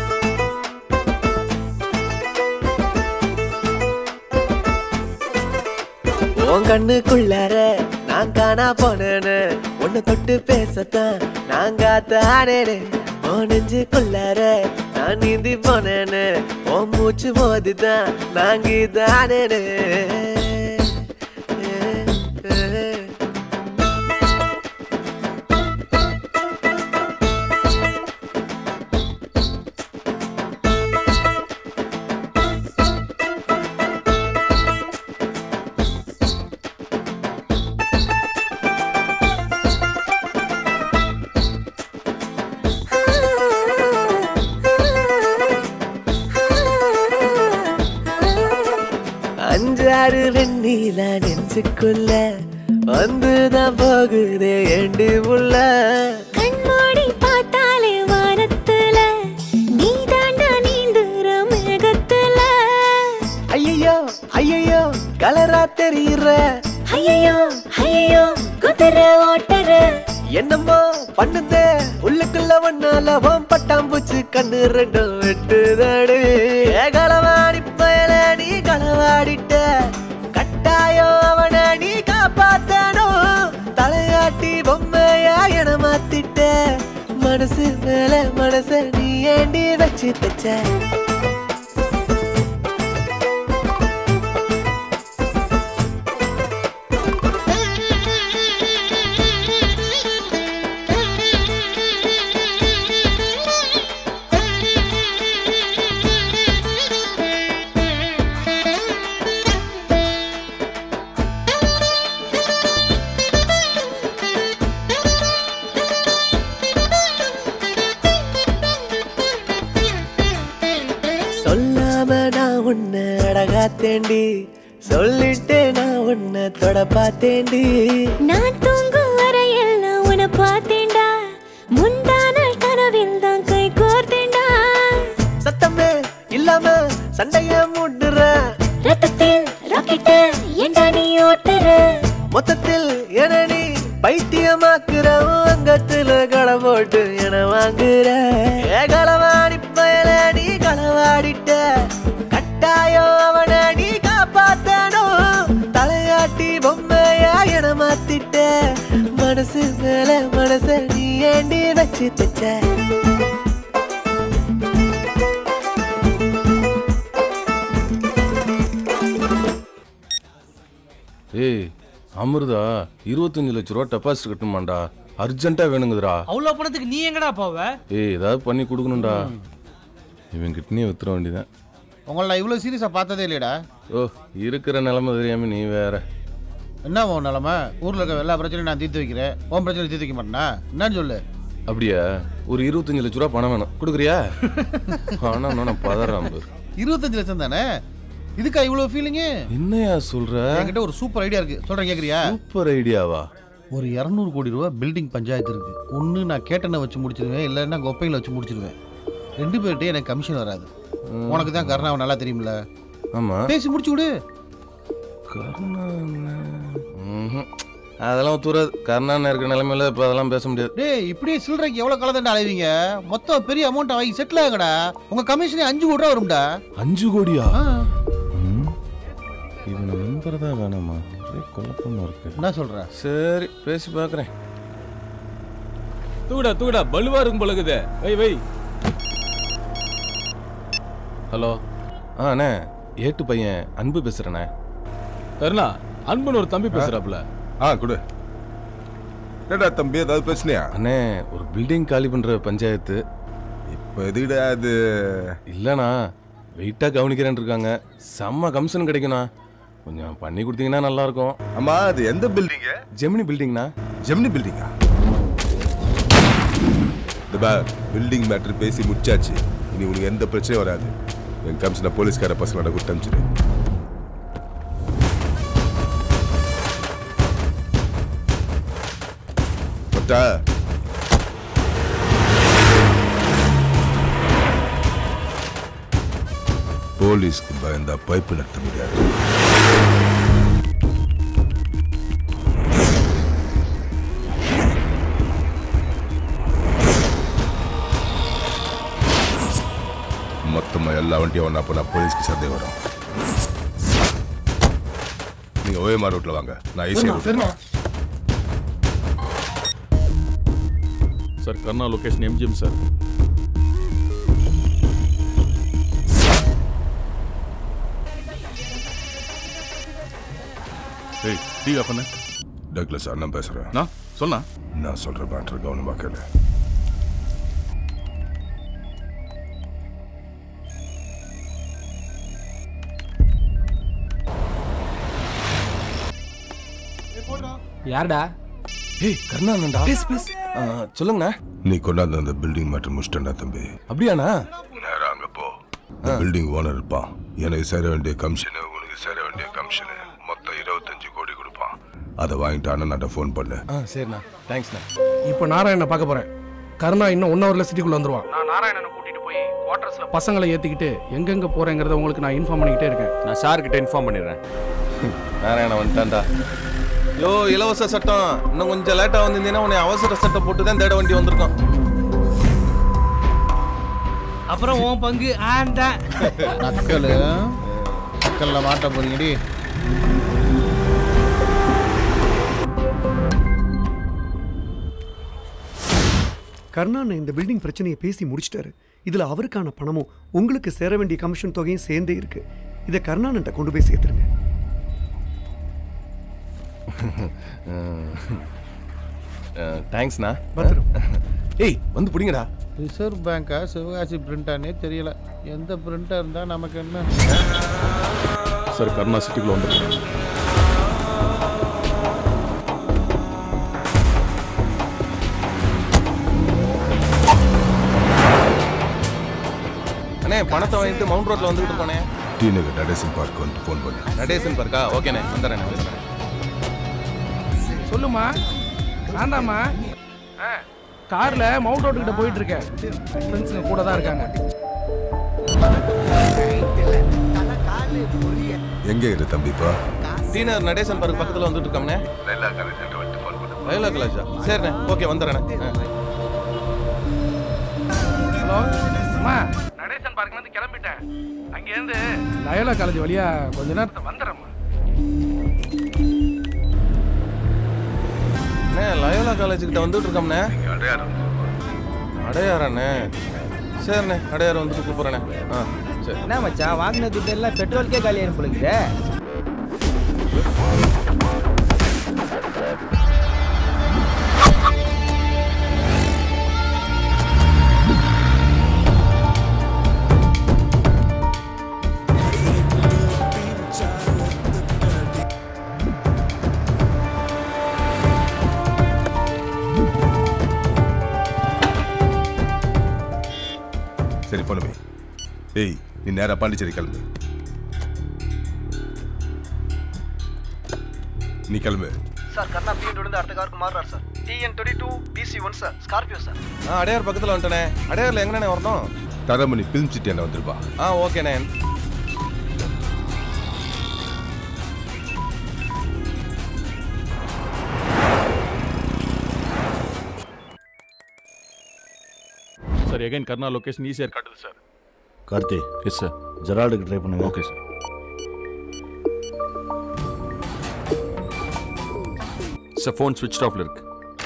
உன் கண்ணுக்குள்ளார நான் காணா போனேன்னு உன்னை தொட்டு பேசத்தான் நான் காத்தானேனே உன் நெஞ்சுக்குள்ளார நான் நீந்தி போனேன்னு உன் மூச்சு மோதிதான் நான் கீதானேனே அஞ்சாறு வெண்ணில நெஞ்சுக்குள்ள வந்துதான் போகுதே ஏண்டி உள்ள கண்மூடி பார்த்தாலே வானத்துல நீ தாண்டா நீந்துற மேகத்துல ஐயோ ஐயோ கலரா தெரியுற ஐயோ ஐயோ குதிரை ஓட்டுற என்னமோ பண்ணுதே உள்ளுக்குள்ள ஒன்னால ஓம் பட்டாம்பூச்சி கண்ணு ரெண்டும் வெட்டுதடு ஏ களவாடி பயல நீ களவாடிட்ட கட்டாயம் அவன நீ காப்பாத்தணும் தலையாட்டி பொம்மையா என மாத்திட்ட மனசு மேல மனச நீ ஏண்டி வச்சு தச்ச சொல்லாம நான் உன்னை அழகா தேண்டி சொல்லிட்டு நான் உன்னை தொட பார்த்தேண்டி நான் தூங்கும் வரையெல்லாம் உன்னை பார்த்தேன்டா முந்தா நாள் கனவில் தான் கை கோர்த்தேன்டா சத்தமே இல்லாம சண்டைய மூடுற ரத்தத்தில் ராக்கெட்ட ஏண்டா நீ ஓட்டுற மொத்தத்தில் என நீ பைத்தியமாக்குற உன் அங்கத்துல களை போட்டு என வாங்குற ஏ களவாடி பயல நீ களவாடிட்ட கட்டாயம் அவன நீ காப்பாத்தணும் தலையாட்டி பொம்மையா என மாத்திட்ட மனசு மேல மனச நீ ஏண்டி வச்சு தச்ச ஏய் அமிர்தா இருபத்தஞ்சு லட்ச ரூபா டெபாசிட் கட்டணுமாண்டா அர்ஜென்ட்டா வேணுங்குதுடா அவ்வளோ பணத்துக்கு நீ எங்கடா போவ ஏய் ஏதாவது பண்ணி கொடுக்கணும்டா இவன் கிட்டனே வித்துற வேண்டியதான் உங்களை நான் இவ்வளோ சீரியஸாக பார்த்ததே இல்லையடா ஓ இருக்கிற நிலைமை தெரியாம நீ வேற என்ன உன் நிலமை ஊரில் இருக்க எல்லா பிரச்சனையும் நான் தீர்த்து வைக்கிறேன் உன் பிரச்சனை தீர்த்து வைக்க மாட்டேனா என்னன்னு சொல்லு அப்படியா ஒரு இருபத்தஞ்சு லட்ச ரூபா பணம் வேணும் கொடுக்குறியா பணம் நான் பதறான் பாரு இருபத்தஞ்சு லட்சம் தானே இதுக்கா இவ்வளோ ஃபீலிங்கு என்னையா சொல்ற என்கிட்ட ஒரு சூப்பர் ஐடியா இருக்கு சொல்றேன் கேக்குறியா சூப்பர் ஐடியாவா ஒரு இரநூறு கோடி ரூபா பில்டிங் பஞ்சாயத்து இருக்கு ஒன்று நான் கேட்டனை வச்சு முடிச்சிருவேன் இல்லைன்னா கொப்பையில் வச்சு முடிச்சிருவேன் ரெண்டு பேர்கிட்டயும் எனக்கு கமிஷன் வராது உனக்கு தான் கருணாவை நல்லா தெரியும்ல ஆமா பேசி முடிச்சு விடு ம்ஹும். அதெல்லாம் ஒத்துறாது கருணான்னு இருக்கிற நிலைமையில இப்போ அதெல்லாம் பேச முடியாது டேய் இப்படியே சில்லறைக்கு எவ்வளோ கலந்தாண்டா அலைவீங்க மொத்தம் பெரிய அமௌண்ட் வாங்கி செட்டில் ஆகுங்கடா உங்க கமிஷனே அஞ்சு கோடி ரூபா வரும்டா அஞ்சு கோடியா ம். இவனை நம்புறதா வேணாமா ஒரே குழப்பமா இருக்கு என்ன சொல்ற சரி பேசி பார்க்குறேன் தூக்குடா தூக்குடா பலுவா இருக்கும் பழகுது வை வை ஹலோ ஆ அண்ணே ஏட்டு பையன் அன்பு பேசுறேண்ணே கருணா அன்புன்னு ஒரு தம்பி பேசுறாப்புல ஆ கொடு என்னடா தம்பி ஏதாவது பிரச்சனையா அண்ணே ஒரு பில்டிங் காலி பண்ற பஞ்சாயத்து இப்போ எதுடா அது இல்லைண்ணா வெயிட்டா கவனிக்கிறேன்னு இருக்காங்க செம்ம கமிஷன் கிடைக்குண்ணா கொஞ்சம் பண்ணி கொடுத்தீங்கன்னா நல்லா இருக்கும் ஆமா அது எந்த பில்டிங் ஜெமினி பில்டிங்ண்ணா ஜெமினி பில்டிங்கா இந்த பார் பில்டிங் மேட்ரு பேசி முடிச்சாச்சு இனி உனக்கு எந்த பிரச்சனையும் வராது என் கமிஷனை போலீஸ்கார பசங்களோட கொடுத்து அனுப்பிச்சிடு பட்டா போலீஸ்க்கு பயந்தா பைப்பு நடத்த முடியாது எல்லா வண்டியும் ஒன்றா போனால் போலீஸ்க்கு சந்தேகம் வரும் நீங்கள் ஓஎம்ஆர் ரோட்டில் வாங்க நான் ஈஸியாக sir Karna location MGM sir ஏய் டீ ஆஃப் பண்ண டக்ளஸ் அண்ணன் பேசுகிறேன் நான் சொன்னா நான் சொல்கிற மேட்ரு கவனமாக கேளு யாருடா ஏய் கர்ணானந்தா ப்ளீஸ் ப்ளீஸ் சொல்லுங்கண்ணா நீ கொண்டாந்து அந்த பில்டிங் மேட்டர் முடிச்சிட்டா தம்பி அப்படியாண்ணா நேரா அங்க போ பில்டிங் ஓனர் இருப்பான் எனக்கு சேர வேண்டிய கமிஷனு உனக்கு சேர வேண்டிய கமிஷனு மொத்தம் இருபத்தஞ்சு கோடி கொடுப்பான் அதை வாங்கிட்டு அண்ணன்ட்ட ஃபோன் பண்ணு ஆ சரிண்ணா தேங்க்ஸ்ண்ணா இப்போ நாராயணனை பார்க்க போறேன் கருணா இன்னும் ஒன் ஹவர்ல சிட்டிக்குள்ள வந்துருவான் நான் நாராயணனை கூட்டிட்டு போய் குவார்டர்ஸ்ல பசங்களை ஏத்திக்கிட்டு எங்கெங்க போறேங்கிறத உங்களுக்கு நான் இன்ஃபார்ம் பண்ணிக்கிட்டே இருக்கேன் நான் சார் கிட்ட இன்ஃபார்ம் பண்ணிடுறேன் நாராயண வந்துட்டான்டா யோ இலவச சட்டம் இன்னும் கொஞ்சம் லேட்டா வந்திருந்தீங்கன்னா உன்னை அவசர சட்டம் போட்டு தான் தேட வண்டி வந்திருக்கும் அப்புறம் உன் பங்கு ஆண்டா நக்கல் நக்கல்ல மாட்ட போறீங்கடி கருணாண்ணன் இந்த பில்டிங் பிரச்சனையை பேசி முடிச்சிட்டாரு இதுல அவருக்கான பணமும் உங்களுக்கு சேர வேண்டிய கமிஷன் தொகையும் சேர்ந்தே இருக்கு இதை கருணாண்ணன்ட்ட கொண்டு போய் சேர்த்துருங்க தேங்க்ஸ்ண்ணா பத்திரம் ஏய் வந்து பிடிங்கடா ரிசர்வ் பேங்கா சிவகாசி பிரிண்டானே தெரியல எந்த பிரிண்டா இருந்தா நமக்கு என்ன சார் கர்ணா சிட்டிக்குள்ள வந்துருக்கேன் அண்ணே பணத்தை வாங்கிட்டு மவுண்ட் ரோட்ல வந்துகிட்டு போனேன் டி நகர் நடேசன் பார்க் வந்து ஃபோன் பண்ணு நடேசன் பார்க்கா ஓகேண்ணே வந்துடுறேன் வந்துடுறேன் சொல்லுமா வேண்டாமா கார்ல மவுண்ட் ரோடு கிட்ட போயிட்டு இருக்கேன் ஃப்ரெண்ட்ஸுங்க கூட தான் இருக்காங்க எங்க இரு தம்பிப்பா டீனர் நடேசன் பார்க் பக்கத்துல வந்துட்டு இருக்கோம்ண்ணே லைலா காலேஜ் வந்து ஃபோன் பண்ணு லைலா கலாஜா சரிண்ணே ஓகே வந்துடுறேண்ணே ஹலோ அம்மா நடேசன் பார்க்ல இருந்து கிளம்பிட்டேன் அங்க இருந்து லயோலா காலேஜ் வழியா கொஞ்ச நேரத்தை வந்துடுறேம்மா அண்ணே லயோலா காலேஜ் கிட்ட வந்துட்டு இருக்கோம்ண்ணே அடையாரண்ணே சரிண்ணே அடையாரம் வந்துட்டு கூப்பிட்றேண்ணே ஆ சரி என்ன மச்சான் வாங்கின துட்டு எல்லாம் பெட்ரோல்க்கே காலியாயிரும் போல இருக்குதே. சரி பண்ணுமே ஏய் நீ நேரா பாண்டிச்சேரி கிளம்பு நீ கிளம்பு சார் கர்ணா பிஎன் இருந்து அடுத்த காருக்கு மாறுறார் sir TN twenty two PC one sir Scorpio sir ஆ அடையார் பக்கத்தில் வந்துட்டேனே அடையாரில் எங்கண்ணே வரணும் தரமணி பிலிம் சிட்டி என்ன வந்திருப்பா ஆ ஓகேண்ணே சார் எகைன் கர்ணா லொகேஷன் ஈஸியாக காட்டுது சார் கார்த்தி எஸ் சார் ஜெரால்டுக்கு ட்ரை பண்ணுங்க ஓகே சார் சார் ஃபோன் ஸ்விட்ச் ஆஃப்ல இருக்கு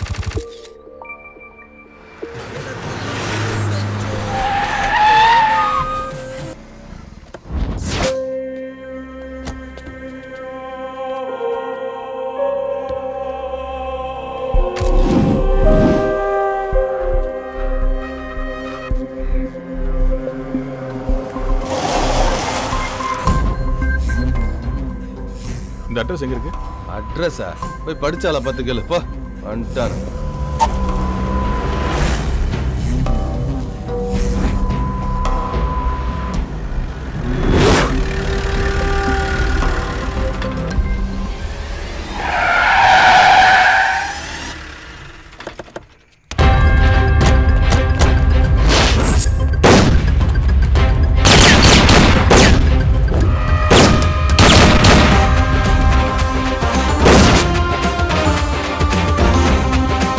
இந்த அட்ரஸ் எங்க இருக்கு அட்ரஸா போய் படிச்சால பார்த்து கேளு போ வந்துட்டாரு ஆ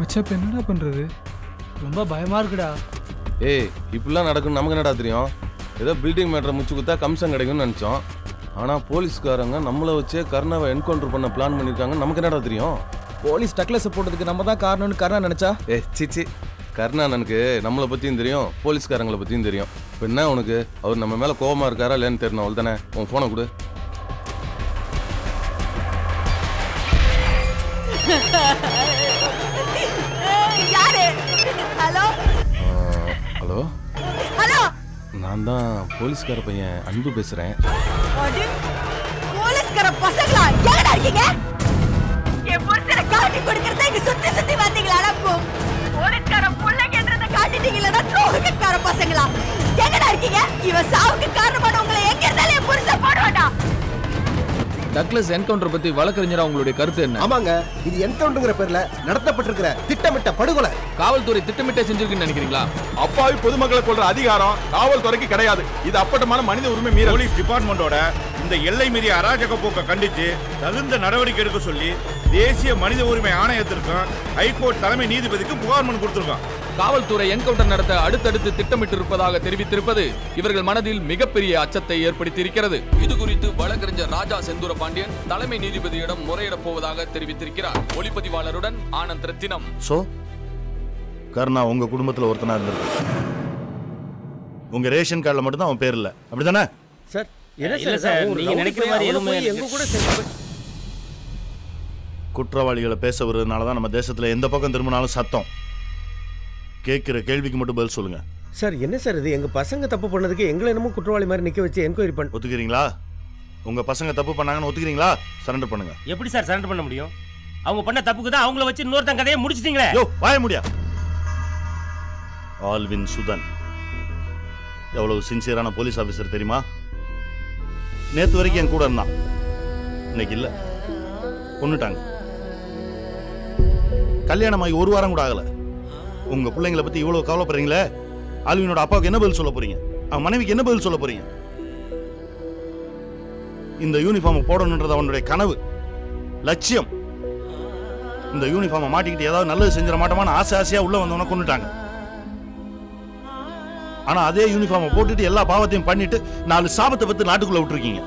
மச்சா இப்ப என்னடா பண்றது ரொம்ப பயமா இருக்குடா ஏய் இப்படிலாம் நடக்கும் நமக்கு என்னடா தெரியும் ஏதோ பில்டிங் மேட்டரை முச்சு குத்தா கம்சம் கிடைக்கும்னு நினச்சோம் ஆனால் போலீஸ்காரங்க நம்மளை வச்சே கருணாவை என்கவுண்டர் பண்ண பிளான் பண்ணியிருக்காங்க நமக்கு என்னடா தெரியும் போலீஸ் டக்லஸ் போட்டதுக்கு நம்ம தான் காரணம்னு கருணா நினைச்சா ஏ சிச்சி கருணானனுக்கு நம்மளை பற்றியும் தெரியும் போலீஸ்காரங்களை பற்றியும் தெரியும் இப்போ என்ன உனக்கு அவர் நம்ம மேலே கோவமா இருக்காரா இல்லைன்னு தெரியணும் அவள் தானே உன் ஃபோனை கொடு யாரு ஹலோ ஹலோ ஹலோ நான் தான் போலீஸ்கார பையன் அன்பு பேசுகிறேன் அடி போலீஸ்கார பசங்களா எங்கடா இருக்கீங்க என் புருஷனை காட்டி கொடுக்கறத இங்க சுத்தி சுத்தி வந்தீங்களா போ போலீஸ்கார புள்ளைங்கன்றத காட்டிட்டீங்களா துரோகக்கார பசங்களா எங்கடா இருக்கீங்க இவன் சாவுக்கு காரணமான உங்களை எங்க இருந்தாலும் என் புருஷன் போடுவாடா டக்லஸ் என்கவுண்டர் பத்தி வழக்கறிஞரா உங்களுடைய கருத்து என்ன ஆமாங்க இது என்கவுண்டர்ங்கிற பேர்ல நடத்தப்பட்டிருக்கிற திட்டமிட்ட படுகொலை காவல்துறை திட்டமிட்டே செஞ்சிருக்குன்னு நினைக்கிறீங்களா அப்பாவி பொதுமக்களை கொள்ற அதிகாரம் காவல்துறைக்கு கிடையாது இது அப்பட்டமான மனித உரிமை மீறல் போலீஸ் டிபார்ட்மெண்டோட இந்த எல்லை மீறிய அராஜக போக்கை கண்டித்து தகுந்த நடவடிக்கை எடுக்க சொல்லி தேசிய மனித உரிமை ஆணையத்திற்கும் ஹைகோர்ட் தலைமை நீதிபதிக்கும் புகார் மனு கொடுத்திருக்கோம் காவல்துறை என்கவுண்டர் நடத்த அடுத்தடுத்து திட்டமிட்டு இருப்பதாக தெரிவித்திருப்பது இவர்கள் மனதில் மிகப்பெரிய அச்சத்தை ஏற்படுத்தி இருக்கிறது இது குறித்து வழக்கறிஞர் ராஜா செந்தூர பாண்டியன் தலைமை நீதிபதியிடம் முறையிடப் போவதாக தெரிவித்திருக்கிறார் ஒளிப்பதிவாளருடன் ஆனந்த் ரத்தினம் ஸோ கருணா உங்க குடும்பத்தில் ஒருத்தனா இருந்திருக்கு உங்க ரேஷன் கார்டில் மட்டும்தான் அவன் பேர் இல்லை அப்படிதானே சார் இல்ல சார், நீங்க நினைக்கிற மாதிரி எதுவுமே எங்க கூட சேர்ந்து குற்றவாளிகளை பேச வருவதனால தான் நம்ம தேசத்தில் எந்த பக்கம் திரும்பினாலும் சத்தம் கேட்குற கேள்விக்கு மட்டும் பதில் சொல்லுங்க சார் என்ன சார் இது எங்க பசங்க தப்பு பண்ணதுக்கு எங்களை என்னமோ குற்றவாளி மாதிரி நிக்க வச்சு என்கொயரி பண்ண ஒத்துக்கிறீங்களா உங்க பசங்க தப்பு பண்ணாங்கன்னு ஒத்துக்கிறீங்களா சரண்டர் பண்ணுங்க எப்படி சார் சரண்டர் பண்ண முடியும் அவங்க பண்ண தப்புக்கு தான் அவங்கள வச்சு இன்னொருத்தன் கதையை முடிச்சிட்டீங்களே யோ வாய முடியா ஆல்வின் சுதன் எவ்வளவு சின்சியரான போலீஸ் ஆஃபீஸர் தெரியுமா நேத்து வரைக்கும் என் கூட இருந்தான் இன்னைக்கு இல்ல கொன்னுட்டாங்க கல்யாணமாகி ஒரு வாரம் கூட ஆகல உங்க பிள்ளைங்களை பத்தி இவ்வளவு கவலைப்படுறீங்களே ஆல்வினோட அப்பாவுக்கு என்ன பதில் சொல்ல போறீங்க அவன் மனைவிக்கு என்ன பதில் சொல்ல போறீங்க இந்த யூனிஃபார்ம் போடணுன்றது அவனுடைய கனவு லட்சியம் இந்த யூனிஃபார்மை மாட்டிக்கிட்டு ஏதாவது நல்லது செஞ்சிட மாட்டோமான்னு ஆசை ஆசையா உள்ள வந்தவன கொண்டுட்டாங்க ஆனா அதே யூனிஃபார்மை போட்டுட்டு எல்லா பாவத்தையும் பண்ணிட்டு நாலு சாபத்தை பத்தி நாட்டுக்குள்ள விட்டுருக்கீங்க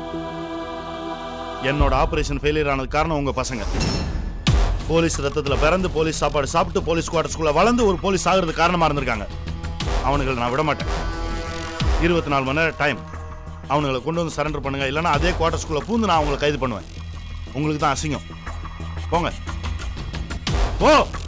என்னோட ஆபரேஷன் ஃபெயிலியர் ஆனது காரணம் உங்க பசங்க போலீஸ் ரத்தத்துல பிறந்து போலீஸ் சாப்பாடு சாப்பிட்டு போலீஸ் குவார்டர்ஸ்குள்ள வளர்ந்து ஒரு போலீஸ் ஆகிறது காரணமா இருந்திருக்காங்க அவனுங்களை நான் விட மாட்டேன் இருபத்தி நாலு மணி நேரம் டைம் அவனுங்களை கொண்டு வந்து சரண்டர் பண்ணுங்க இல்லைன்னா அதே குவார்டர்ஸ்குள்ள பூந்து நான் அவங்களை கைது பண்ணுவேன் உங்களுக்கு தான் அசிங்கம் போங்க போ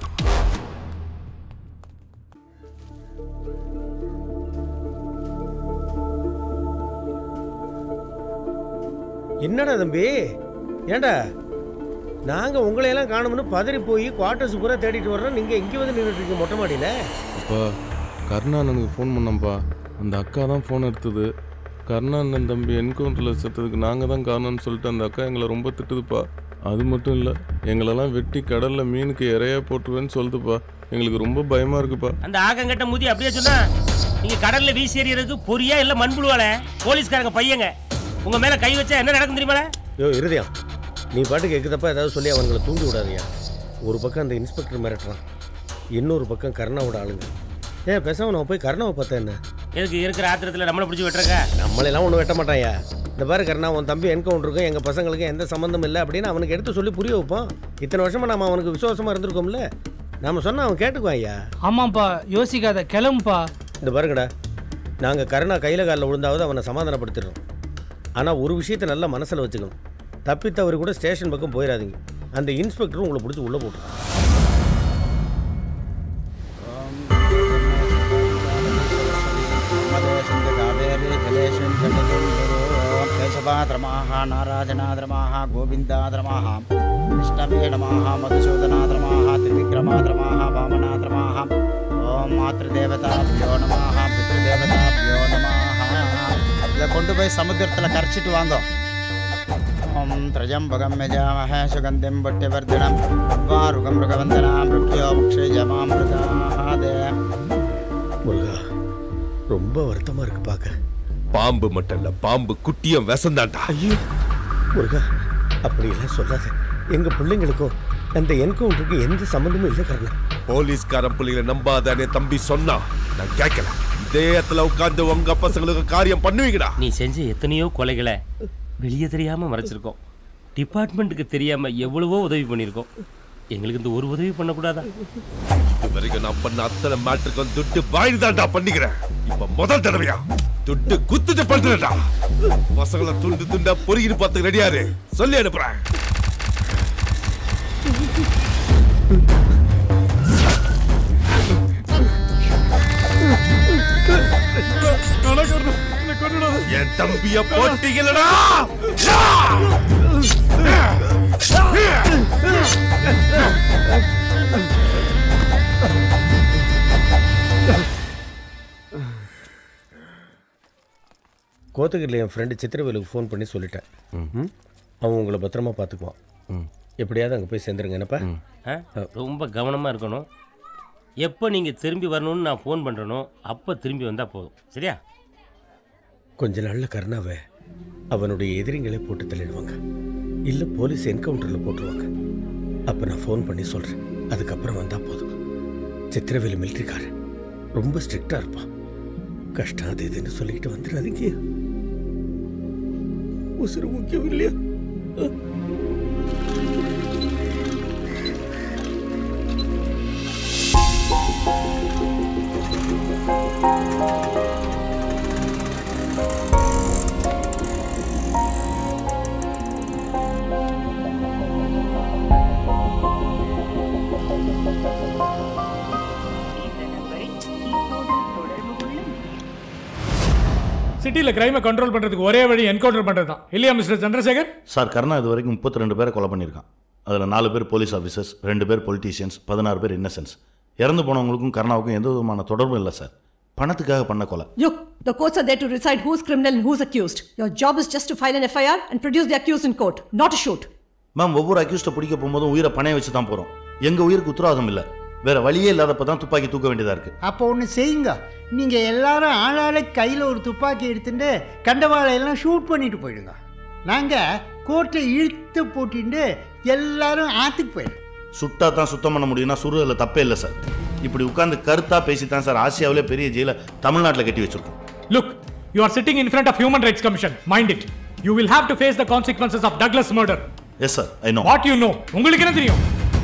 என்னடா தம்பி ஏண்டா நாங்க உங்களையெல்லாம் காணும்னு பதறி போய் குவார்ட்டர்ஸ் பூரா தேடிட்டு வர்றோம் நீங்க இங்க வந்து நின்றுட்டு இருக்கீங்க மொட்டை மாடியில அப்பா கருணானனுக்கு ஃபோன் பண்ணப்பா அந்த அக்கா தான் ஃபோன் எடுத்தது கருணானன் தம்பி என்கவுண்டரில் செத்ததுக்கு நாங்கள் தான் காரணம்னு சொல்லிட்டு அந்த அக்கா எங்களை ரொம்ப திட்டுதுப்பா அது மட்டும் இல்லை எங்களெல்லாம் வெட்டி கடலில் மீனுக்கு இறையா போட்டுருவேன்னு சொல்லுதுப்பா எங்களுக்கு ரொம்ப பயமாக இருக்குப்பா அந்த ஆகங்கட்ட முதி அப்படியே சொன்னா நீங்க கடல்ல வீசி எறியறதுக்கு பொரியா இல்ல மண்புழுவால போலீஸ்காரங்க பையங்க உங்க மேல கை வச்சா என்ன நடக்கும் தெரியுமா யோ இருதயம் நீ பாட்டுக்கு எக்குதப்பா ஏதாவது சொல்லி அவங்களை தூண்டி விடாதீங்க ஒரு பக்கம் அந்த இன்ஸ்பெக்டர் மிரட்டுறான் இன்னொரு பக்கம் கருணாவோட ஆளுங்க ஏன் பேசாம நம்ம போய் கருணாவை பார்த்தா என்ன எதுக்கு இருக்கிற ஆத்திரத்துல நம்மளை பிடிச்சி விட்டுறக்க நம்மளெல்லாம் ஒன்றும் வெட்ட மாட்டாயா இந்த பாரு கருணா உன் தம்பி என்கவுண்டருக்கும் எங்கள் பசங்களுக்கும் எந்த சம்மந்தம் இல்லை அப்படின்னு அவனுக்கு எடுத்து சொல்லி புரிய வைப்போம் இத்தனை வருஷமா நம்ம அவனுக்கு விசுவாசமாக இருந்திருக்கோம்ல நாம சொன்னா அவன் கேட்டுக்குவான் ஐயா ஆமாப்பா யோசிக்காத கிளம்புப்பா இந்த பாருங்கடா நாங்கள் கருணா கையில் காலில் விழுந்தாவது அவனை சமாதானப்படுத்திடுறோம் ஆனால் ஒரு விஷயத்தை நல்லா மனசில் வச்சுக்கணும் தப்பித்தவரு கூட ஸ்டேஷன் பக்கம் போயிடாதீங்க அந்த இன்ஸ்பெக்டரும் உங்களை பிடிச்சி உள்ளே போட்டுரும் కేశవాద్రమాः నారాజనాద్రమాः గోవిందాద్రమాः విష్ణవే నమः మధుసూదనాద్రమాः త్రివిక్రమాద్రమాः వామనాద్రమాः ஓம் மாத்ருதேவதாபியோ நமாக பித்ருதேவதாபியோ நமாக இதை கொண்டு போய் சமுத்திரத்தில் கரைச்சிட்டு வாங்க ஓம் திரஜம்பகம் யஜாமஹ சுகந்திம் பட்டிவர்தனம் வாருகம் மிருகவந்தனா மிருத்யோ முக்ஷயமாமிருதாதே முருகா ரொம்ப வருத்தமாக இருக்கு பார்க்க பாம்பு மட்டும் இல்ல பாம்பு குட்டியும் விசந்தாண்டா ஐயோ முருகா அப்படியெல்லாம் சொல்லாத எங்கள் பிள்ளைங்களுக்கும் அந்த என்கவுண்டருக்கு எந்த சம்மந்தமும் இல்லை கரணா போலீஸ்காரன் புள்ளிகளை நம்பாதே தம்பி சொன்னா நான் கேட்கல இதே இடத்துல உட்கார்ந்து உங்க பசங்களுக்கு காரியம் பண்ணுவீங்கடா நீ செஞ்ச எத்தனையோ கொலைகளை வெளியே தெரியாம மறைச்சிருக்கோம் டிபார்ட்மெண்ட்டுக்கு தெரியாம எவ்வளவோ உதவி பண்ணியிருக்கோம் எங்களுக்கு இந்த ஒரு உதவி பண்ணக்கூடாதா இது வரைக்கும் நான் பண்ண அத்தனை மேட்ருக்கும் துட்டு வாங்கி தான்டா பண்ணிக்கிறேன் இப்ப முதல் தடவையா துட்டு குத்துட்டு பண்றேன்டா பசங்களை துண்டு துண்டா பொறுகிட்டு பார்த்து ரெடியாரு சொல்லி அனுப்புறேன் என் தம்பிய போட்டீங்களடா கோத்தகிரியில் என் ஃப்ரெண்டு சித்திரவேலுக்கு ஃபோன் பண்ணி சொல்லிட்டேன் ம்? அவன் உங்களை பத்திரமா பார்த்துக்குவான் எப்படியாவது அங்கே போய் சேர்ந்துருங்க என்னப்பா ஆ? ரொம்ப கவனமா இருக்கணும் எப்போ நீங்க திரும்பி வரணும்னு நான் ஃபோன் பண்றேனோ அப்போ திரும்பி வந்தா போதும் சரியா கொஞ்ச நாளில் கருணாவை அவனுடைய எதிரிங்களே போட்டு தள்ளிடுவாங்க இல்லை போலீஸ் என்கவுண்டரில் போட்டுருவாங்க அப்போ நான் ஃபோன் பண்ணி சொல்கிறேன் அதுக்கப்புறம் வந்தால் போதும் சித்திரவேலு மிலிட்ரிக்காரன் ரொம்ப ஸ்ட்ரிக்டாக இருப்பான் கஷ்டம் அது இதுன்னு சொல்லிக்கிட்டு வந்துடாதீங்க உசுறு முக்கியம் இல்லையா சிட்டில கிரைமை கண்ட்ரோல் பண்றதுக்கு ஒரே வழி என்கவுண்டர் பண்றது தான் இல்லையா மிஸ்டர் சந்திரசேகர் சார் கருணா இது வரைக்கும் முப்பத்தி ரெண்டு பேரை கொலை பண்ணியிருக்கான் அதில் நாலு பேர் போலீஸ் ஆஃபீஸர்ஸ் ரெண்டு பேர் பொலிட்டீஷியன்ஸ் பதினாறு பேர் இன்னசென்ஸ் இறந்து போனவங்களுக்கும் கருணாவுக்கும் எந்த விதமான தொடர்பும் இல்லை சார் பணத்துக்காக பண்ண கொலை Look, the courts are there to decide who's criminal and who's accused. Your job is just to file an FIR and produce the accused in court, not to shoot. Ma'am ஒவ்வொரு அக்யூஸ்ட்டை பிடிக்க போகும்போதும் உயிரை பணைய வச்சு தான் போகிறோம் எங்கள் உயிருக்கு உத்தரவாதம் இல்லை வேற வழியே இல்லாதப்ப தான் துப்பாக்கி தூக்க வேண்டியதாக இருக்குது அப்போ ஒன்று செய்யுங்க நீங்கள் எல்லாரும் ஆளாளுக்கு கையில் ஒரு துப்பாக்கி எடுத்துட்டு கண்டவாளையெல்லாம் ஷூட் பண்ணிட்டு போயிடுங்க நாங்கள் கோர்ட்டை இழுத்து போட்டுட்டு எல்லாரும் ஆற்றுக்கு போயிடும் சுட்டா தான் சுத்தம் பண்ண முடியும்னா சுடுறதுல தப்பே இல்லை சார் இப்படி உட்கார்ந்து கருத்தா பேசி தான் சார் ஆசியாவிலே பெரிய ஜெயில தமிழ்நாட்டில் கட்டி வச்சிருக்கோம் Look, you are sitting in front of Human Rights Commission. Mind it. You will have to face the consequences of Douglas murder. Yes sir I know What you know? உங்களுக்கு என்ன தெரியும்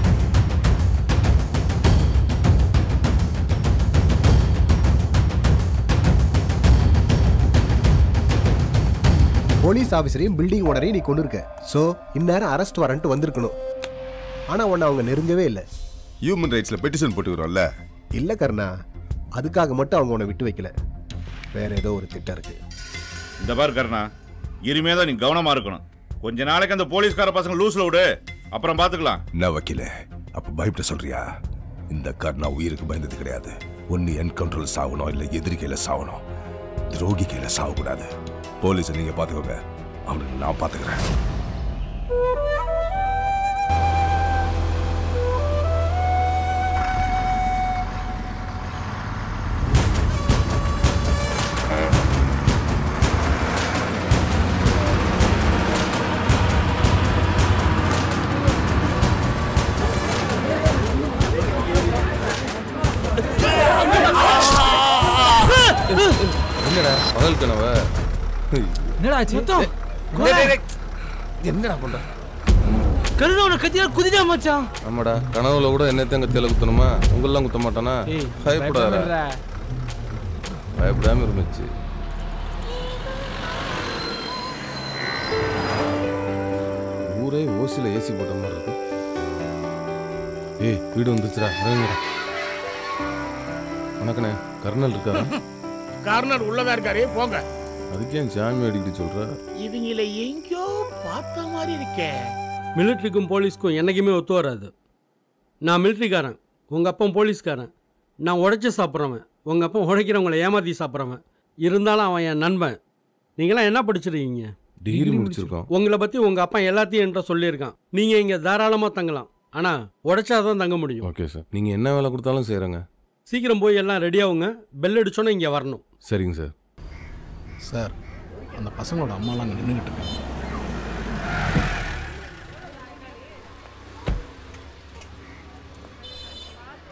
போலீஸ் ஆஃபீஸரையும் பில்டிங் ஓனரையும் நீ கொண்டு இருக்க so இந்நேரம் arrest warrant வந்திருக்கணும் ஆனால் உன்னை அவங்க நெருங்கவே இல்லை ஹியூமன் ரைட்ஸ்ல பெட்டிஷன் போட்டுக்கிறோம்ல இல்லை கருணா அதுக்காக மட்டும் அவங்க உன்னை விட்டு வைக்கல வேற ஏதோ ஒரு திட்டம் இருக்கு இந்த பாரு கருணா இனிமே தான் நீ கவனமா இருக்கணும் கொஞ்ச நாளைக்கு அந்த போலீஸ்கார பசங்க லூஸ்ல விடு அப்புறம் பாத்துக்கலாம் என்ன வக்கீல அப்ப பயப்பட சொல்றியா இந்த கர்ணா உயிருக்கு பயந்தது கிடையாது ஒன்னு என்கவுண்டர்ல சாகணும் இல்ல எதிரி கையில சாகணும் துரோகி கையில சாகக்கூடாது போலீஸை நீங்க பாத்துக்கோங்க அவனுக்கு நான் பாத்துக்கிறேன் என்னடா பகல் கனவ என்னடா ஆச்சு மொத்தம் என்னடா பண்ற கருணாவோட கத்தியா குதிடா மச்சான் ஆமாடா கனவுல கூட என்னத்தையும் கத்தியில குத்தணுமா உங்களெல்லாம் குத்த மாட்டானா ஏய், பயப்படாத பயப்படாதடா. பயப்படாம இருந்துச்சு ஊரே ஓசில ஏசி போட்ட மாதிரி இருக்கு ஏய் வீடு வந்துச்சுடா இறங்குடா வணக்கண்ணே கர்னல் இருக்காரா கார்னர் உள்ளதா இருக்காரு போங்க அதுக்கு ஏன் ஜாமி அடிக்கிட்டு சொல்ற இவங்கள எங்கேயோ பார்த்த மாதிரி இருக்கே மிலிட்ரிக்கும் போலீஸ்க்கும் என்றைக்குமே ஒத்து வராது நான் மிலிட்ரிக்காரன் உங்கள் அப்பா போலீஸ்காரன் நான் உழைச்சி சாப்பிட்றவன் உங்கள் அப்பா உழைக்கிறவங்கள ஏமாற்றி சாப்பிட்றவன் இருந்தாலும் அவன் என் நண்பன் நீங்களாம் என்ன படிச்சிருக்கீங்க டிகிரி முடிச்சிருக்கோம் உங்களை பற்றி உங்கள் அப்பா எல்லாத்தையும் என்கிட்ட சொல்லியிருக்கான் நீங்கள் இங்கே தாராளமாக தங்கலாம் ஆனால் உழைச்சாதான் தங்க முடியும் ஓகே சார் நீங்க என்ன வேலை கொடுத்தாலும் செய்றேங்க சீக்கிரம் போய் எல்லாம் ரெடி ஆகுங்க பெல் அடிச்சோன்னே இங்கே வரணும் சரிங்க சார் சார் அந்த பசங்களோட அம்மாலாம் அங்கே நின்றுக்கிட்டு இருக்காங்க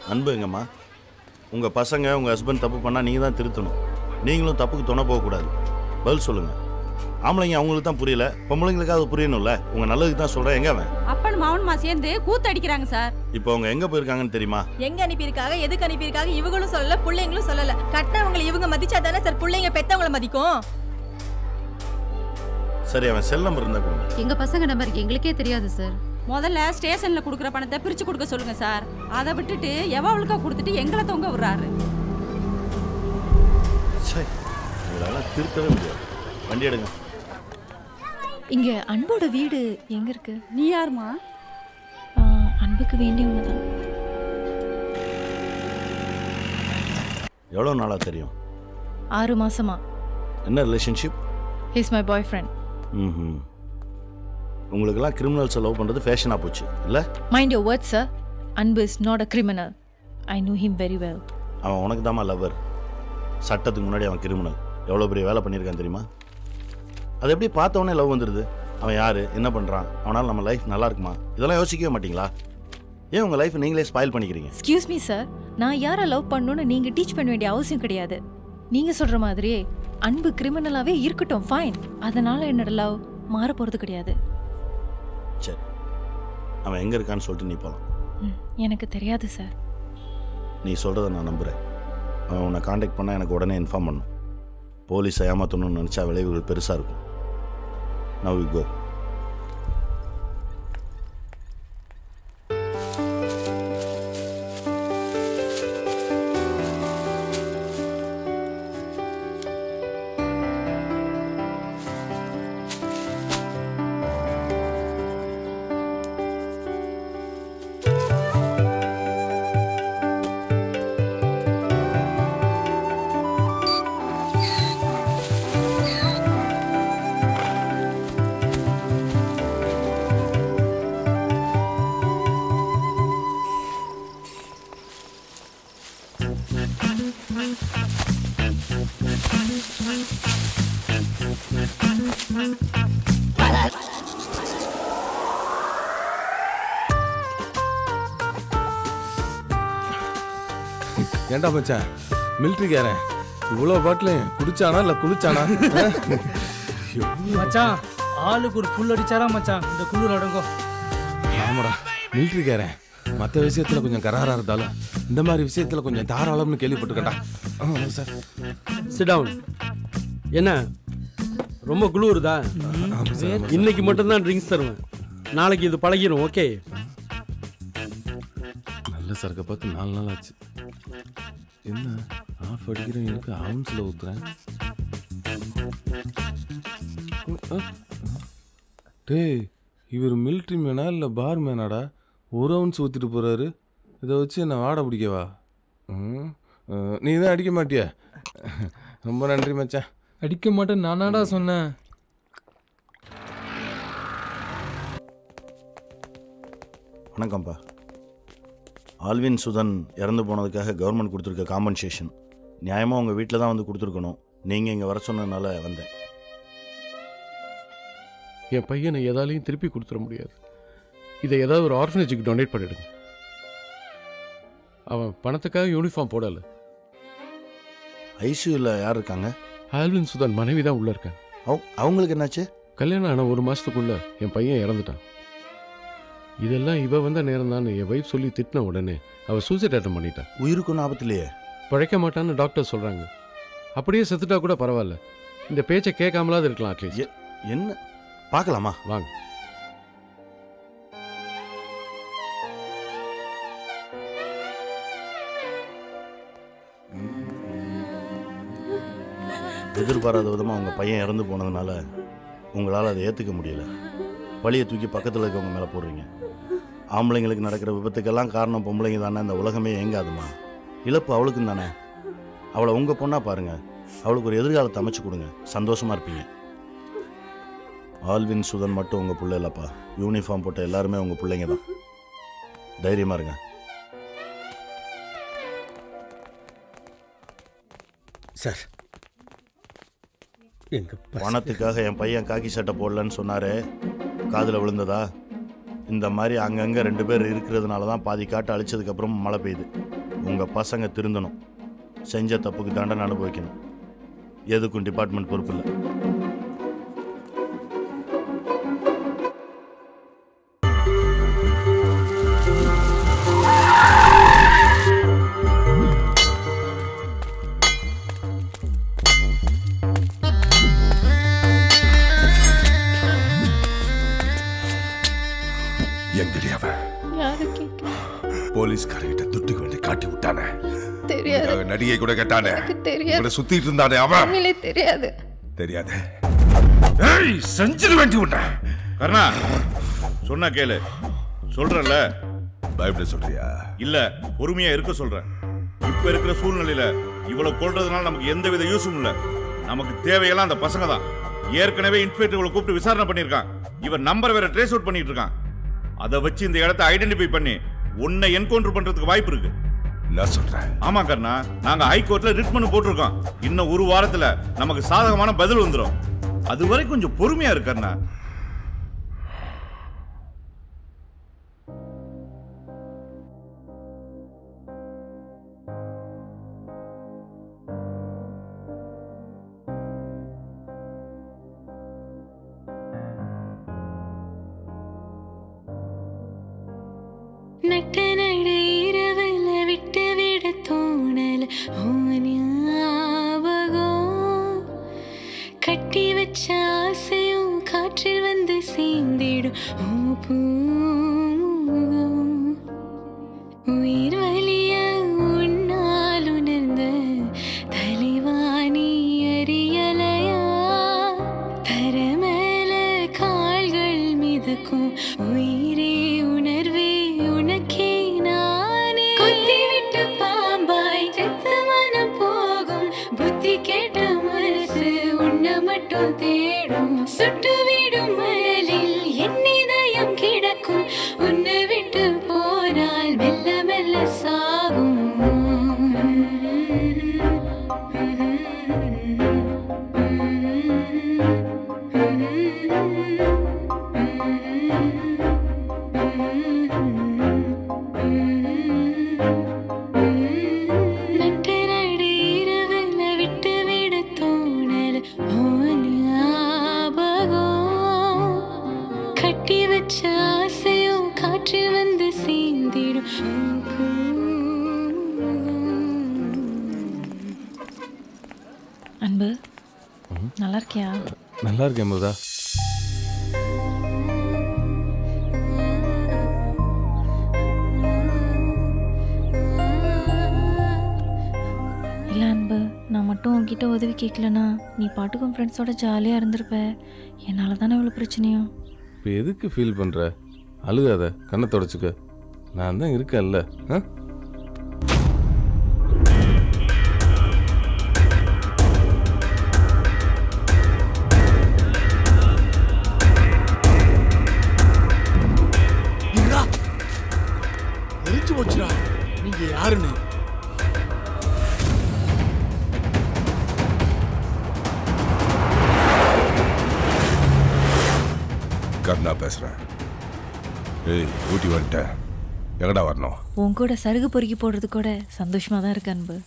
அன்பு எங்கம்மா உங்கள் பசங்க உங்கள் ஹஸ்பண்ட் தப்பு பண்ணால் நீங்கள் தான் திருத்தணும் நீங்களும் தப்புக்கு துணை போகக்கூடாது பதில் சொல்லுங்கள் ஆம்பளைங்க அவங்களுக்கு தான் புரியல பொம்பளைங்களுக்காவது புரியணும்ல உங்கள் நல்லதுக்கு தான் சொல்கிறேன் எங்க அவன் அப்பன் மவனுமா சேர்ந்து கூத்து அடிக்கிறாங்க சார் இப்போ அவங்க எங்கே போயிருக்காங்கன்னு தெரியுமா எங்க அனுப்பியிருக்காங்க எதுக்கு அனுப்பியிருக்காங்க இவங்களும் சொல்லல பிள்ளைங்களும் சொல்லல கட்டினவங்களை இவங்க மதிச்சா தானே சார் பிள்ளைங்க பெத்தவங்களை மதிக்கும் சரி அவன் செல் நம்பர் இருந்தால் கொடுங்க எங்க பசங்க நம்பர் எங்களுக்கே தெரியாது சார் முதல்ல ஸ்டேஷன்ல கொடுக்குற பணத்தை பிரிச்சு கொடுக்க சொல்லுங்க சார் அதை விட்டுட்டு எவ்வளவுக்கா கொடுத்துட்டு எங்களை தொங்க விடுறாரு சரி உங்களால் திருத்தவே முடியாது வண்டி எடுங்க இங்க அன்போட வீடு எங்க இருக்கு நீ யாருமா அன்புக்கு வேண்டியவங்க தான் எவ்வளோ நாளாக தெரியும் ஆறு மாசமா என்ன relationship his my boyfriend ம் உங்களுக்கெல்லாம் கிரிமினல்ஸை லவ் பண்ணுறது ஃபேஷனாக போச்சு இல்லை mind your word sir Anbu is not a criminal I know him very well அவன் உனக்கு தாம்மா லவ்வர் சட்டத்துக்கு முன்னாடி அவன் கிரிமினல் எவ்வளோ பெரிய வேலை பண்ணியிருக்கான் தெரியுமா அது எப்படி பார்த்த உடனே லவ் வந்துடுது அவன் யார் என்ன பண்ணுறான் அவனால் நம்ம லைஃப் நல்லா இருக்குமா இதெல்லாம் யோசிக்கவே மாட்டீங்களா ஏன் உங்கள் லைஃப் நீங்களே ஸ்பாயில் பண்ணிக்கிறீங்க எக்ஸ்கியூஸ் மீ சார் நான் யாரை லவ் பண்ணணும்னு நீங்க டீச் பண்ண வேண்டிய அவசியம் கிடையாது நீங்க சொல்ற மாதிரியே அன்பு கிரிமினலாவே இருக்கட்டும் ஃபைன் அதனால என்னோட லவ் மாற போறது கிடையாது சரி அவன் எங்கே இருக்கான்னு சொல்லிட்டு நீ போகலாம் ம், எனக்கு தெரியாது சார் நீ சொல்கிறத நான் நம்புகிறேன் அவன் உன்னை காண்டாக்ட் பண்ணால் எனக்கு உடனே இன்ஃபார்ம் பண்ணும் போலீஸை ஏமாற்றணும்னு நினச்சா விளைவுகள் பெருசாக இருக்கும் நவ் யூ கோ ஏன்டா மச்சான் மிலிட்ரிக்காரன் இவ்வளோ பாட்டிலையும் குடிச்சானா இல்லை குளிச்சானா மச்சான் ஆளுக்கு ஒரு புல் அடிச்சாரா மச்சான் இந்த குளிர் அடங்கும் ஆமாடா மிலிட்ரிக்காரன் மற்ற விஷயத்துல கொஞ்சம் கராரா இருந்தாலும் இந்த மாதிரி விஷயத்துல கொஞ்சம் தாராளம்னு கேள்விப்பட்டிருக்கேன்டா ஆ, சார் சிடவுன் என்ன ரொம்ப குளிருதா சார். இன்னைக்கு மட்டும்தான் ட்ரிங்க்ஸ் தருவேன் நாளைக்கு இது பழகிரும் ஓகே நல்ல சரக்கை பார்த்து நாலு நாள் ஆச்சு என்ன ஆஃப் அடிக்கிறவங்களுக்கு அவுன்ஸில் ஊத்துறேன் அ, டேய் இவர் மிலிட்ரி மேனா இல்லை பார் மேனாடா ஒரு அவுன்ஸ் ஊற்றிட்டு போகிறாரு இதை வச்சு என்ன வாட பிடிக்கவா ம், அ, நீ தான் அடிக்க மாட்டியா ரொம்ப நன்றி மச்சான் அடிக்க மாட்டேன் நானாடா சொன்னேன் வணக்கம்ப்பா ஆல்வின் சுதன் இறந்து போனதுக்காக கவர்மெண்ட் கொடுத்துருக்க காம்பன்சேஷன் நியாயமாக உங்கள் வீட்டில் தான் வந்து கொடுத்துருக்கணும் நீங்கள் இங்கே வர சொன்னதுனால வந்தேன் என் பையனை எதாலையும் திருப்பி கொடுத்துட முடியாது இதை ஏதாவது ஒரு ஆர்ஃபனேஜுக்கு டொனேட் பண்ணிடுங்க அவன் பணத்துக்காக யூனிஃபார்ம் போடலை ஐசியூவில் யார் இருக்காங்க ஆல்வின் சுதன் மனைவி தான் உள்ளே இருக்காங்க அவங்களுக்கு என்னாச்சு கல்யாணம் ஆன ஒரு மாதத்துக்குள்ள என் பையன் இறந்துட்டான் இதெல்லாம் இவ வந்த நேரம் தான் என் வைஃப் சொல்லி திட்டின உடனே அவள் சூசைட் அட்டம் பண்ணிட்டான் உயிருக்கு ஒன்றும் ஆபத்து இல்லையே பழைக்க மாட்டான்னு டாக்டர் சொல்கிறாங்க அப்படியே செத்துட்டா கூட பரவாயில்ல இந்த பேச்சை கேட்காமலாவது இருக்கலாம் அட்லீஸ்ட் என்ன பார்க்கலாமா வாங்க எதிர்பாராத விதமாக உங்கள் பையன் இறந்து போனதுனால உங்களால் அதை ஏற்றுக்க முடியல பழியை தூக்கி பக்கத்தில் இருக்கவங்க மேலே போடுறீங்க ஆம்பளைங்களுக்கு நடக்கிற விபத்துக்கெல்லாம் காரணம் பொம்பளைங்க தானே இந்த உலகமே ஏங்காதுமா இழப்பு அவளுக்கும் தானே அவளை உங்கள் பொண்ணாக பாருங்க அவளுக்கு ஒரு எதிர்காலத்தை அமைச்சு கொடுங்க சந்தோஷமா இருப்பீங்க ஆல்வின் சுதன் மட்டும் உங்கள் பிள்ளை இல்லைப்பா யூனிஃபார்ம் போட்ட எல்லாருமே உங்கள் பிள்ளைங்க தான் தைரியமாக இருங்க சார் எங்க பணத்துக்காக என் பையன் காக்கி சட்டை போடலன்னு சொன்னாரே காதில் விழுந்ததா இந்த மாதிரி அங்கங்கே ரெண்டு பேர் இருக்கிறதுனால தான் பாதி காட்டு அழிச்சதுக்கப்புறம் மழை பெய்யுது உங்கள் பசங்க திருந்தணும் செஞ்ச தப்புக்கு தண்டனை அனுபவிக்கணும் எதுக்கும் டிபார்ட்மெண்ட் பொறுப்பு இல்லை எங்கடி அவன் யாரு கேட்க போலீஸ்காரங்கிட்ட துட்டுக்கு வேண்டி காட்டி விட்டானே தெரியாது உனக்காக நடிகை கூட கேட்டானே எனக்கு தெரியாது. உங்களை சுத்திட்டு இருந்தானே அவன் உண்மையிலே தெரியாது தெரியாது ஏய் செஞ்சிட வேண்டி உன்னை கர்ணா சொன்னா கேளு சொல்றேன்ல பயப்பட சொல்றியா இல்ல பொறுமையா இருக்க சொல்றேன் இப்ப இருக்கிற சூழ்நிலையில இவ்வளவு கொல்றதுனால நமக்கு எந்த வித யூஸும் இல்ல நமக்கு தேவையெல்லாம் அந்த பசங்க தான் ஏற்கனவே இன்ஸ்பெக்டர் இவளை கூப்பிட்டு விசாரணை பண்ணியிருக்கான் இவன் நம்பர் வேற ட்ரேஸ் அவுட் பண்ணிட்டு இருக்கான் அதை வச்சு இந்த இடத்தை ஐடென்டிஃபை பண்ணி உன்னை என்கவுண்டர் பண்றதுக்கு வாய்ப்பு இருக்கு நான் சொல்றேன் ஆமா கர்ணா நாங்க ஹைகோர்ட்ல ரிட் பண்ணி போட்டிருக்கோம் இன்னும் ஒரு வாரத்துல நமக்கு சாதகமான பதில் வந்துரும் அது வரை கொஞ்சம் பொறுமையா இரு கர்ணா நட்ட நட இரவுல விட்டு விட தோணல ஓ ஞாபகம் கட்டி வச்ச ஆசையும் காற்றில் வந்து சேர்ந்திடும் ஓ பூமுகம் உயிர் வலிய உன்னால் உணர்ந்த தலைவாணி அறியலையா தர மேல கால்கள் மிதக்கும் உயிரே உணர்வே உனக்கே நானே கொத்தி விட்டு பாம்பாய் செத்த மனம் போகும் புத்தி கேட்ட மனசு உன்னை மட்டும் தேடும் சுட்டு விடும் மணலில் என் இதயம் கிடக்கும் உன்னை விட்டு போனால் மெல்ல மெல்ல சாகும் நட்டு நடு இரவுல விட்டு விட தோணல ஓ ஞாபகம் கட்டி வச்ச ஆசையும் காற்றில் வந்து சேர்ந்திடும் ஓ அன்பு நல்லா இருக்கியா நல்லா இருக்கேன் முதா இல்லை அன்பு நான் மட்டும் உன்கிட்ட உதவி கேட்கலனா நீ பாட்டுக்கும் ஃப்ரெண்ட்ஸோட ஜாலியாக இருந்திருப்ப என்னால் தானே இவ்வளோ பிரச்சனையும் இப்போ எதுக்கு ஃபீல் பண்ணுற அழுகாத கண்ணை தொடச்சிக்க நான் தான் இருக்கேன்ல ஆ இருடா. எரிச்சு போச்சுடா நீங்க யாருன்னு கர்ணா பேசுறேன் ஏய் ஊட்டி வந்துட்டேன் எங்கடா வரணும் உன் கூட சருகு பொறுக்கி போடுறது கூட சந்தோஷமாக தான் இருக்கு அன்பு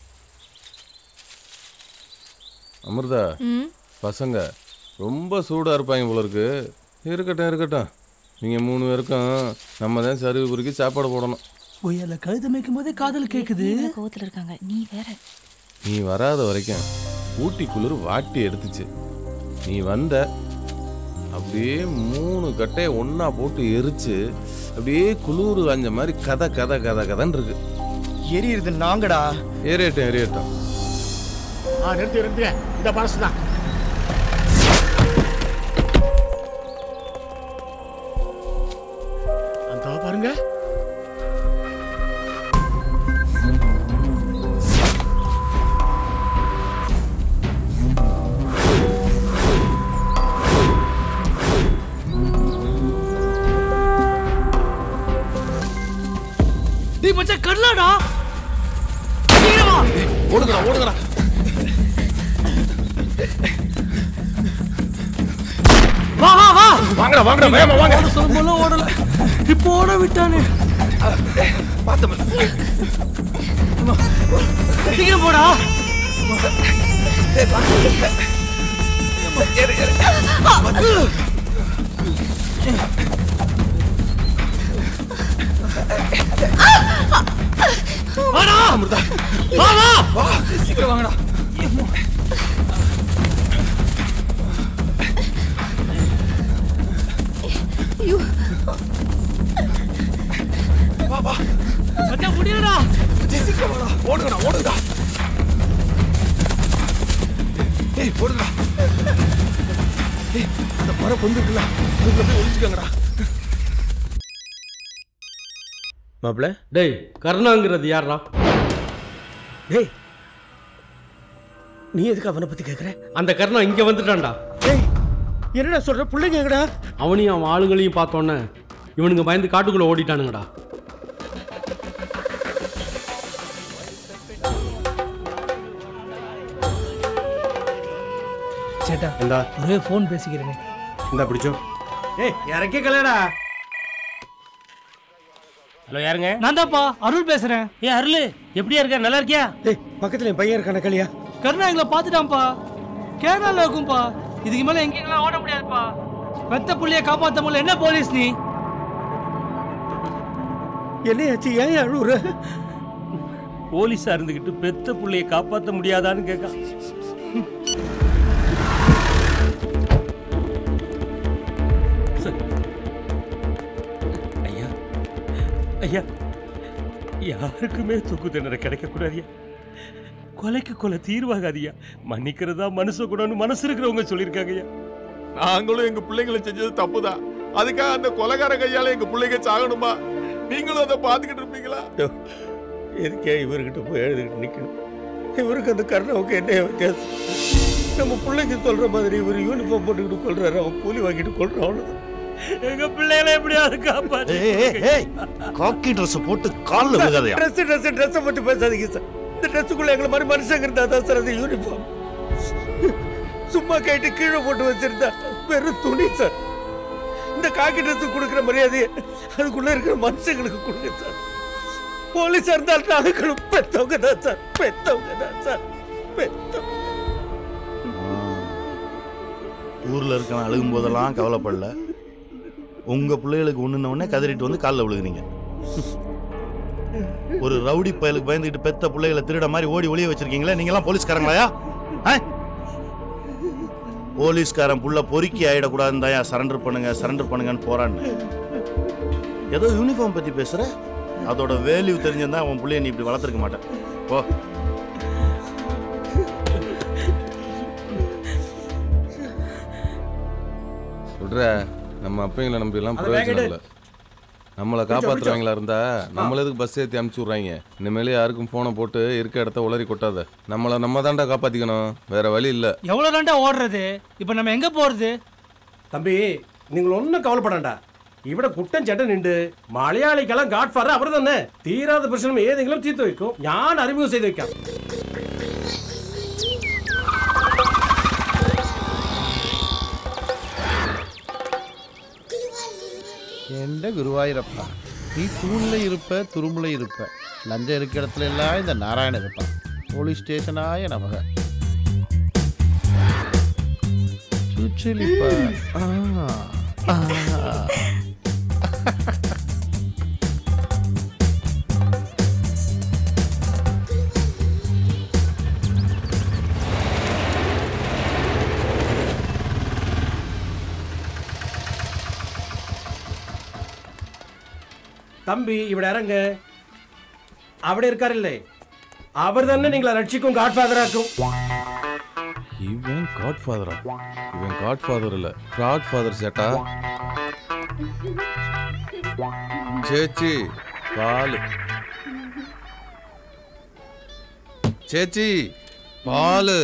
அமிர்தா ம் பசங்க ரொம்ப சூடாக இருப்பாங்க போல இருக்கு இருக்கட்டும் இருக்கட்டும் நீங்கள் மூணு பேருக்கும் நம்ம தான் சருகு குறுக்கி சாப்பாடு போடணும் ஒய்யால கழுத மேய்க்கும் போதே காதல் கேக்குது கோவத்தில் இருக்காங்க நீ வேற நீ வராத வரைக்கும் ஊட்டி குளிர் வாட்டி எடுத்துச்சு நீ வந்த அப்படியே மூணு கட்டையை ஒண்ணா போட்டு எரிச்சு அப்படியே குளிர் காஞ்ச மாதிரி கதை கதை கதை கதைன்னு இருக்கு எரியுறது நாங்கடா எரியட்டும் எரியட்டும் ஆ நிறுத்தி நிறுத்தி இந்த பாசு தான் அந்த பாருங்க நீ மச்சான் கடலாடா ஓடுங்கடா ஓடுங்கடா வா வா வா வாங்கடா வாங்கடா வேகமா வாங்க ஓட சொல்லும்போது ஓடல இப்போ ஓட விட்டானே சீக்கிரம் போடா வாடா அமிர்தா வா வா வா சீக்கிரம் வாங்கடா ஐயோ வா வா மச்சான் முடியலடா சீக்கிரம் வாடா ஓடுங்கடா ஓடுங்கடா ஏய் ஓடுங்கடா ஏய் அந்த மரம் பொந்து இருக்குல்ல அதுக்குள்ள போய் ஒளிச்சுக்கங்கடா மாப்பிள டேய் கருணாங்கிறது யாரா டேய் நீ எதுக்கு அவனை பத்தி கேக்குற அந்த கருணா இங்க வந்துட்டான்டா டேய் என்னடா சொல்ற பிள்ளைங்க எங்கடா அவனையும் அவன் ஆளுங்களையும் பார்த்தோன்னே இவனுங்க பயந்து காட்டுக்குள்ள ஓடிட்டானுங்கடா சேட்டா இந்தா ஒரே ஃபோன் பேசிக்கிறேனே இந்தா பிடிச்சோ ஏய் இறக்கி கலையடா ஹலோ யாருங்க நான் தான்ப்பா அருள் பேசுறேன் ஏ அருள் எப்படியா இருக்க நல்லா இருக்கியா டேய் பக்கத்துல என் பையன் இருக்கான கலியா கருணா எங்களை பார்த்துட்டான்ப்பா கேரளால இருக்கும்பா இதுக்கு மேல எங்கெங்கெல்லாம் ஓட முடியாதுப்பா பெத்த புள்ளைய காப்பாத்த முடியல என்ன போலீஸ் நீ என்னையாச்சு ஏன் அழுவுற போலீஸா இருந்துகிட்டு பெத்த புள்ளைய காப்பாத்த முடியாதான்னு கேட்கான் ஐயா ஐயா யாருக்குமே தூக்கு தண்டனை கிடைக்கக்கூடாதியா கொலைக்கு கொலை தீர்வாகாதியா மன்னிக்கிறதா மனுஷ குணம்னு மனசு இருக்கிறவங்க சொல்லியிருக்காங்க ஐயா நாங்களும் எங்க பிள்ளைங்களை செஞ்சது தப்புதான் அதுக்காக அந்த கொலைகார கையால எங்க பிள்ளைங்க சாகணுமா நீங்களும் அதை பாத்துக்கிட்டு இருப்பீங்களா எதுக்கே இவர்கிட்ட போய் எழுதிக்கிட்டு நிக்கணும் இவருக்கு அந்த கருணாவுக்கு என்ன வித்தியாசம் நம்ம பிள்ளைக்கு சொல்ற மாதிரி இவர் யூனிஃபார்ம் போட்டுக்கிட்டு கொள்றாரு அவன் கூலி வாங்கிட்டு கொள்றான் அவ்வளவுதான் எங்க பிள்ளைகளை எப்படியாவது காப்பாத்து காக்கி ட்ரெஸ் போட்டு காலில் விழுகாதையா ட்ரெஸ் ட்ரெஸ் ட்ரெஸ்ஸை பத்தி பேசாதீங்க சார் இந்த ட்ரெஸ்ஸுக்குள்ள எங்களை மாதிரி மனுஷங்க இருந்தா தான் சார் அது யூனிஃபார்ம் சும்மா கைட்டு கீழே போட்டு வச்சிருந்தா வெறும் துணி சார் இந்த காக்கி ட்ரெஸ் கொடுக்குற மரியாதையை அதுக்குள்ள இருக்கிற மனுஷங்களுக்கு கொடுங்க சார் போலீஸா இருந்தாலும் நாங்களும் பெத்தவங்க தான் சார் பெத்தவங்க தான் சார் பெத்தவங்க ஊர்ல இருக்க அழுகும் போதெல்லாம் கவலைப்படல உங்க பிள்ளைகளுக்கு ஒண்ணுன உடனே கதறிட்டு வந்து காலில் விழுகுறீங்க ஒரு ரவுடி பயலுக்கு பயந்துக்கிட்டு பெத்த பிள்ளைகளை திருட மாதிரி ஓடி ஒளிய வச்சிருக்கீங்களே நீங்களாம் போலீஸ்காரங்களாயா ஆ? போலீஸ்காரன் புள்ள பொறுக்கி ஆயிடக்கூடாதுன்னு தான் சரண்டர் பண்ணுங்க சரண்டர் பண்ணுங்கன்னு போறான்னு ஏதோ யூனிஃபார்ம் பத்தி பேசுற அதோட வேல்யூ தெரிஞ்சிருந்தா உன் பிள்ளைய நீ இப்படி வளர்த்துருக்க மாட்டேன் போ விடுற நம்ம அப்பைங்களை நம்பி எல்லாம் அதை பிரயோஜனம் வேகடு. இல்லை நம்மளை காப்பாத்துறவங்களா இருந்தா நம்மள எதுக்கு பஸ் ஏற்றி அமுச்சு விட்றாங்க இனிமேலே யாருக்கும் ஃபோனை போட்டு இருக்க இடத்த உளறி கொட்டாத நம்மளை நம்ம தாண்டா காப்பாத்திக்கணும் வேற வழி இல்லை எவ்வளவு தாண்டா ஓடுறது இப்ப நம்ம எங்க போறது தம்பி നിങ്ങൾ ഒന്നും കവലപ്പെടണ്ട ഇവിടെ കുട്ടൻ ചേട്ടൻ ഉണ്ട് മലയാളിക്കെല്ലാം ഗാഡ് ഫാദർ അവർ തന്നെ തീരാത്ത പ്രശ്നം ഏതെങ്കിലും തീർത്ത് വെക്കും ഞാൻ അറിമുഖം ചെയ്ത് വെക്കാം எந்த குருவாயூரப்பா நீ தூண்ல இருப்ப துரும்புல இருப்ப லஞ்சம் இருக்க இடத்துல எல்லாம் இந்த நாராயணன் இருப்பான் போலீஸ் ஸ்டேஷனாய நமக சுச்சலிப்பா ஆ, ஆ. തമ്പി ഇവിടെ ഇറങ്ങ് അവിടെ ഇരിക്കാറില്ലേ അവർ തന്നെ നിങ്ങളെ രക്ഷിക്കും ഗാഡ് ഫാദർ ആക്കും இவன் காட் ஃபாதரா இவன் காட் ஃபாதர் இல்ல காட் ஃபாதர் சேட்டா சேச்சி பால் ചേച്ചി പാല്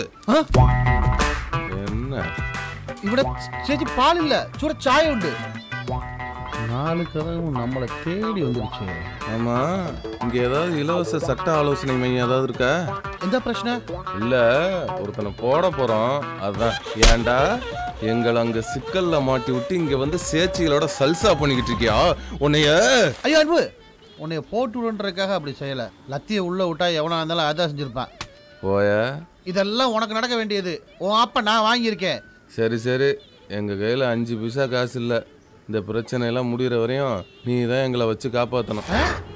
என்ன ഇവിടെ ചേച്ചി പാലില്ല ചൂട ചായ ഉണ്ട് நாலு கதவும் நம்மளை தேடி வந்துருச்சு ஆமா இங்க ஏதாவது இலவச சட்ட ஆலோசனை மையம் ஏதாவது இருக்கா எந்த பிரச்சனை இல்ல ஒருத்தனை போட போறோம் அதான் ஏன்டா எங்களை அங்க சிக்கல்ல மாட்டி விட்டு இங்க வந்து சேச்சிகளோட சல்சா பண்ணிக்கிட்டு இருக்கியா உன்னைய ஐயோ அன்பு உன்னைய போட்டு விடுன்றதுக்காக அப்படி செய்யலை லத்தியை உள்ளே விட்டா எவனா இருந்தாலும் அதான் செஞ்சுருப்பான் போய இதெல்லாம் உனக்கு நடக்க வேண்டியது உன் அப்பா நான் வாங்கியிருக்கேன் சரி சரி எங்கள் கையில் அஞ்சு பைசா காசு இல்லை இந்த பிரச்சனையெல்லாம் முடிகிற வரையும் நீ தான் எங்களை வச்சு காப்பாற்றணும்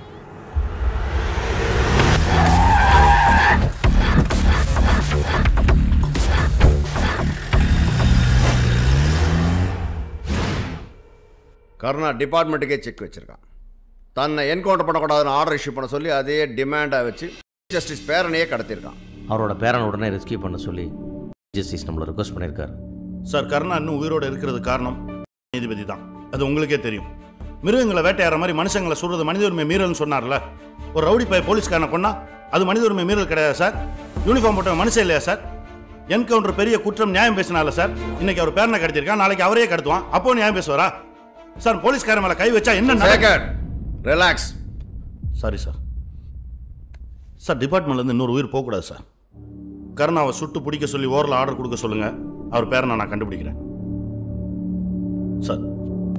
கருணா டிபார்ட்மெண்ட்டுக்கே செக் வச்சிருக்கான் தன்னை என்கவுண்டர் பண்ணக்கூடாதுன்னு ஆர்டர் இஷ்யூ பண்ண சொல்லி அதே டிமாண்டாக வச்சு ஜஸ்டிஸ் பேரனையே கடத்தியிருக்கான் அவரோட பேரன் உடனே ரெஸ்கியூ பண்ண சொல்லி ஜஸ்டிஸ் நம்மளை ரிக்வஸ்ட் பண்ணியிருக்காரு சார் கருணா இன்னும் உயிரோடு இருக்கிறது காரணம் நீதிபதி தான் அது உங்களுக்கே தெரியும் மிருகங்களை வேட்டையாடுற மாதிரி மனுஷங்களை சுடுறது மனித உரிமை மீறல்னு சொன்னார்ல ஒரு ரவுடி பைய போலீஸ்காரனை கொன்னா அது மனித உரிமை மீறல் கிடையாது சார் யூனிஃபார்ம் போட்ட மனுஷன் இல்லையா சார் என்கவுண்டர் பெரிய குற்றம் நியாயம் பேசினால சார் இன்னைக்கு அவர் பேரனை கடத்திருக்கான் நாளைக்கு அவரே கடத்துவான் அப்போ நியாயம் பேசுவாரா சார் போலீஸ்காரன் மேல கை வச்சா என்ன Sekar relax sorry sir sir டிபார்ட்மெண்ட்லேருந்து இன்னொரு உயிர் போகக்கூடாது சார் கருணாவை சுட்டு பிடிக்க சொல்லி ஓரில் ஆர்டர் கொடுக்க சொல்லுங்க அவர் பேரை நான் கண்டுபிடிக்கிறேன் சார்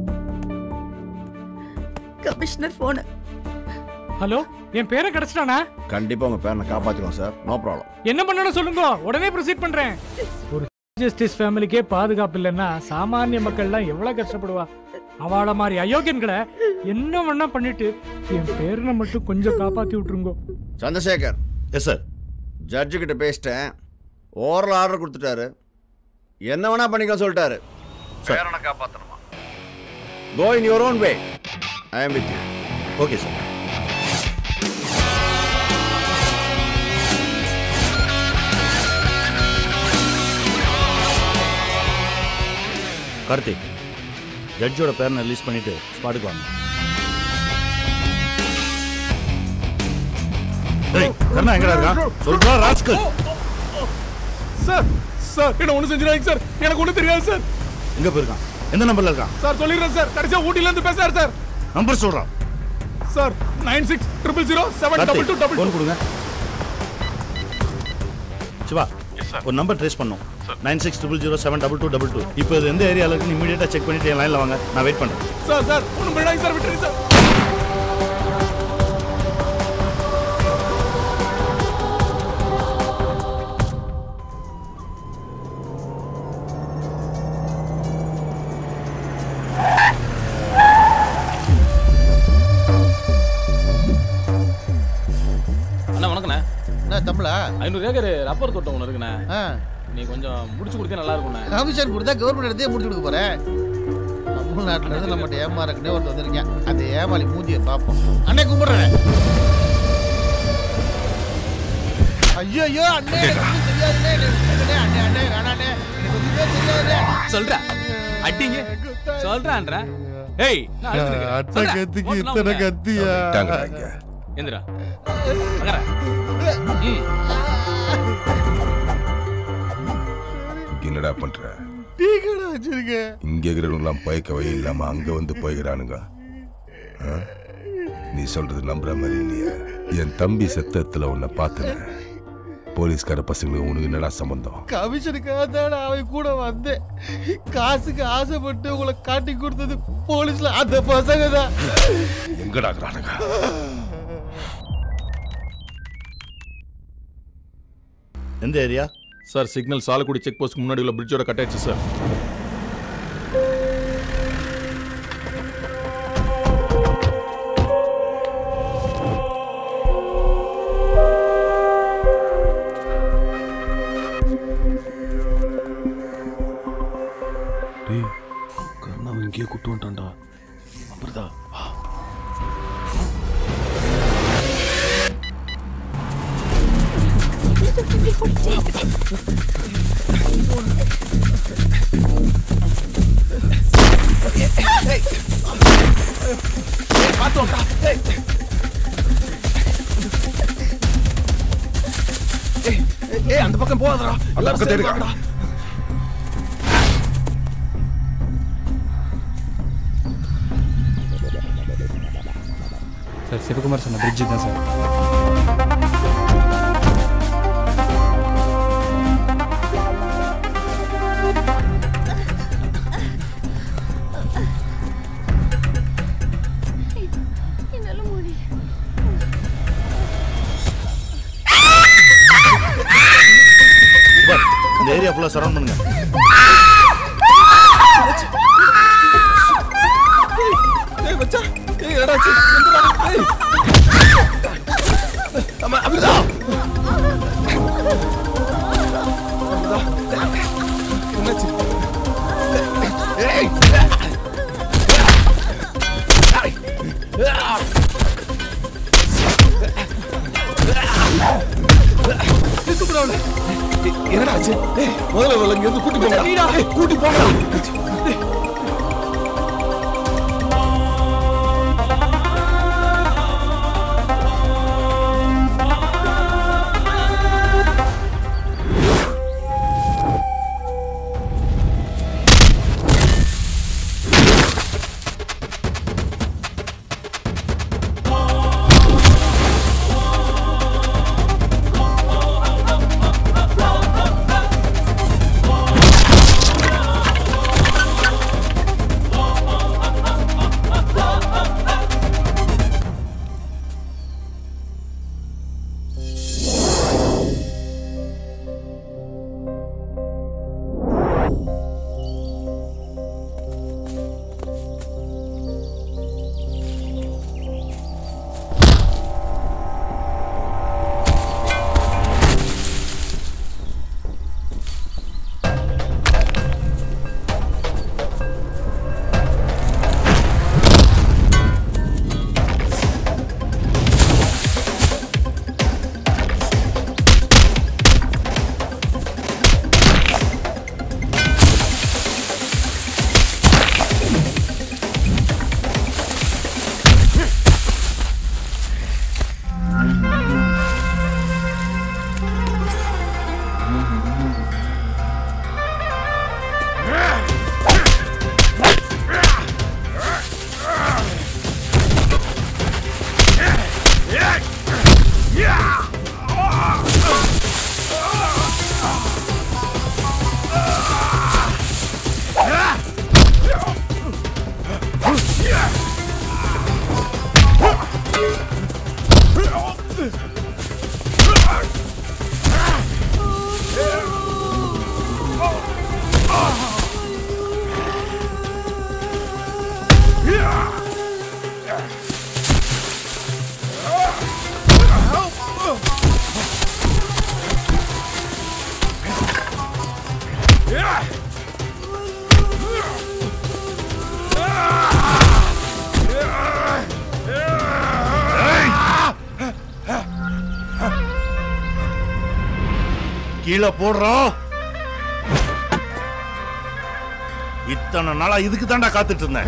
கமிஷனர் போனு ஹலோ என் பேரை கிடைச்சிட்டானா கண்டிப்பாக உங்கள் பேரனை காப்பாற்றிடுவோம் சார் நோ ப்ராப்ளம் என்ன பண்ணணும் சொல்லுங்க உடனே ப்ரொசீட் பண்றேன் ஒரு ஜஸ்டிஸ் ஃபேமிலிக்கே பாதுகாப்பு இல்லைன்னா சாமானிய மக்கள்லாம் எவ்வளவு கஷ்டப்படுவா அவள மாதிரி அயோக்கியன்களை என்ன வேணா பண்ணிட்டு என் பேரனை மட்டும் கொஞ்சம் காப்பாத்தி விட்டுருங்கோ சந்திரசேகர் எஸ் சார் ஜட்ஜு கிட்ட பேசிட்டேன் ஓரல் ஆர்டர் கொடுத்துட்டாரு என்ன வேணா பண்ணிக்க சொல்லிட்டாரு பேரனை காப்பாற்றணுமா கோ in your own way I am with you okay sir Karthik ஜட்ஜோட பேரனை ரிலீஸ் பண்ணிட்டு ஸ்பாட்டுக்கு வாங்க ஏய், கருணா எங்கடா இருக்கான் சொல்றா ராஸ்கல் சார் சார் என்ன ஒண்ணு செஞ்சிடாதீங்க சார் எனக்கு ஒண்ணு தெரியாது சார் எங்க போயிருக்கான் எந்த நம்பர்ல இருக்கான் சார் சொல்லிடுறேன் சார் கடைசியா ஊட்டில இருந்து பேசுறாரு சார் நம்பர் சொல்றான் sir nine six triple zero seven double two double phone கொடுங்க சிவா ஒரு நம்பர் ட்ரேஸ் பண்ணோம் nine six triple zero seven double two double two இப்போ இது எந்த ஏரியாவில் இருக்குன்னு இமீடியட்டாக செக் பண்ணிட்டு என் லைனில் வாங்க நான் வெயிட் பண்ணுறேன் சார் சார் ஒண்ணு விடாங்க சார் விட்டுருங்க சார் அண்ணா வணக்கண்ணே என்ன தம்பளா ஐநூறு ஏக்கர் ரப்பர் தோட்டம் ஒன்று இருக்குண்ணே ஆ நீ கொஞ்சம் முடிச்சு கொடுத்தா நல்லா இருக்கும்ண்ணே கமிஷன் கொடுத்தா கவர்மெண்ட் எடுத்தே முடிச்சு கொடுக்க போறேன் தமிழ்நாட்டுல இருந்து நம்மகிட்ட ஏமாறக்குனே ஒருத்தர் வந்திருக்கேன் அந்த ஏமாளி மூஞ்சியை பார்ப்போம் அண்ணே கும்பிடுறேன் ஐயோ ஐயோ அண்ணே எனக்கு ஒண்ணும் தெரியாதுண்ணே எனக்கு அண்ணே அண்ணே அண்ணே வேணாண்ணே எனக்கு ஒண்ணுமே தெரியாதுண்ணே சொல்ற அடிங்க சொல்றான்ற ஏய் நான் அழுது நிக்கிறேன். அட்டை சொல்றா. கத்திக்கு போட்டுலாம் இத்தனை உன்னை. கத்தியா? விட்டாங்கடா இங்க. எந்திரா அகர. ம். என்னடா பண்ற டீ கடை வச்சிருக்கேன் இங்க இருக்கிறவங்களாம் பயக்க வழி இல்லாம அங்க வந்து போய்கிறானுங்க ஆ? நீ சொல்றது நம்புற மாதிரி இல்லையா என் தம்பி செத்தத்துல உன்னை பார்த்தேன் போலீஸ்கார பசங்களுக்கு உனக்கு என்னடா சம்பந்தம் கமிஷனுக்காக தான் அவன் கூட வந்தேன் காசுக்கு ஆசைப்பட்டு உங்களை காட்டி கொடுத்தது போலீஸ்ல அந்த பசங்க தான் எங்கடா இருக்கிறானுங்க எந்த area sir signal Chalakudy check post முன்னாடி உள்ள பிரிட்ஜோட கட் ஆயிடுச்சு சார் டேய் கர்ணாவை இங்கேயே கூட்டு வந்துட்டான்டா அப்புறதா ஏய் அந்த பக்கம் போகாதடா அந்த பக்கம் தேடுடா சார் சிவகுமார் சொன்ன பிரிட்ஜு தான் சார் என்னால முடியும் சரௌண்ட் பண்ணுங்க ஏய் மச்சான் ஏய் என்னடா ஆச்சு எந்திரா ஏய் அம்மா அமிர்தா அமிர்தா என்னாச்சு ஏய் கூப்பிடுவாங்க என்னடா ஆச்சு ஏய் முதல்ல இவளை இங்க இருந்து கூட்டி போங்க ஏய் கூட்டி போங்க ஏய் கீழே போடுறோம் இத்தனை நாளா இதுக்கு தாண்டா காத்துட்டு இருந்தேன்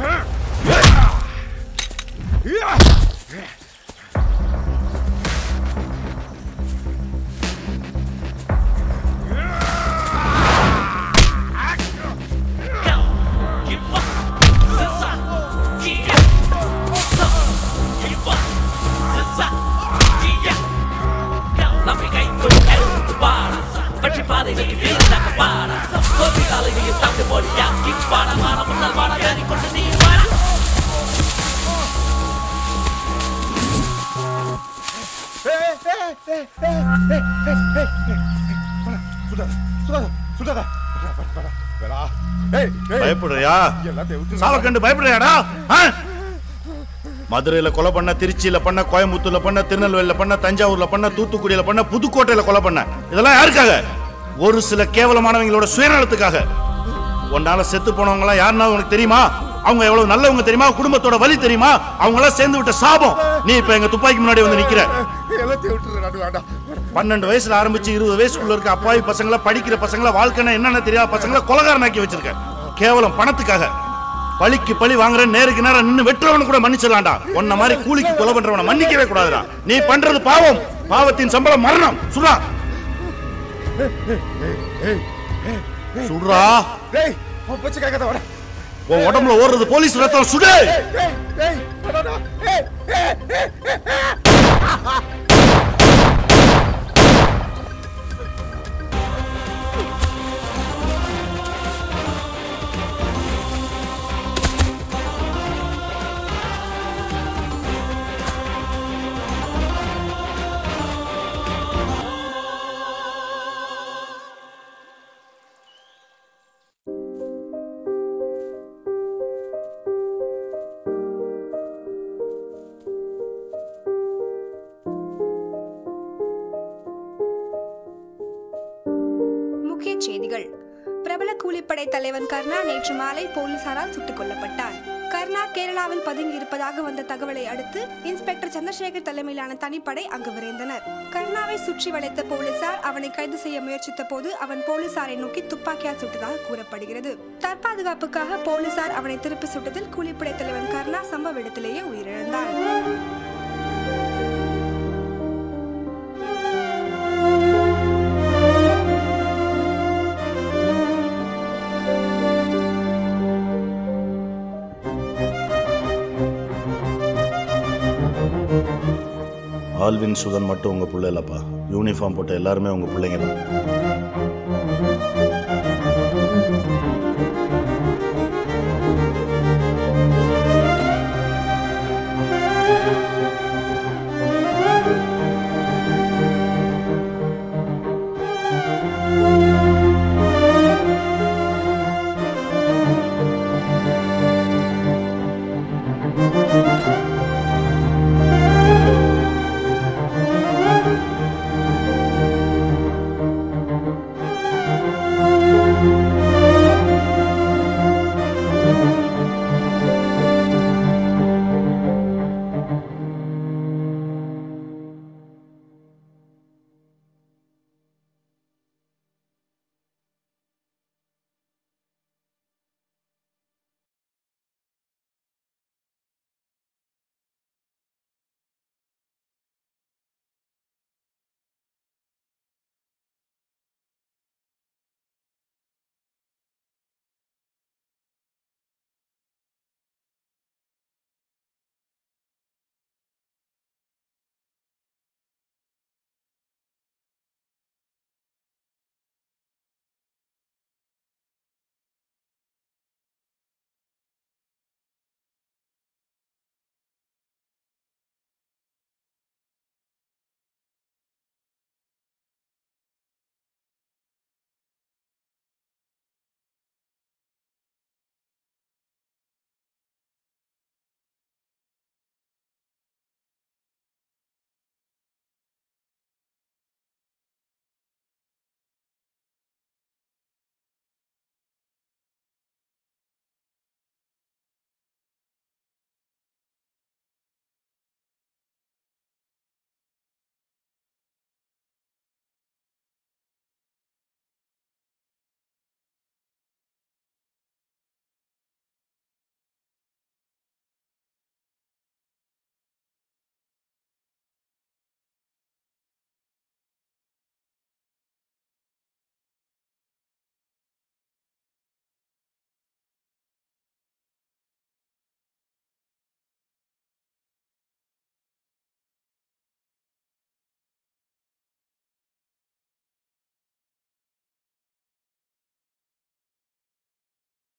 பயப்படுறியா சாவக்கண்டு பயப்படுறியாடா ஆ? மதுரையில கொலை பண்ண திருச்சியில பண்ண கோயம்புத்தூர்ல பண்ண திருநெல்வேலியில பண்ண தஞ்சாவூர்ல பண்ண தூத்துக்குடியில பண்ண புதுக்கோட்டையில கொலை பண்ண இதெல்லாம் யாருக்காக ஒரு சில கேவலமானவங்களோட சுயநலத்துக்காக உன்னால செத்து போனவங்க எல்லாம் யாருன்னா உனக்கு தெரியுமா அவங்க எவ்வளவு நல்லவங்க தெரியுமா குடும்பத்தோட வலி தெரியுமா அவங்க எல்லாம் சேர்ந்து விட்ட சாபம் நீ இப்ப எங்க துப்பாக்கி முன்னாடி வந்து நிக்கிற எல்லாத்தையும் விட்டுரு வேண்டாம் பன்னெண்டு வயசுல ஆரம்பிச்சு இருபது வயசுக்குள்ள இருக்க அப்பாவி பசங்கள படிக்கிற பசங்கள வாழ்க்கைனா என்னென்ன தெரியாத பசங்கள கொலகாரனாக்கி வச்சிருக்க கேவலம் பணத்துக்காக பழிக்கு பழி வாங்குற நேருக்கு நேரம் நின்னு வெட்டுறவனு கூட மன்னிச்சிடலாம்டா உன்ன மாதிரி கூலிக்கு கொலை பண்றவனை மன்னிக்கவே கூடாதுடா நீ பண்றது பாவம் பாவத்தின் சம்பளம் மரணம் சுடா சுடுறா டேய் அவன் பச்சை கேட்காத வர உன் உடம்புல ஓடுறது போலீஸ் ரத்தம் சுடு டேய் டேய் அடடா ஏய் ஏய் ஏய் தலைப்புச் செய்திகள் பிரபல கூலிப்படை தலைவன் கர்ணா நேற்று மாலை போலீசாரால் சுட்டுக் கொல்லப்பட்டார் கர்ணா கேரளாவில் பதுங்கி இருப்பதாக வந்த தகவலை அடுத்து இன்ஸ்பெக்டர் சந்திரசேகர் தலைமையிலான தனிப்படை அங்கு விரைந்தனர் கர்ணாவை சுற்றி வளைத்த போலீசார் அவனை கைது செய்ய முயற்சித்த போது அவன் போலீசாரை நோக்கி துப்பாக்கியால் சுட்டதாக கூறப்படுகிறது தற்பாதுகாப்புக்காக போலீசார் அவனை திருப்பி சுட்டதில் கூலிப்படை தலைவன் கர்ணா சம்பவ இடத்திலேயே உயிரிழந்தான் ஆல்வின் சுதன் மட்டும் உங்கள் பிள்ளை இல்லைப்பா யூனிஃபார்ம் போட்ட எல்லாருமே உங்கள் பிள்ளைங்க தான்